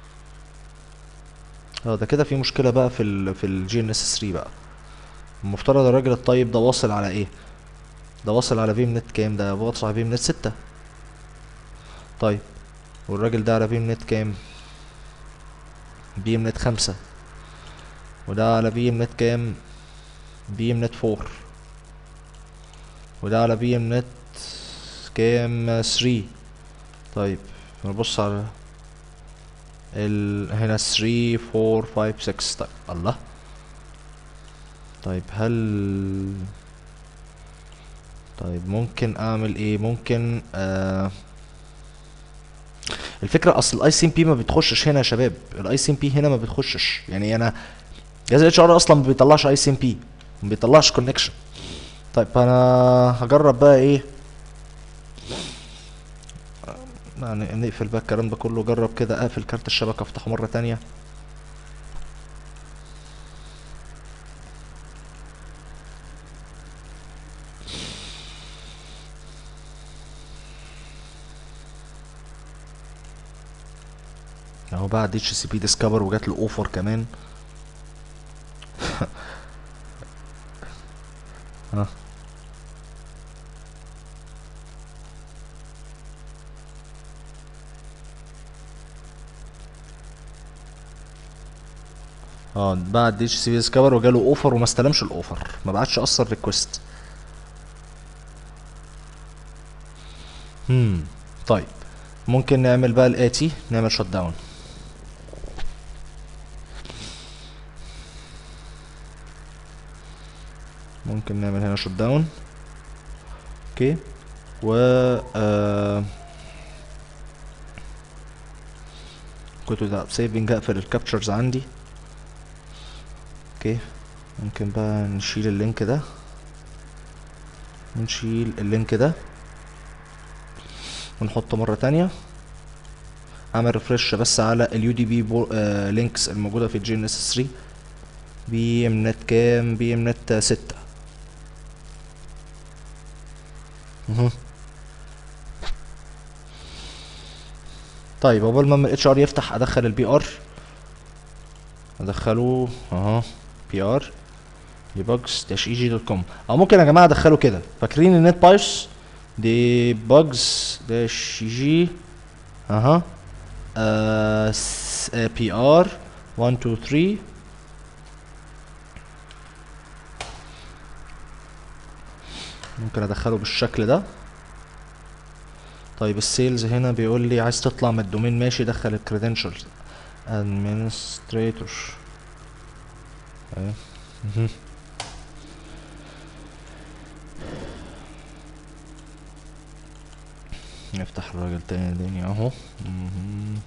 اه ده كده في مشكله بقى في ال في الجي ان اس 3 بقى المفترض الراجل الطيب ده واصل على ايه ده واصل على فيم نت كام ده واصل على فيم نت 6 طيب والراجل ده على فيم نت كام بي ام نت 5 وده على بي ام نت كام بي ام نت 4 وده على بي ام نت كام 3 طيب نبص على ال هنا 3 4 5 6 طيب الله طيب هل طيب ممكن اعمل ايه ممكن آه الفكره اصل الاي سي ام بي ما بتخشش هنا يا شباب الاي سي ام بي هنا ما بتخشش يعني انا جهاز الاتش ار اصلا ما بيطلعش اي سي ام بي ما بيطلعش كونكشن طيب انا هجرب بقى ايه يعني نقفل بقى الكلام ده كله جرب كده اقفل كارت الشبكه افتحه مره تانية اهو بعد اتش سي بي ديسكفر وجات له اوفر كمان ها اه بعد اتش سي بي ديسكفر وجاله اوفر وما استلمش الاوفر ما بعتش اصلا ريكوست امم طيب ممكن نعمل بقى الاتي نعمل شوت داون ممكن نعمل هنا شوت داون اوكي و آه كنت ده سيفنج اقفل الكابتشرز عندي اوكي ممكن بقى نشيل اللينك ده ونشيل اللينك ده ونحطه مرة تانية اعمل ريفرش بس على اليو دي بي لينكس الموجودة في الجي ان اس 3 بي ام نت كام بي ام نت ستة مهم. طيب عقبال ما الاتش ار يفتح ادخل البي ار ادخله اهو بي ار ديباجز داش اي جي دوت كوم او ممكن يا جماعه ادخله كده فاكرين النت بايس ديباجز داش جي اها بي ار 1 2 3 ممكن ادخله بالشكل ده طيب السيلز هنا بيقول لي عايز تطلع من الدومين ماشي دخل الكريدنشالز administrator ايوه مهم. نفتح الراجل تاني تاني اهو مهم.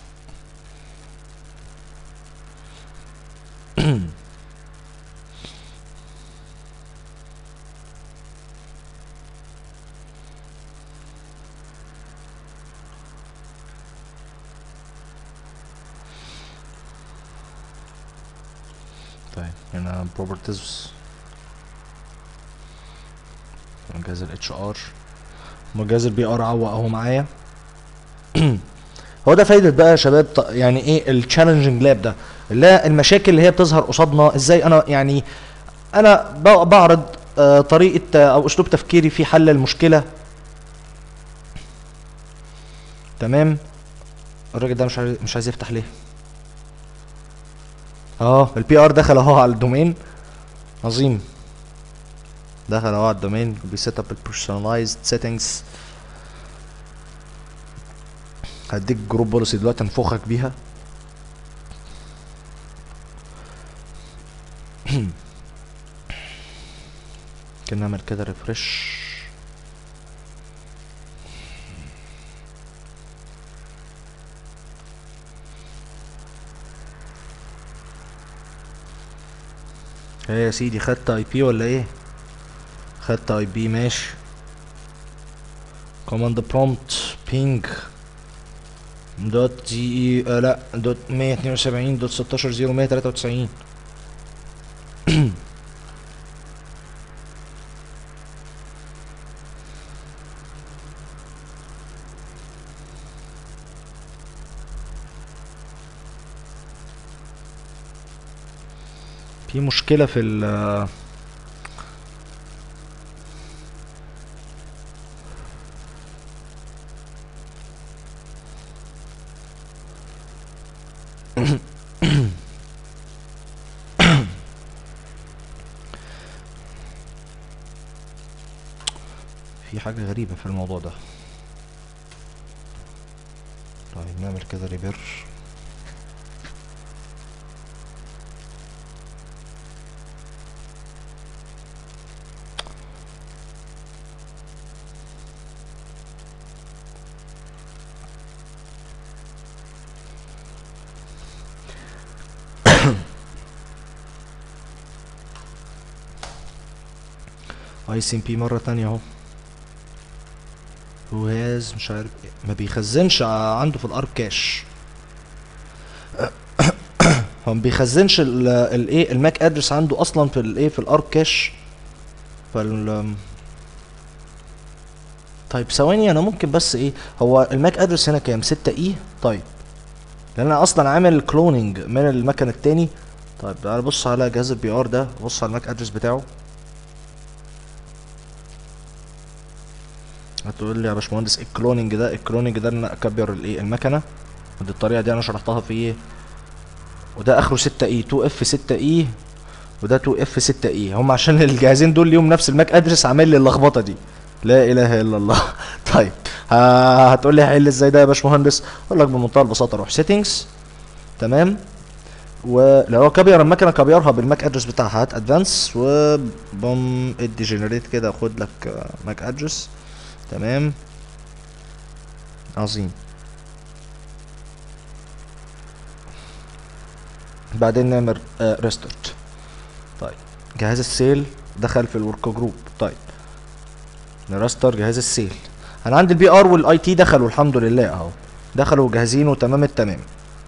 طيب هنا properties جهاز ال HR وجهاز البي ار عوق اهو معايا هو ده فايدة بقى يا شباب ط- يعني ايه التشالنجنج لاب ده اللي هي المشاكل اللي هي بتظهر قصادنا ازاي انا يعني انا ب- بعرض آه، طريقة آه، او اسلوب تفكيري في حل المشكلة تمام الراجل ده مش عايز مش عايز يفتح ليه اه البي ار دخل اهو على الدومين عظيم دخل اهو على الدومين بيسيت اب البيرسونلايزد سيتنجز هديك جروب بوليسي دلوقتي انفخك بيها ممكن نعمل كده ريفرش ايه يا سيدي خدت اي بي ولا ايه خدت اي بي ماشي كوماند برومبت بينج دوت جي اي آه لا دوت 172 دوت 16 0 193 في مشكلة في ال في حاجة غريبة في الموضوع ده طيب نعمل كده ريبير اي سي ام بي مرة تانية اهو هو هاز مش عارف إيه. ما بيخزنش ع- عنده في الارب كاش هو ما بيخزنش ال- الايه الماك ادرس عنده اصلا في الايه في الارب كاش فال طيب ثواني انا ممكن بس ايه هو الماك ادرس هنا كام 6 اي طيب لان انا اصلا عامل كلوننج من المكن التاني طيب تعالى بص على جهاز البي ار ده بص على الماك ادرس بتاعه هتقول لي يا باشمهندس إيه الكلوننج ده الكلوننج ده ان أنا اكبر الايه المكنه ودي الطريقه دي انا شرحتها في ايه وده اخره 6 اي 2 اف 6 اي وده 2 اف 6 اي هم عشان الجهازين دول ليهم نفس الماك ادرس عامل لي اللخبطه دي لا اله الا الله طيب ها- هتقول لي هحل ازاي ده يا باشمهندس اقول لك بمنتهى البساطه روح سيتنجز تمام ولو هو كبير المكنه كبيرها بالماك ادرس بتاعها هات ادفانس وبوم ادي جنريت كده خد لك ماك ادرس تمام عظيم بعدين نعمل ريستارت طيب جهاز السيل دخل في الورك جروب طيب نرستر جهاز السيل انا عندي البي ار والاي تي دخلوا الحمد لله اهو دخلوا جاهزين وتمام التمام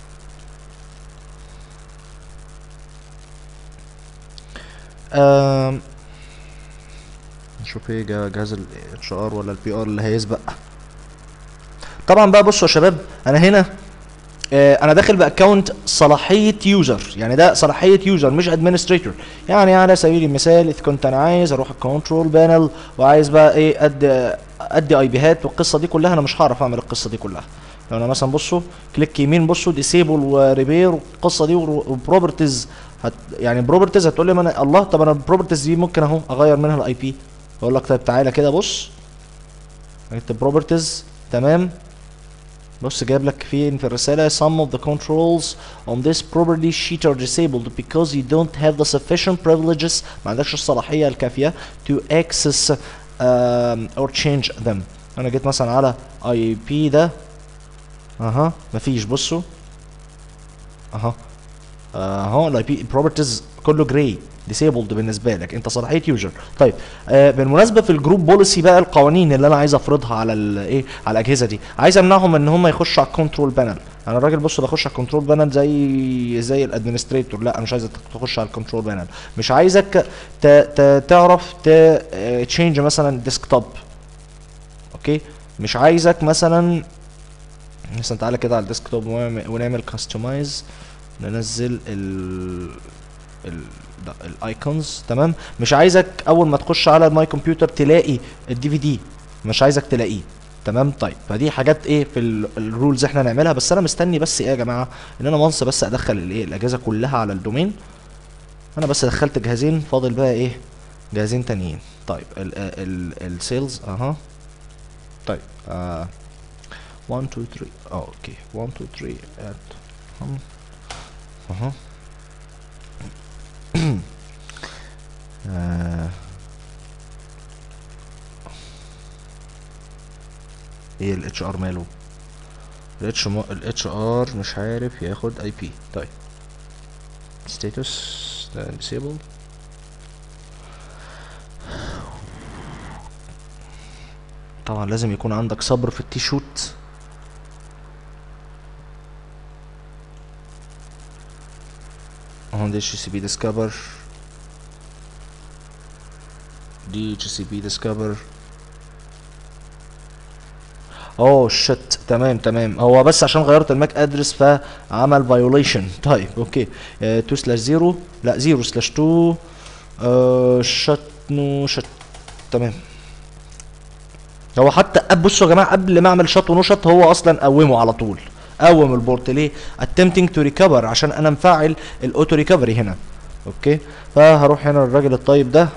آم، نشوف ايه جا- جهاز الاتش ار ولا البي ار اللي هيسبق طبعا بقى بصوا يا شباب انا هنا آه، انا داخل باكونت صلاحيه يوزر يعني ده صلاحيه يوزر مش ادمنستريتور يعني على سبيل المثال اذا كنت انا عايز اروح الكنترول بانل وعايز بقى ايه ادي ادي اي بيهات والقصه دي كلها انا مش هعرف اعمل القصه دي كلها لو انا مثلا بصوا كليك يمين بصوا ديسيبل وريبير والقصه دي وبروبرتيز هت يعني بروبرتيز هتقول لي ما انا الله طب انا البروبرتيز دي ممكن اهو اغير منها الاي بي اقول لك طيب تعالى كده بص اكتب بروبرتيز تمام بص جايب لك فين في الرسالة some of the controls on this property sheet are disabled because you don't have the sufficient privileges ما عندكش الصلاحية الكافية to access um, or change them انا جيت مثلا على اي بي ده اها مفيش بصوا اها اهو الاي بي بروبرتيز كله جراي ديسيبلد بالنسبه لك انت صلاحيه يوزر طيب آه بالمناسبه في الجروب بوليسي بقى القوانين اللي انا عايز افرضها على الايه على الاجهزه دي عايز امنعهم ان هم يخشوا على الكنترول بانل انا الراجل بص بخش على الكنترول بانل زي زي الادمنستريتور لا انا مش عايزك تخش على الكنترول بانل مش عايزك ت ت تعرف تشينج مثلا ديسكتوب اوكي مش عايزك مثلا مثلا تعالى كده على الديسكتوب ونعمل كاستمايز ننزل ال ال الايكونز تمام مش عايزك اول ما تخش على الماي كمبيوتر تلاقي الدي في دي مش عايزك تلاقيه تمام طيب فدي حاجات ايه في الرولز احنا نعملها بس انا مستني بس ايه يا جماعه ان انا وانس بس ادخل الايه الاجهزه كلها على الدومين انا بس دخلت جهازين فاضل بقى ايه جهازين تانيين طيب ال ال السيلز اها طيب آه 1 2 3 اه اوكي 1 2 3 اد اها آه. ايه الاتش ار ماله الاتش الاتش ار مش عارف ياخد اي بي طيب ستاتوس ده disabled طبعا لازم يكون عندك صبر في التي شوت اهو دي اتش سي بي ديسكفر دي اتش سي بي ديسكفر اوه شت تمام تمام هو بس عشان غيرت الماك ادرس فعمل فايوليشن طيب اوكي 2 سلاش 0 لا 0 سلاش 2 آه شت نو شت تمام هو حتى بصوا يا جماعه قبل ما اعمل شط ونو شط هو اصلا قومه على طول قوم البورت ليه attempting to recover عشان انا مفعل الاوتو ريكفري هنا اوكي فهروح هنا للراجل الطيب ده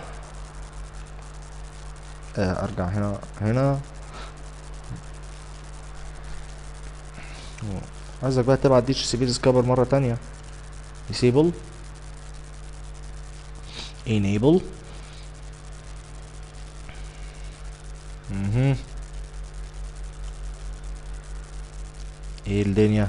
آه ارجع هنا هنا عايزك بقى تبعت دي اتش سي بي ديسكفر مره تانية disable enable مهم. ايه الدنيا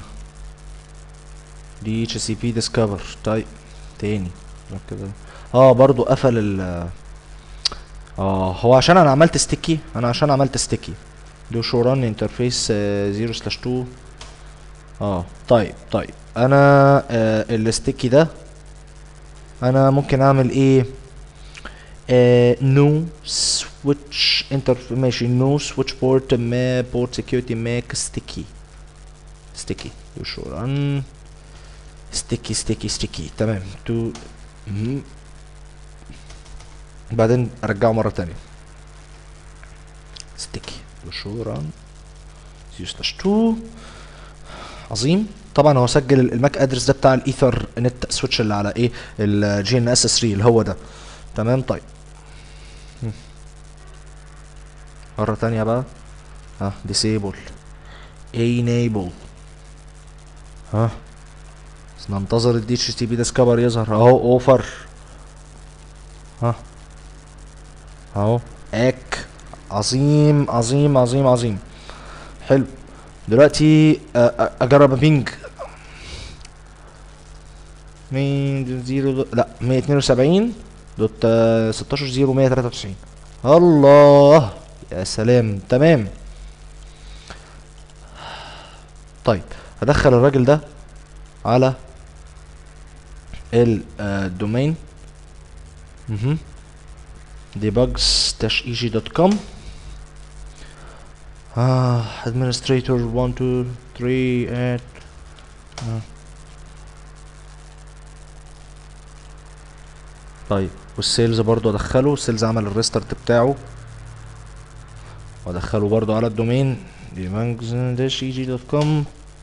دي اتش سي بي ديسكفر طيب تاني كده اه برضو قفل ال اه هو عشان انا عملت ستيكي انا عشان عملت ستيكي دو شو ران انترفيس 0 سلاش 2 اه طيب طيب انا آه الستيكي ده انا ممكن اعمل ايه نو سويتش انتر ماشي نو سويتش بورت ما بورت سكيورتي ماك ستيكي ستيكي شو ران ستيكي ستيكي ستيكي تمام تو مهم. بعدين ارجعه مره تانية ستيكي شو ران زيرو سلاش 2 عظيم طبعا هو سجل الماك ادرس ده بتاع الايثر نت سويتش اللي على ايه الجي ان اس 3 اللي هو ده تمام طيب مرة تانية بقى ها disable enable ها بس ننتظر الدي اتش تي بي ديسكفر يظهر اهو اوفر ها اهو اك عظيم عظيم عظيم عظيم حلو دلوقتي اجرب بينج مين زيرو لا 172 دوت 16 0 193 الله يا سلام تمام طيب هدخل الراجل ده على الدومين اها debugs-eg.com ah administrator 1 2 3 8 آه. طيب والسيلز برضو ادخله السيلز عمل الريستارت بتاعه وادخله برضو على الدومين debugs-eg.com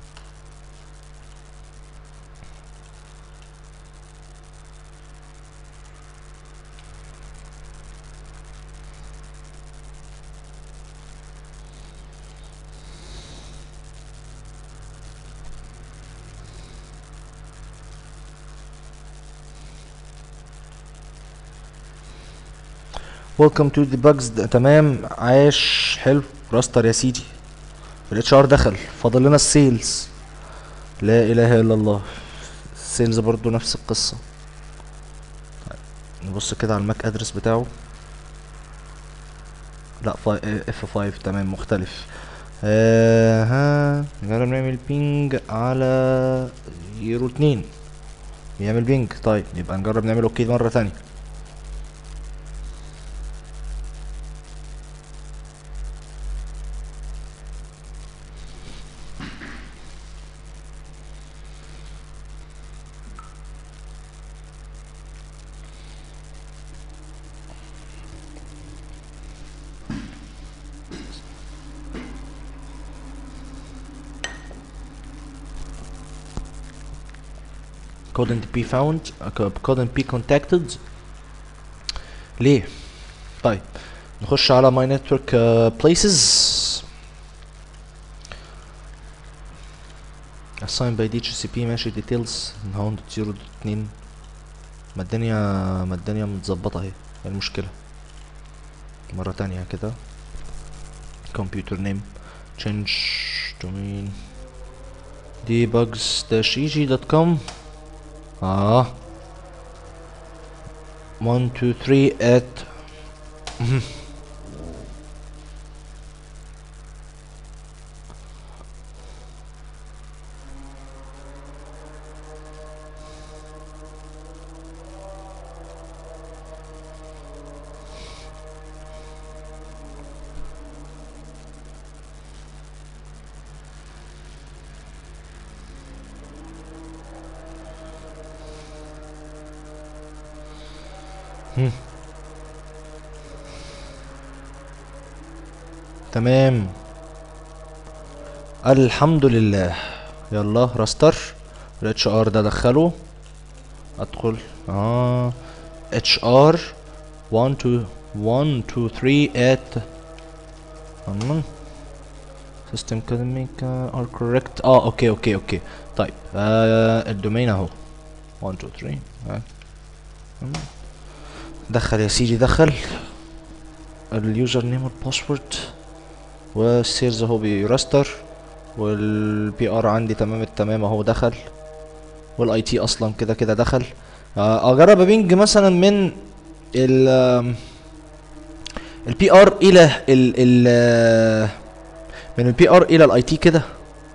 ويلكم تو ديباجز تمام عاش حلو راستر يا سيدي الاتش ار دخل فاضل لنا السيلز لا اله الا الله السيلز برضو نفس القصة طيب نبص كده على الماك ادرس بتاعه لا اف 5 تمام مختلف آه ها نجرب نعمل بينج على زيرو اتنين بيعمل بينج طيب يبقى نجرب نعمل اوكي مرة تانية couldn't be found uh, couldn't be contacted ليه طيب نخش على my network uh, places assigned by DHCP ماشي details هاوند زيرو اتنين ما الدنيا ما الدنيا متظبطة اهي ايه المشكلة مرة تانية كده computer name change domain debugs-eg.com اه 1 2 3 at هم. تمام الحمد لله يلا راستر الاتش ار ده دخله ادخل اه اتش ار 1 2 1 2 3 at تمام system academic ار correct اه اوكي اوكي اوكي طيب آه الدومين اهو 1 2 3 آه. تمام. دخل يا سيدي دخل اليوزر نيم والباسورد والسيلز اهو بيرستر والبي ار عندي تمام التمام اهو دخل والاي تي اصلا كده كده دخل آه، اجرب ابينج مثلا من ال البي ار الى ال ال من البي ار الى الاي تي كده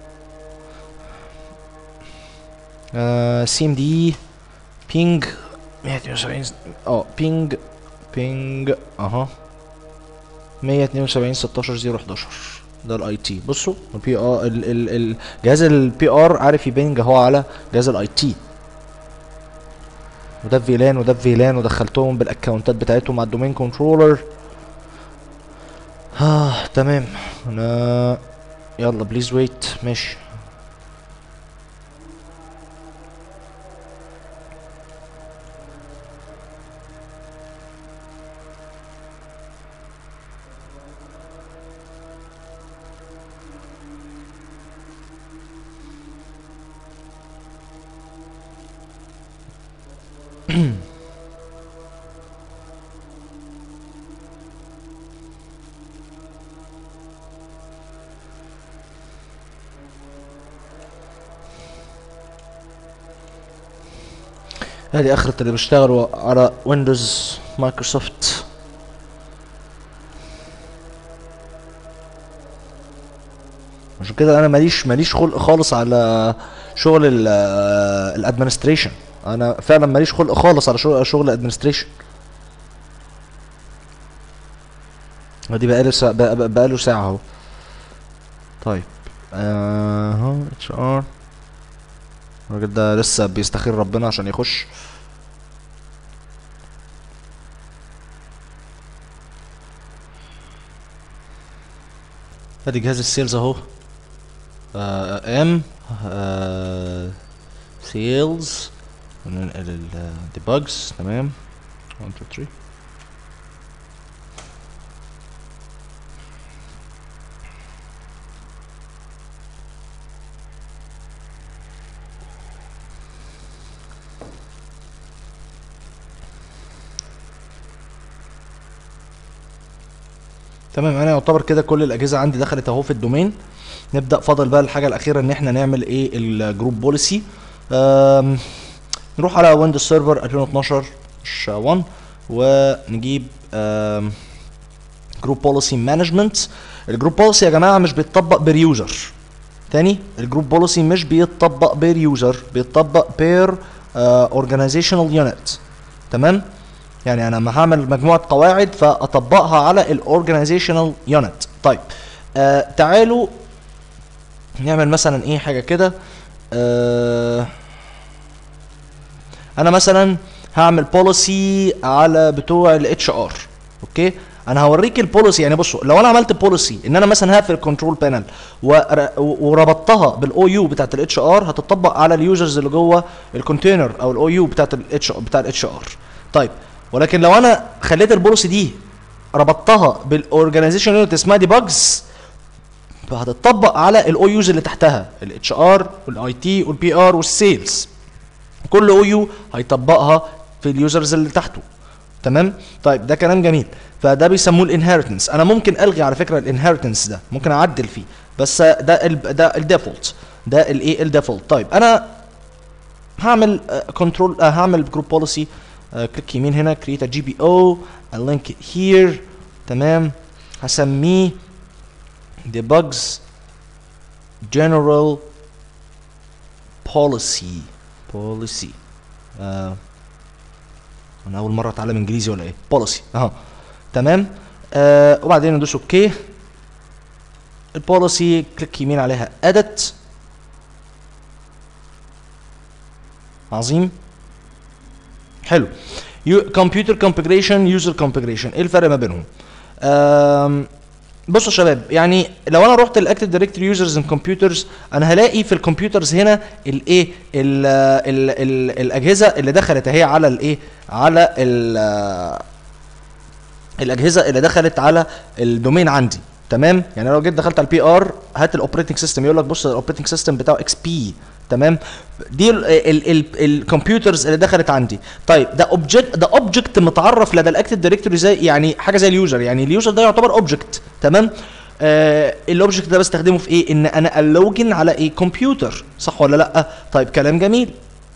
سي ام دي بينج 172 اه بينج بينج اها 172 16 0 11 ده الاي تي بصوا البي ار ال ال ال جهاز البي ار عارف يبينج اهو على جهاز الاي تي وده فيلان وده فيلان ودخلتهم بالاكونتات بتاعتهم مع الدومين كنترولر ها تمام انا يلا بليز ويت ماشي هذه اخرة اللي بيشتغلوا على ويندوز مايكروسوفت عشان كده انا ماليش ماليش خلق خالص على شغل الادمنستريشن انا فعلا ماليش خلق خالص على شغل شغل الادمنستريشن ودي بقاله ساعة بقى بقاله ساعة اهو طيب اهو اتش ار الراجل ده لسه بيستخير ربنا عشان يخش ادي جهاز السيلز اهو ام سيلز وننقل الديباجز تمام 1 2 3 تمام انا يعتبر كده كل الاجهزه عندي دخلت اهو في الدومين نبدا فاضل بقى الحاجه الاخيره ان احنا نعمل ايه الجروب بوليسي نروح على ويندوز سيرفر 2012 1 ونجيب جروب بوليسي مانجمنت الجروب بوليسي يا جماعه مش بيتطبق بير يوزر تاني الجروب بوليسي مش بيتطبق بير يوزر بيتطبق بير اورجانيزيشنال يونت تمام يعني انا لما هعمل مجموعه قواعد فاطبقها على الاورجانيزيشنال يونت طيب آه تعالوا نعمل مثلا ايه حاجه كده آه انا مثلا هعمل بوليسي على بتوع الاتش ار اوكي انا هوريك البوليسي يعني بصوا لو انا عملت بوليسي ان انا مثلا هقفل الكنترول بانل وربطتها بالاو يو بتاعت الاتش ار هتطبق على اليوزرز اللي جوه الكونتينر او الاو يو بتاعت الاتش بتاع الاتش ار طيب ولكن لو انا خليت البوليسي دي ربطتها بالاورجانيزيشن يونت اسمها ديباجز فهتطبق على الاو يوز اللي تحتها الاتش ار والاي تي والبي ار والسيلز كل او يو هيطبقها في اليوزرز اللي تحته تمام طيب ده كلام جميل فده بيسموه الانهيرتنس انا ممكن الغي على فكره الانهيرتنس ده ممكن اعدل فيه بس ده ال ده الديفولت ده الايه الديفولت طيب انا هعمل كنترول هعمل جروب بوليسي كليك يمين هنا create a GPO a link it here تمام هسميه debugs general policy policy آه. انا اول مره اتعلم انجليزي ولا ايه policy اهو تمام آه وبعدين ندوس اوكي البوليسي كليك يمين عليها edit عظيم حلو كمبيوتر كونفجريشن يوزر كونفجريشن ايه الفرق ما بينهم آم، بصوا يا شباب يعني لو انا رحت الاكتيف دايركتوري يوزرز اند كمبيوترز انا هلاقي في الكمبيوترز هنا الايه ال- ال- ال- الاجهزه اللي دخلت اهي على الايه على ال- الاجهزه اللي دخلت على الدومين عندي تمام يعني لو جيت دخلت على البي ار هات الاوبريتنج سيستم يقول لك بص الاوبريتنج سيستم بتاعه اكس بي تمام دي الكمبيوترز اللي دخلت عندي طيب ده اوبجكت ده اوبجكت متعرف لدى الاكتيف دايركتوري زي يعني حاجه زي اليوزر يعني اليوزر ده يعتبر اوبجكت تمام آه الاوبجكت ده بستخدمه في ايه ان انا اللوجن على ايه كمبيوتر صح ولا لا طيب كلام جميل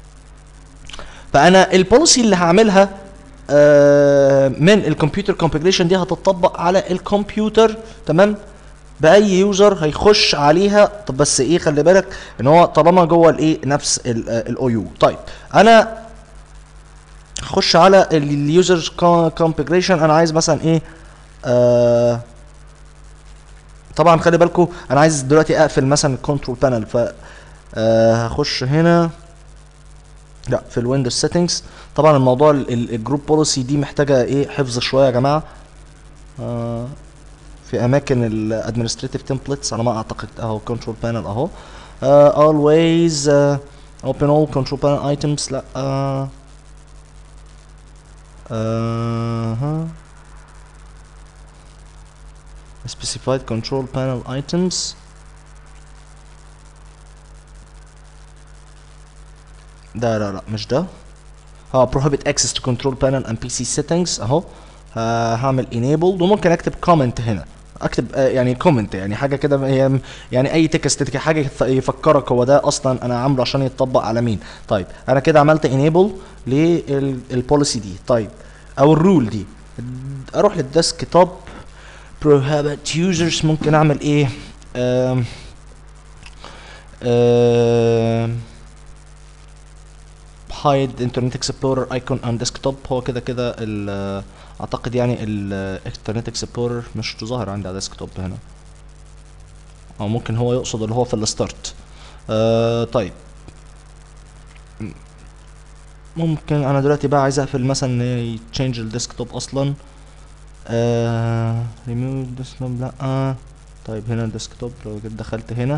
فانا البوليسي اللي هعملها آه، من الكمبيوتر كونفجريشن دي هتطبق على الكمبيوتر تمام باي يوزر هيخش عليها طب بس ايه خلي بالك ان هو طالما جوه الايه نفس الاو يو طيب انا هخش على اليوزر كونفجريشن انا عايز مثلا ايه آه طبعا خلي بالكم انا عايز دلوقتي اقفل مثلا الكنترول بانل ف آه هخش هنا لا في الويندوز سيتنجز طبعا الموضوع الجروب بوليسي دي محتاجه ايه حفظ شويه يا جماعه آه في اماكن الادمنستريتيف تمبلتس على ما اعتقد اهو كنترول بانل اهو آه always uh, open all control panel items لا آه آه specified control panel items ده لا لا مش ده اه prohibit access to control panel and PC settings اهو آه هعمل enabled وممكن اكتب comment هنا اكتب آه يعني comment يعني حاجه كده هي يعني اي تكست حاجه يف- يفكرك هو ده اصلا انا عامله عشان يتطبق على مين طيب انا كده عملت enable للبوليسي دي طيب او الرول دي اروح للديسك توب prohibit users ممكن اعمل ايه آم آم hide internet explorer icon on desktop هو كده كده ال- اعتقد يعني الانترنت اكسبلورر مش ظاهر عندي على الديسكتوب هنا او ممكن هو يقصد اللي هو في الستارت آه طيب م- ممكن انا دلوقتي بقى عايز اقفل مثلا يتشينج الديسكتوب اصلا آه ريموف ديسكتوب لا آه. طيب هنا الديسكتوب لو جيت دخلت هنا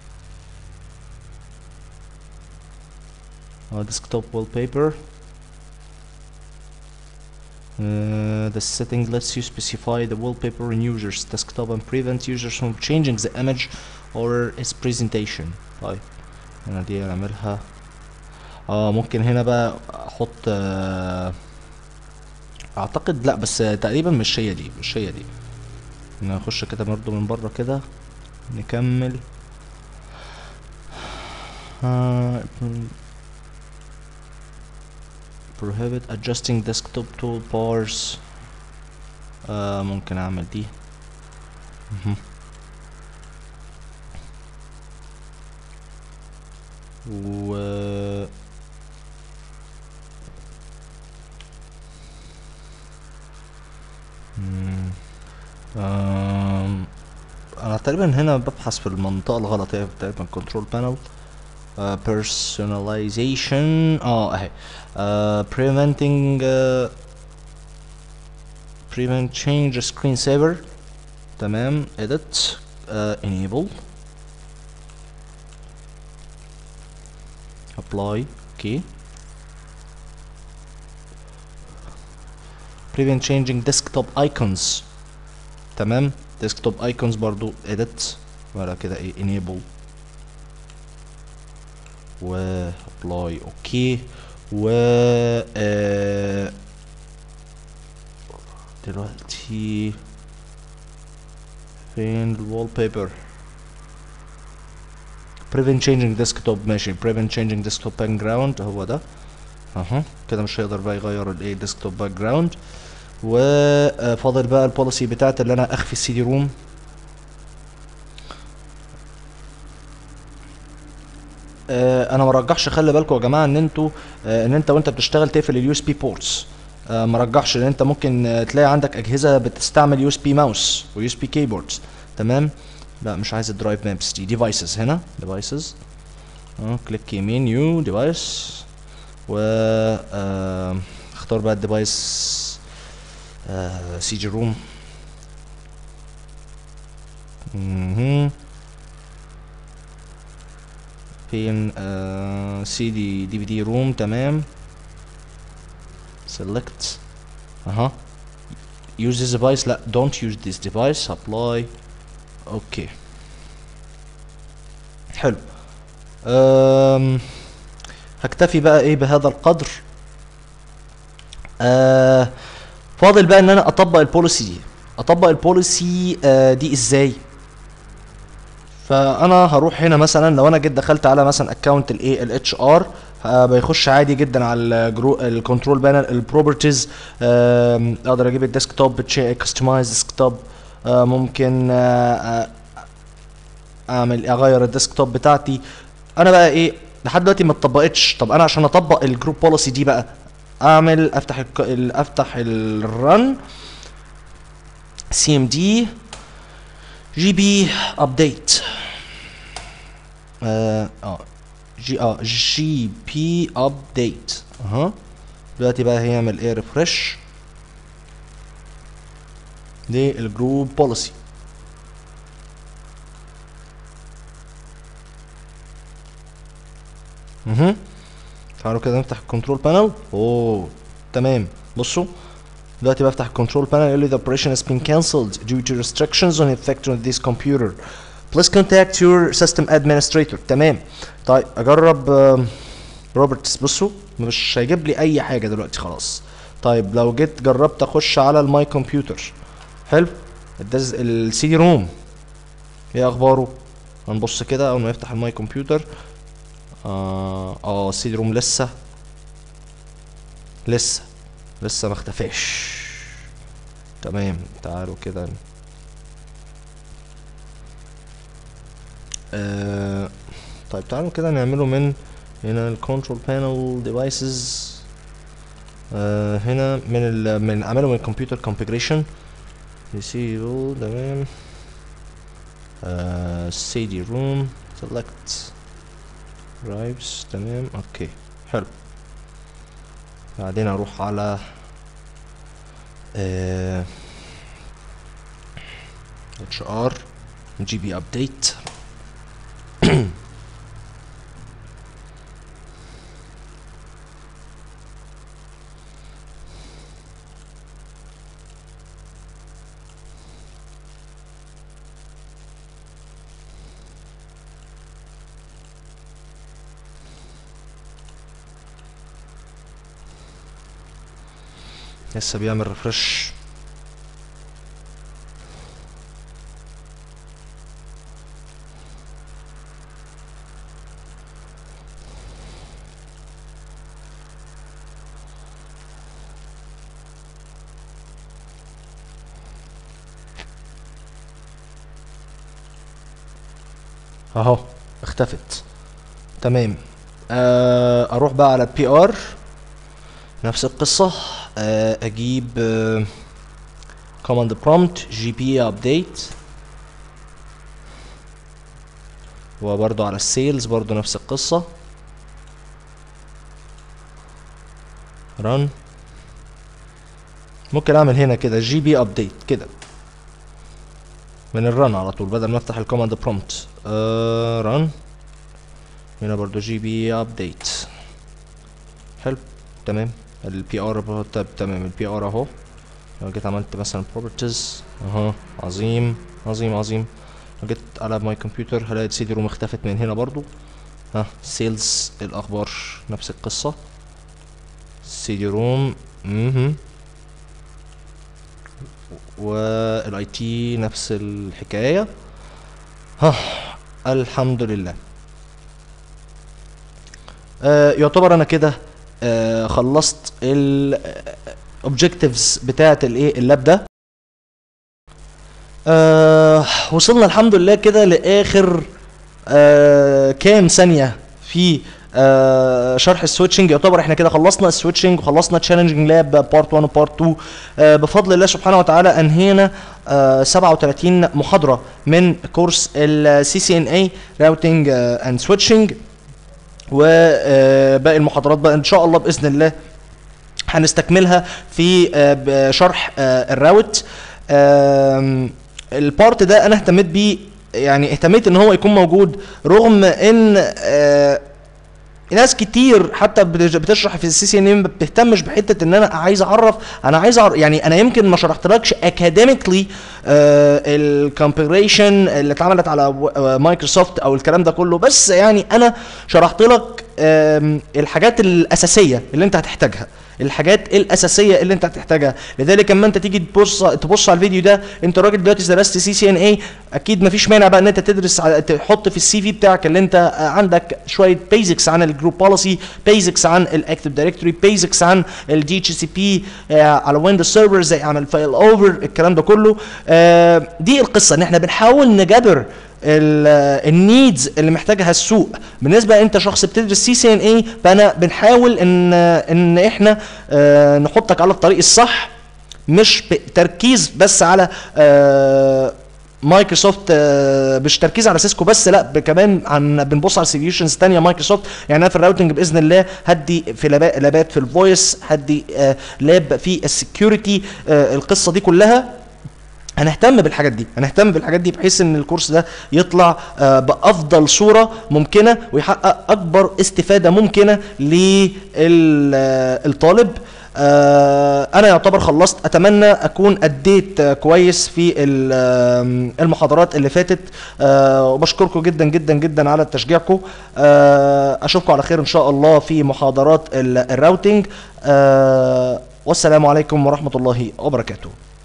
uh, desktop wallpaper uh, the setting lets you specify the wallpaper in users desktop and prevent users from changing the image or its presentation طيب هنا دي نعملها اه ممكن هنا بقى احط آه اعتقد لا بس تقريبا مش هي دي مش هي دي نخش كده برضه من بره كده نكمل آه prohibit adjusting desktop toolbars آه ممكن اعمل دي مهم. و مم. آم، انا تقريبا هنا ببحث في المنطقة الغلط هي تقريبا control panel uh, personalization اه اهي uh, preventing uh, prevent change screen saver تمام edit uh, enable apply okay prevent changing desktop icons تمام desktop icons برضو edit ولا كده ايه enable و ابلاي اوكي و آه، دلوقتي فين الوال بيبر prevent changing desktop ماشي prevent changing desktop background هو ده اها كده مش هيقدر بقى يغير الايه desktop background وفاضل بقى البوليسي بتاعت اللي انا اخفي السي دي روم آه، انا ما رجحش خلي بالكم يا جماعه ان انتوا آه، ان انت وانت بتشتغل تقفل اليو اس بي بورتس ما رجحش لان انت ممكن آه، تلاقي عندك اجهزه بتستعمل يو اس بي ماوس ويو اس بي كيبوردز تمام لا مش عايز الدرايف مابس دي ديفايسز هنا ديفايسز اه كليك يمين نيو ديفايس و آه، اختار بقى الديفايس سي جي روم مهم. فين سي دي دي في دي روم تمام select اها use this device لا don't use this device apply اوكي حلو أم هكتفي بقى ايه بهذا القدر آه فاضل بقى ان انا اطبق البوليسي دي اطبق البوليسي آه دي ازاي فانا هروح هنا مثلا لو انا جيت دخلت على مثلا اكونت الايه الاتش ار بيخش عادي جدا على الجرو الكنترول بانل البروبرتيز اقدر اجيب الديسكتوب كستمايز ديسكتوب ممكن آه، آه، اعمل اغير الديسكتوب بتاعتي انا بقى ايه لحد دلوقتي ما اتطبقتش طب انا عشان اطبق الجروب بوليسي دي بقى اعمل افتح الك... ال- افتح الرن سي ام دي جي بي ابديت اه اه جي اه جي بي ابديت اها دلوقتي بقى هيعمل ايه ريفرش للجروب بوليسي اها تعالوا كده نفتح الكنترول بانل اوه تمام بصوا دلوقتي بفتح الكنترول بانل يقول لي the operation has been cancelled due to restrictions on effect on this computer please contact your system administrator تمام طيب اجرب آم، روبرتس بصوا مش هيجيب لي اي حاجه دلوقتي خلاص طيب لو جيت جربت اخش على الماي كمبيوتر حلو السي دي روم ايه اخباره هنبص كده اول ما يفتح الماي كمبيوتر اه اه السي دي روم لسه لسه لسه ما اختفاش تمام تعالوا كده آه طيب تعالوا كده نعمله من هنا الكنترول بانل ديفايسز آه هنا من ال من اعمله من الكمبيوتر كونفيجريشن يسيبه تمام آه سي دي روم سيلكت رايبس تمام اوكي حلو بعدين اروح على اتش ار جي بي ابديت لسه بيعمل ريفرش اهو اختفت تمام آه اروح بقى على بي ار نفس القصة آه اجيب كوماند برومبت جي بي ابديت وبرضو على السيلز برضو نفس القصة رن ممكن اعمل هنا كده جي بي ابديت كده من الرن على طول بدل ما افتح الكوماند برومبت آه رن هنا برضو جي بي ابديت حلو تمام البي ار تمام البي ار اهو لو جيت عملت مثلا بروبرتيز اها عظيم عظيم عظيم لو جيت على ماي كمبيوتر هلاقي السي دي روم اختفت من هنا برضو ها سيلز الاخبار نفس القصه سي دي روم اها والاي تي نفس الحكايه ها الحمد لله آه يعتبر انا كده آه خلصت الاوبجكتيفز بتاعه الايه اللاب ده آه وصلنا الحمد لله كده لاخر آه كام ثانيه في آه شرح السويتشنج يعتبر احنا كده خلصنا السويتشنج وخلصنا تشالنجنج لاب بارت 1 وبارت 2 آه بفضل الله سبحانه وتعالى انهينا آه 37 محاضره من كورس السي سي ان اي راوتنج اند سويتشنج وباقي المحاضرات بقى ان شاء الله باذن الله هنستكملها في آه، بشرح آه، الراوت آم، البارت ده انا اهتميت بيه يعني اهتميت ان هو يكون موجود رغم ان آه، ناس كتير حتى بتج- بتشرح في السي سي ان ام ما بتهتمش بحته ان انا عايز اعرف انا عايز أعرف يعني انا يمكن ما شرحتلكش اكاديميكلي الكونفيجريشن اللي اتعملت على و- آه، مايكروسوفت او الكلام ده كله بس يعني انا شرحت لك آم، الحاجات الاساسيه اللي انت هتحتاجها الحاجات الاساسيه اللي انت هتحتاجها لذلك اما انت تيجي تبص تبص على الفيديو ده انت راجل دلوقتي درست سي سي ان اي اكيد مفيش مانع بقى ان انت تدرس على- تحط في السي في بتاعك اللي انت آه، عندك شويه بيزكس عن الجروب بوليسي بيزكس عن الاكتيف دايركتوري بيزكس عن الدي اتش سي بي على ويندوز سيرفر زي عن الفايل اوفر الكلام ده كله آه، دي القصه ان احنا بنحاول نجبر النيدز اللي محتاجها السوق بالنسبه انت شخص بتدرس سي سي ان اي فانا بنحاول ان ان احنا آه، نحطك على الطريق الصح مش تركيز بس على آه، مايكروسوفت آه، مش تركيز على سيسكو بس لا ب- كمان عن بنبص على سوليوشنز تانية مايكروسوفت يعني انا في الراوتنج باذن الله هدي في لابا- لابات في الفويس هدي آه، لاب في السكيورتي القصه دي كلها هنهتم بالحاجات دي هنهتم بالحاجات دي بحيث ان الكورس ده يطلع آه، بافضل صوره ممكنه ويحقق اكبر استفاده ممكنه للطالب آه، انا يعتبر خلصت اتمنى اكون اديت آه، كويس في ال- آم، المحاضرات اللي فاتت آه، وبشكركم جدا جدا جدا على تشجيعكم آه، اشوفكم على خير ان شاء الله في محاضرات ال- الراوتينج آه، والسلام عليكم ورحمه الله وبركاته